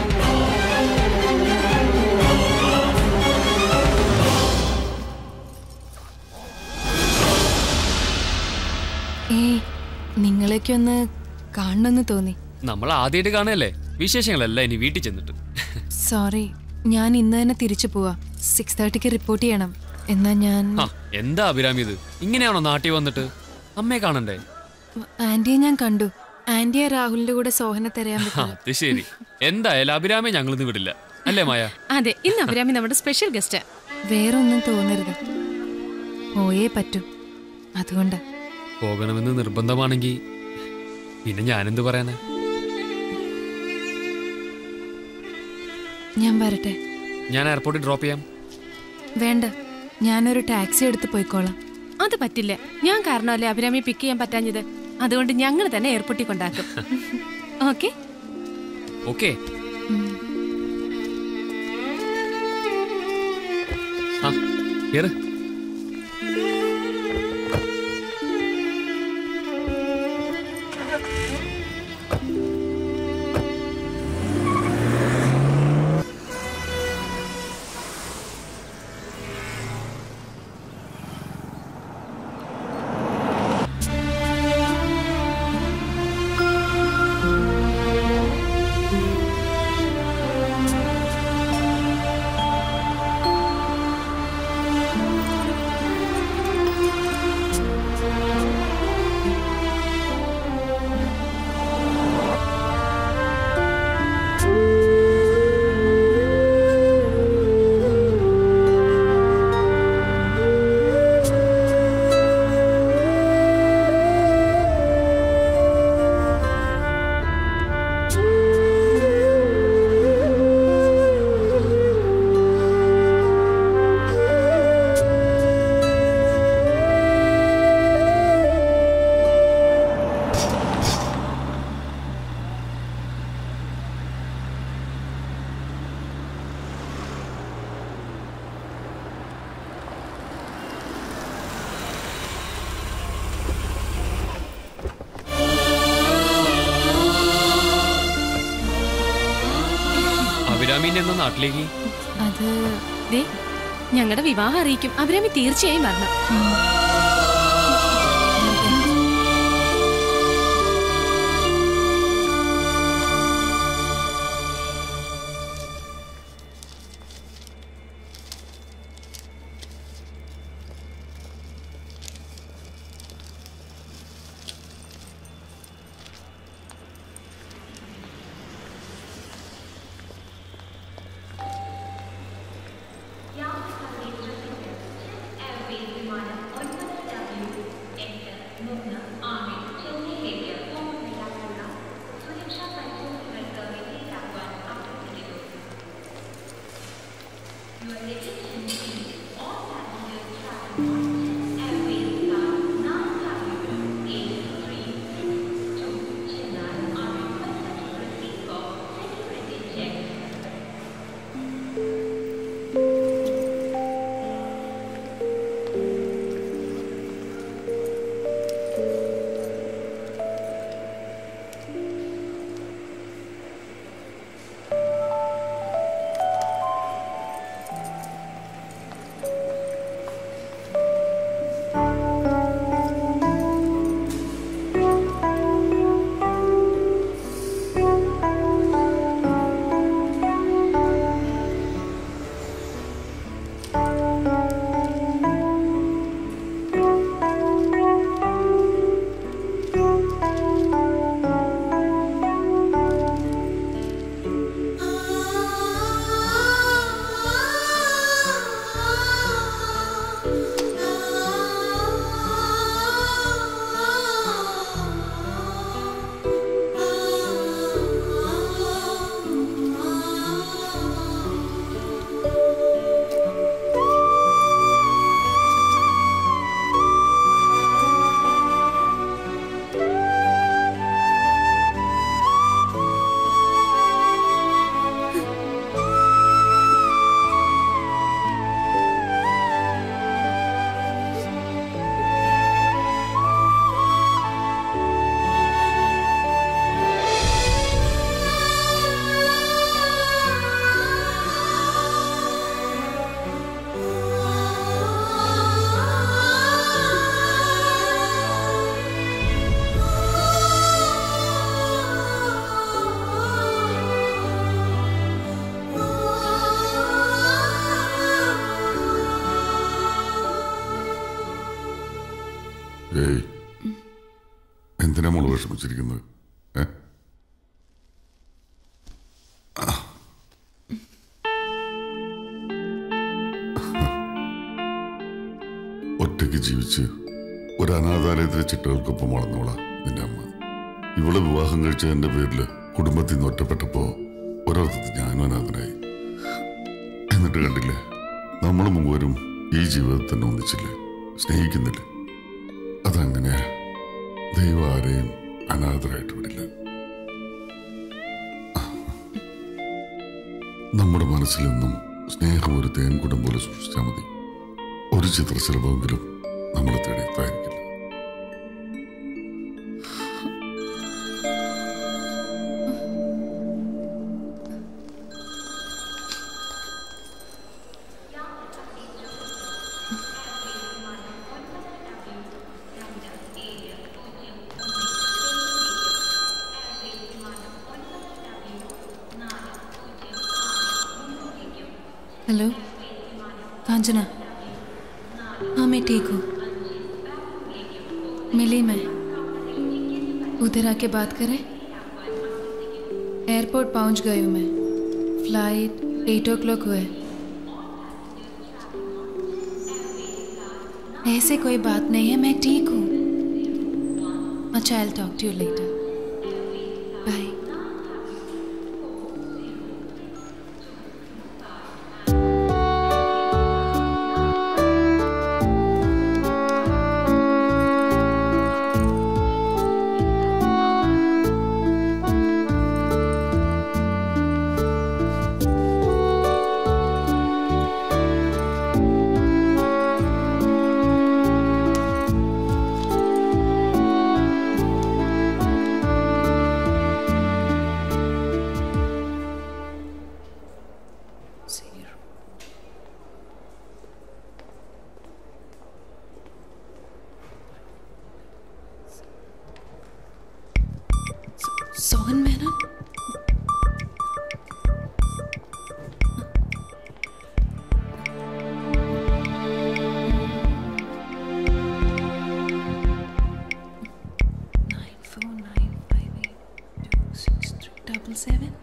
ഏയ് നിങ്ങളെയൊക്കെ ഒന്ന് കാണണമെന്ന് തോന്നി നമ്മൾ ആദ്യമായിട്ട് കാണുകയല്ലേ വിശേഷങ്ങളല്ല ഇനി വീട്ടിൽ ചെന്നിട്ട് സോറി ഞാൻ ഇന്ന് തന്നെ തിരിച്ചു പോവാ സിക്സ് തേർട്ടിക്ക് റിപ്പോർട്ട് ചെയ്യണം എന്നാ ഞാൻ ആ എന്താ അഭിരാമി ഇത് ഇങ്ങനെയാണോ നാട്ടിൽ വന്നിട്ട് അമ്മയെ കാണണ്ടേ ആന്റിയെ ഞാൻ കണ്ടു ആന്റിയെ രാഹുലിന്റെ കൂടെ സോഹനെ തരാൻ ആ, അത് ശരി എന്തായാലും അഭിരാമിയെ ഞങ്ങളിന്ന് വിടില്ല അല്ലേ മായ അതെ ഇന്ന് അഭിരാമി നമ്മുടെ സ്പെഷ്യൽ ഗസ്റ്റ് വേറെ ഒന്നും തോന്നരുത് പോയേ പറ്റൂ അതുകൊണ്ട് പോകണമെന്ന് നിർബന്ധമാണെങ്കിൽ പിന്നെ ഞാനെന്ത് പറയാനാ ഞാൻ വരട്ടെ ഞാൻ എയർപോർട്ടിൽ ഡ്രോപ്പ് ചെയ്യാം വേണ്ട ഞാനൊരു ടാക്സി എടുത്ത് പോയിക്കോളാം അത് പറ്റില്ല ഞാൻ കാരണമല്ലേ അഭിരാമി പിക്ക് ചെയ്യാൻ പറ്റാഞ്ഞത് അതുകൊണ്ട് ഞങ്ങൾ തന്നെ എയർപോർട്ടിൽ കൊണ്ടാക്കും ഓക്കെ ഓക്കെ ആ കേറ് അഭിരാമിന്റെ എന്നാ നാട്ടിലേക്ക് അത് ദേ ഞങ്ങളുടെ വിവാഹം അറിയിക്കും അഭിരാമി തീർച്ചയായും വരണം Every വിമാനം എന്തിനാ മോള് വിഷമിച്ചിരിക്കുന്നത് ഏ ഒറ്റയ്ക്ക് ജീവിച്ച് ഒരു അനാഥാലയത്തിലെ ചിട്ടകൾക്കൊപ്പം വളർന്നോളാ നിന്റെ അമ്മ ഇവളെ വിവാഹം കഴിച്ചതിന്റെ പേരില് കുടുംബത്തിൽ നിന്ന് ഒറ്റപ്പെട്ടപ്പോ ഒരർത്ഥത്തിൽ ഞാനും അനാഥനായി എന്നിട്ട് കണ്ടില്ലേ നമ്മൾ മൂവരും ഈ ജീവിതത്തിൽ തന്നെ ഒന്നിച്ചില്ലേ സ്നേഹിക്കുന്നില്ലേ അതങ്ങനെയാ ദൈവം ആരെയും അനാഥരായിട്ട് വിടില്ല നമ്മുടെ മനസ്സിലെന്നും സ്നേഹം ഒരു തേൻകുടം പോലെ സൂക്ഷിച്ചാൽ മതി ഒരു ചിത്രശലഭമെങ്കിലും നമ്മളെ തേടി എത്തായിരിക്കില്ല हेलो कांचना हाँ मैं ठीक हूँ मिली मैं उधर आके बात करें एयरपोर्ट पहुँच गई हूँ मैं फ्लाइट एट ओ क्लॉक हुए ऐसे कोई बात नहीं है मैं ठीक हूँ अच्छा I talk to you later bye Sohan Menon nine four nine five eight two six three double seven.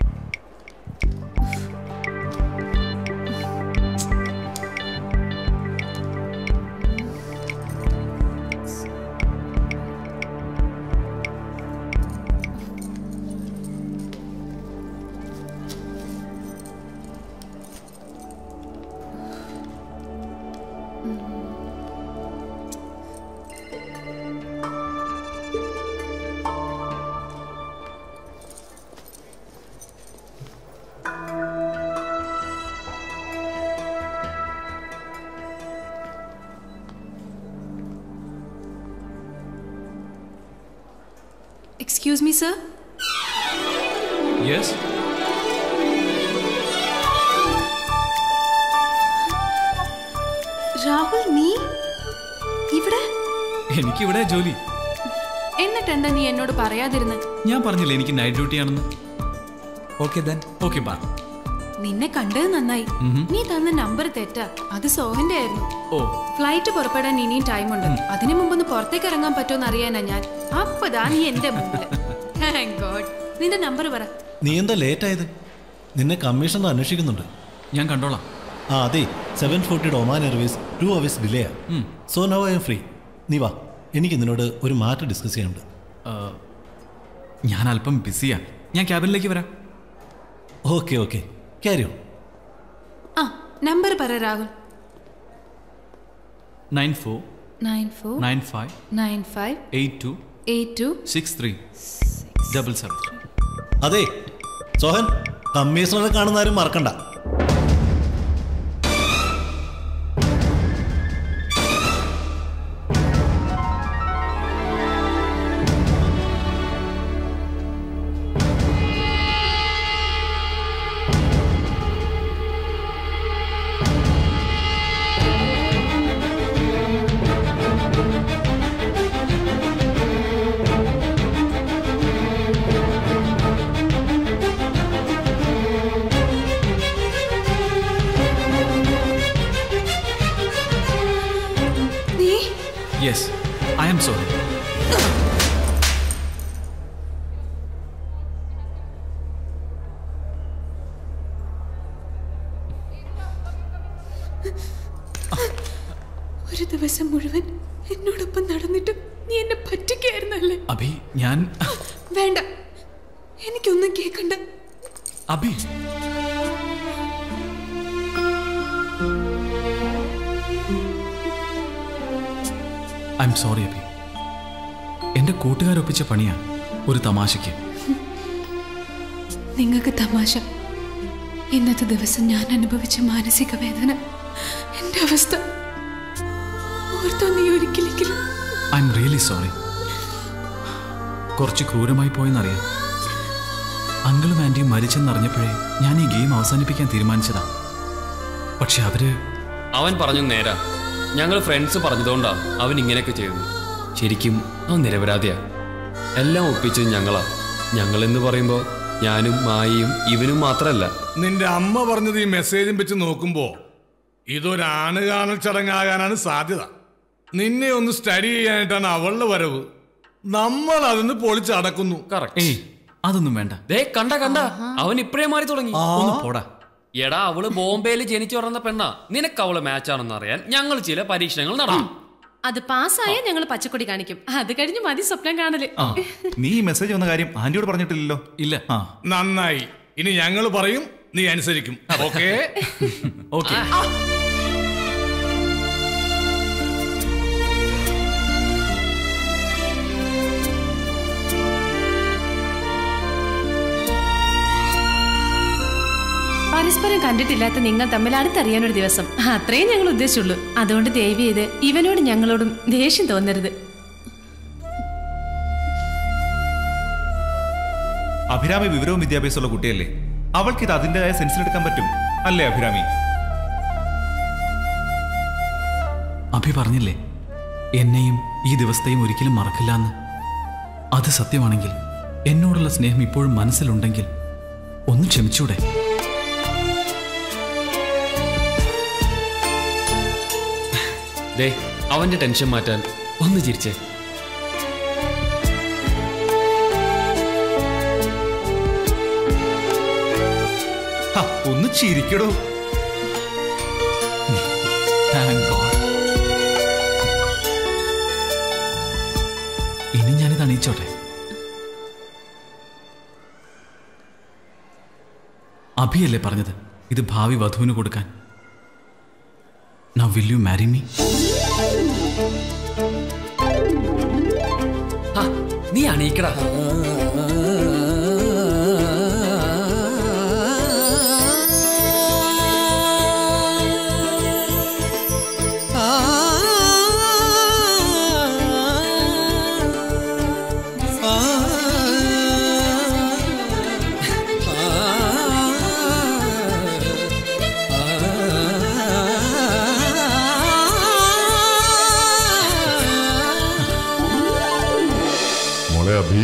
Excuse me, sir. Yes Rahul നീ ഇവിടെ എനിക്കിവിടെ ജോലി എന്നിട്ട് എന്താ നീ എന്നോട് പറയാതിരുന്ന് ഞാൻ പറഞ്ഞില്ലേ എനിക്ക് നൈറ്റ് ഡ്യൂട്ടി ആണെന്ന് ഓക്കെ ദൻ ഓക്കെ ബാ നിന്നെ കണ്ടത് നന്നായി ഉം. നീ തന്ന നമ്പർ തെറ്റാ അത് സോഹന്റെ ആയിരുന്നു ഓ ഫ്ലൈറ്റ് പുറപ്പെടാൻ ഇനിയും ടൈമുണ്ട് അതിനു മുമ്പൊന്ന് പുറത്തേക്ക് ഇറങ്ങാൻ പറ്റുമെന്ന് അറിയാനാ ഞാൻ അപ്പതാ നീ എന്റെ മുമ്പില് Thank God. നിന്റെ നമ്പർ പറ നീ എന്താ ലേറ്റ് ആയത് നിന്നെ കമ്മീഷൻ അന്വേഷിക്കുന്നുണ്ട് ഞാൻ കണ്ടോളാം ആ അതെ സെവൻ ഫോർട്ടിയുടെ Oman Airways two hours delay ഉം. So no I'm free നീ വാ എനിക്ക് നിന്നോട് ഒരു മാറ്റർ ഡിസ്കസ് ചെയ്യാനുണ്ട് ആ, ഞാൻ അല്പം ബിസിയാ ഞാൻ ക്യാബിനിലേക്ക് വരാം ഓക്കെ ഓക്കെ ക്യാരിയോ ആ നമ്പർ പറ Rahul nine four nine four nine five nine five eight two eight two six three double seven അതെ സോഹൻ കമ്മീഷണറെ കാണുന്ന ആരും മറക്കണ്ട Thank ദിവസം മുഴുവൻ എന്നോടൊപ്പം നടന്നിട്ട് നീ എന്നെ പറ്റിക്കായിരുന്നല്ലേ അഭി ഞാൻ വേണ്ട എനിക്കൊന്നും കേൾക്കണ്ട Abhi I'm sorry Abhi എന്റെ കൂട്ടുകാരൊപ്പിച്ച പണിയാ ഒരു തമാശയ്ക്ക് നിങ്ങൾക്ക് തമാശ ഇന്നത്തെ ദിവസം ഞാൻ അനുഭവിച്ച മാനസിക വേദന എന്റെ അവസ്ഥ ഓർത്തോ നീ ഒരിക്കലെങ്കിലും ഐ എം റിയലി സോറി കുറച്ച് ക്രൂരമായി പോയെന്നറിയാം അങ്കിളും ആൻറ്റിയും മരിച്ചെന്നറിഞ്ഞപ്പോഴേ ഞാൻ ഈ ഗെയിം അവസാനിപ്പിക്കാൻ തീരുമാനിച്ചതാ പക്ഷെ അവര് അവൻ പറഞ്ഞു നേരാ ഞങ്ങൾ ഫ്രണ്ട്സ് പറഞ്ഞതുകൊണ്ടാ അവൻ ഇങ്ങനെയൊക്കെ ചെയ്തത് ശരിക്കും അവൻ നിരപരാധിയാ എല്ലാം ഒപ്പിച്ചത് ഞങ്ങളാ ഞങ്ങൾ എന്ന് പറയുമ്പോൾ ഞാനും മായയും ഇവനും മാത്രമല്ല നിന്റെ അമ്മ പറഞ്ഞത് ഈ മെസ്സേജും വെച്ച് നോക്കുമ്പോ ഇതൊരു ആണ് കാണൽ ചടങ്ങാകാനാണ് സാധ്യത നിന്നെ ഒന്ന് സ്റ്റഡി ചെയ്യാനായിട്ടാണ് അവളുടെ വരവ് നമ്മൾ അതൊന്ന് പൊളിച്ചടക്കുന്നു ഏയ് അതൊന്നും വേണ്ട ദേ കണ്ട കണ്ട അവൻ ഇപ്പഴേ മാറി തുടങ്ങി ഒന്ന് പോടാ എടാ അവള് ബോംബെയിൽ ജനിച്ചു വളർന്ന പെണ്ണാ നിനക്ക് അവള് മാച്ചാണെന്ന് അറിയാൻ ഞങ്ങൾ ചില പരീക്ഷണങ്ങൾ നടത്തും അത് പാസ്സായ ഞങ്ങൾ പച്ചക്കൊടി കാണിക്കും അത് കഴിഞ്ഞ് മതി സ്വപ്നം കാണല് ആ നീ ഈ മെസ്സേജ് വന്ന കാര്യം ആന്റിയോട് പറഞ്ഞിട്ടില്ലല്ലോ ഇല്ല ആ നന്നായി ഇനി ഞങ്ങൾ പറയും നീ അനുസരിക്കും ഓക്കേ ഓക്കെ പരസ്പരം കണ്ടിട്ടില്ലാത്ത നിങ്ങൾ തമ്മിൽ അടുത്തറിയാനൊരു ദിവസം അത്രയും ഞങ്ങൾ ഉദ്ദേശിച്ചുള്ളൂ അതുകൊണ്ട് ദയവ് ചെയ്ത് ഇവനോട് ഞങ്ങളോടും ദേഷ്യം തോന്നരുത് അഭിരാമി വിവരവും വിദ്യാഭ്യാസമുള്ള കുട്ടിയല്ലേ അവൾക്ക് ഇത് അതിൻ്റെതായ സെൻസിലെടുക്കാൻ പറ്റും അല്ലേ അഭിരാമി അഭി പറഞ്ഞില്ലേ എന്നെയും ഈ ദിവസത്തെയും ഒരിക്കലും മറക്കില്ല എന്ന് അത് സത്യമാണെങ്കിൽ എന്നോടുള്ള സ്നേഹം ഇപ്പോഴും മനസ്സിലുണ്ടെങ്കിൽ ഒന്ന് ക്ഷമിച്ചൂടെ ദേ അവന്റെ ടെൻഷൻ മാറ്റാൻ ഒന്ന് ചിരിച്ചേ ഹ, ഒന്ന് ചിരിക്കടോ Thank God. ഇനി ഞാനിത് അണിയിച്ചോട്ടെ അഭിയല്ലേ പറഞ്ഞത് ഇത് ഭാവി വധുവിന് കൊടുക്കാൻ now will you marry me നീ അണീക്കടാ മോളെ അഭി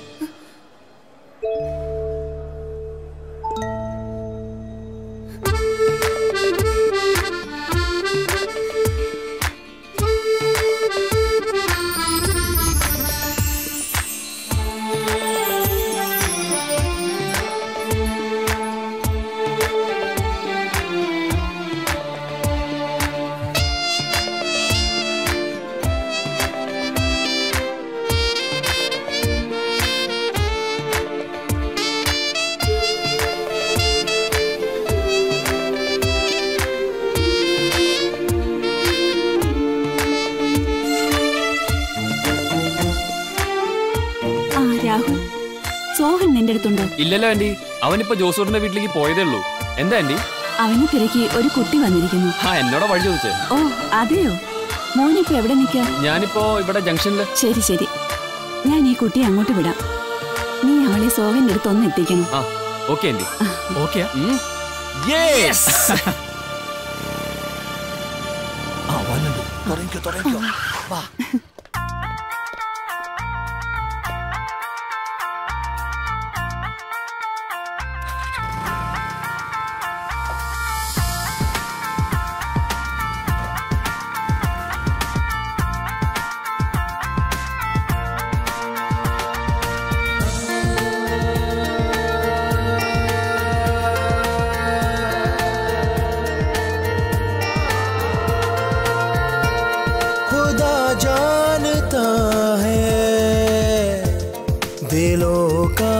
ആ രാഹുൽ സോഹൻ നിന്റെ അടുത്തുണ്ടോ ഇല്ലല്ലോ ആന്റി അവനിപ്പോ ജോസൂട്ടിന്റെ വീട്ടിലേക്ക് പോയതേ ഉള്ളൂ എന്താ ആന്റി അവനെ തിരക്കി ഒരു കുട്ടി വന്നിരിക്കുന്നു ആ എന്നോടാ വഴി ചോദിച്ചേ ഓ അതെയോ മോനിപ്പോ എവിടെ നിൽക്കാ ഞാനിപ്പോ ഇവിടെ ജംഗ്ഷനില് ശരി ശരി ഞാൻ ഈ കുട്ടിയെ അങ്ങോട്ട് വിടാം നീ അവളെ സോഹന്റെ അടുത്ത് ഒന്ന് എത്തിക്കണം ആ ഓക്കെ ആന്റി ഓക്കെ തുടങ്ങിക്കോ തുടങ്ങിക്കോ വാ ആ दिलों का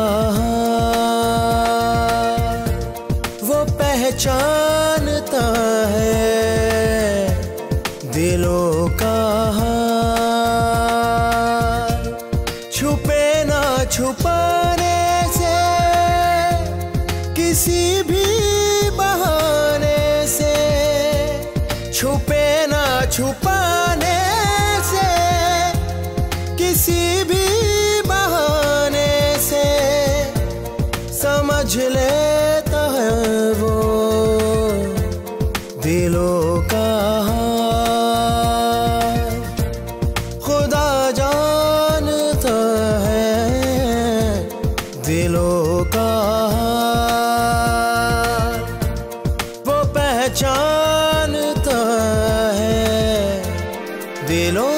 हाल वो पहचानता है दिलों का हाल छुपे ना छुपाने से किसी भी बहाने से छुपे ना छुपाने से किसी भी बहाने से समझ लेता है वो दिलों का हाल खुदा जानता है दिलों का हाल वो पहचानता है दिलों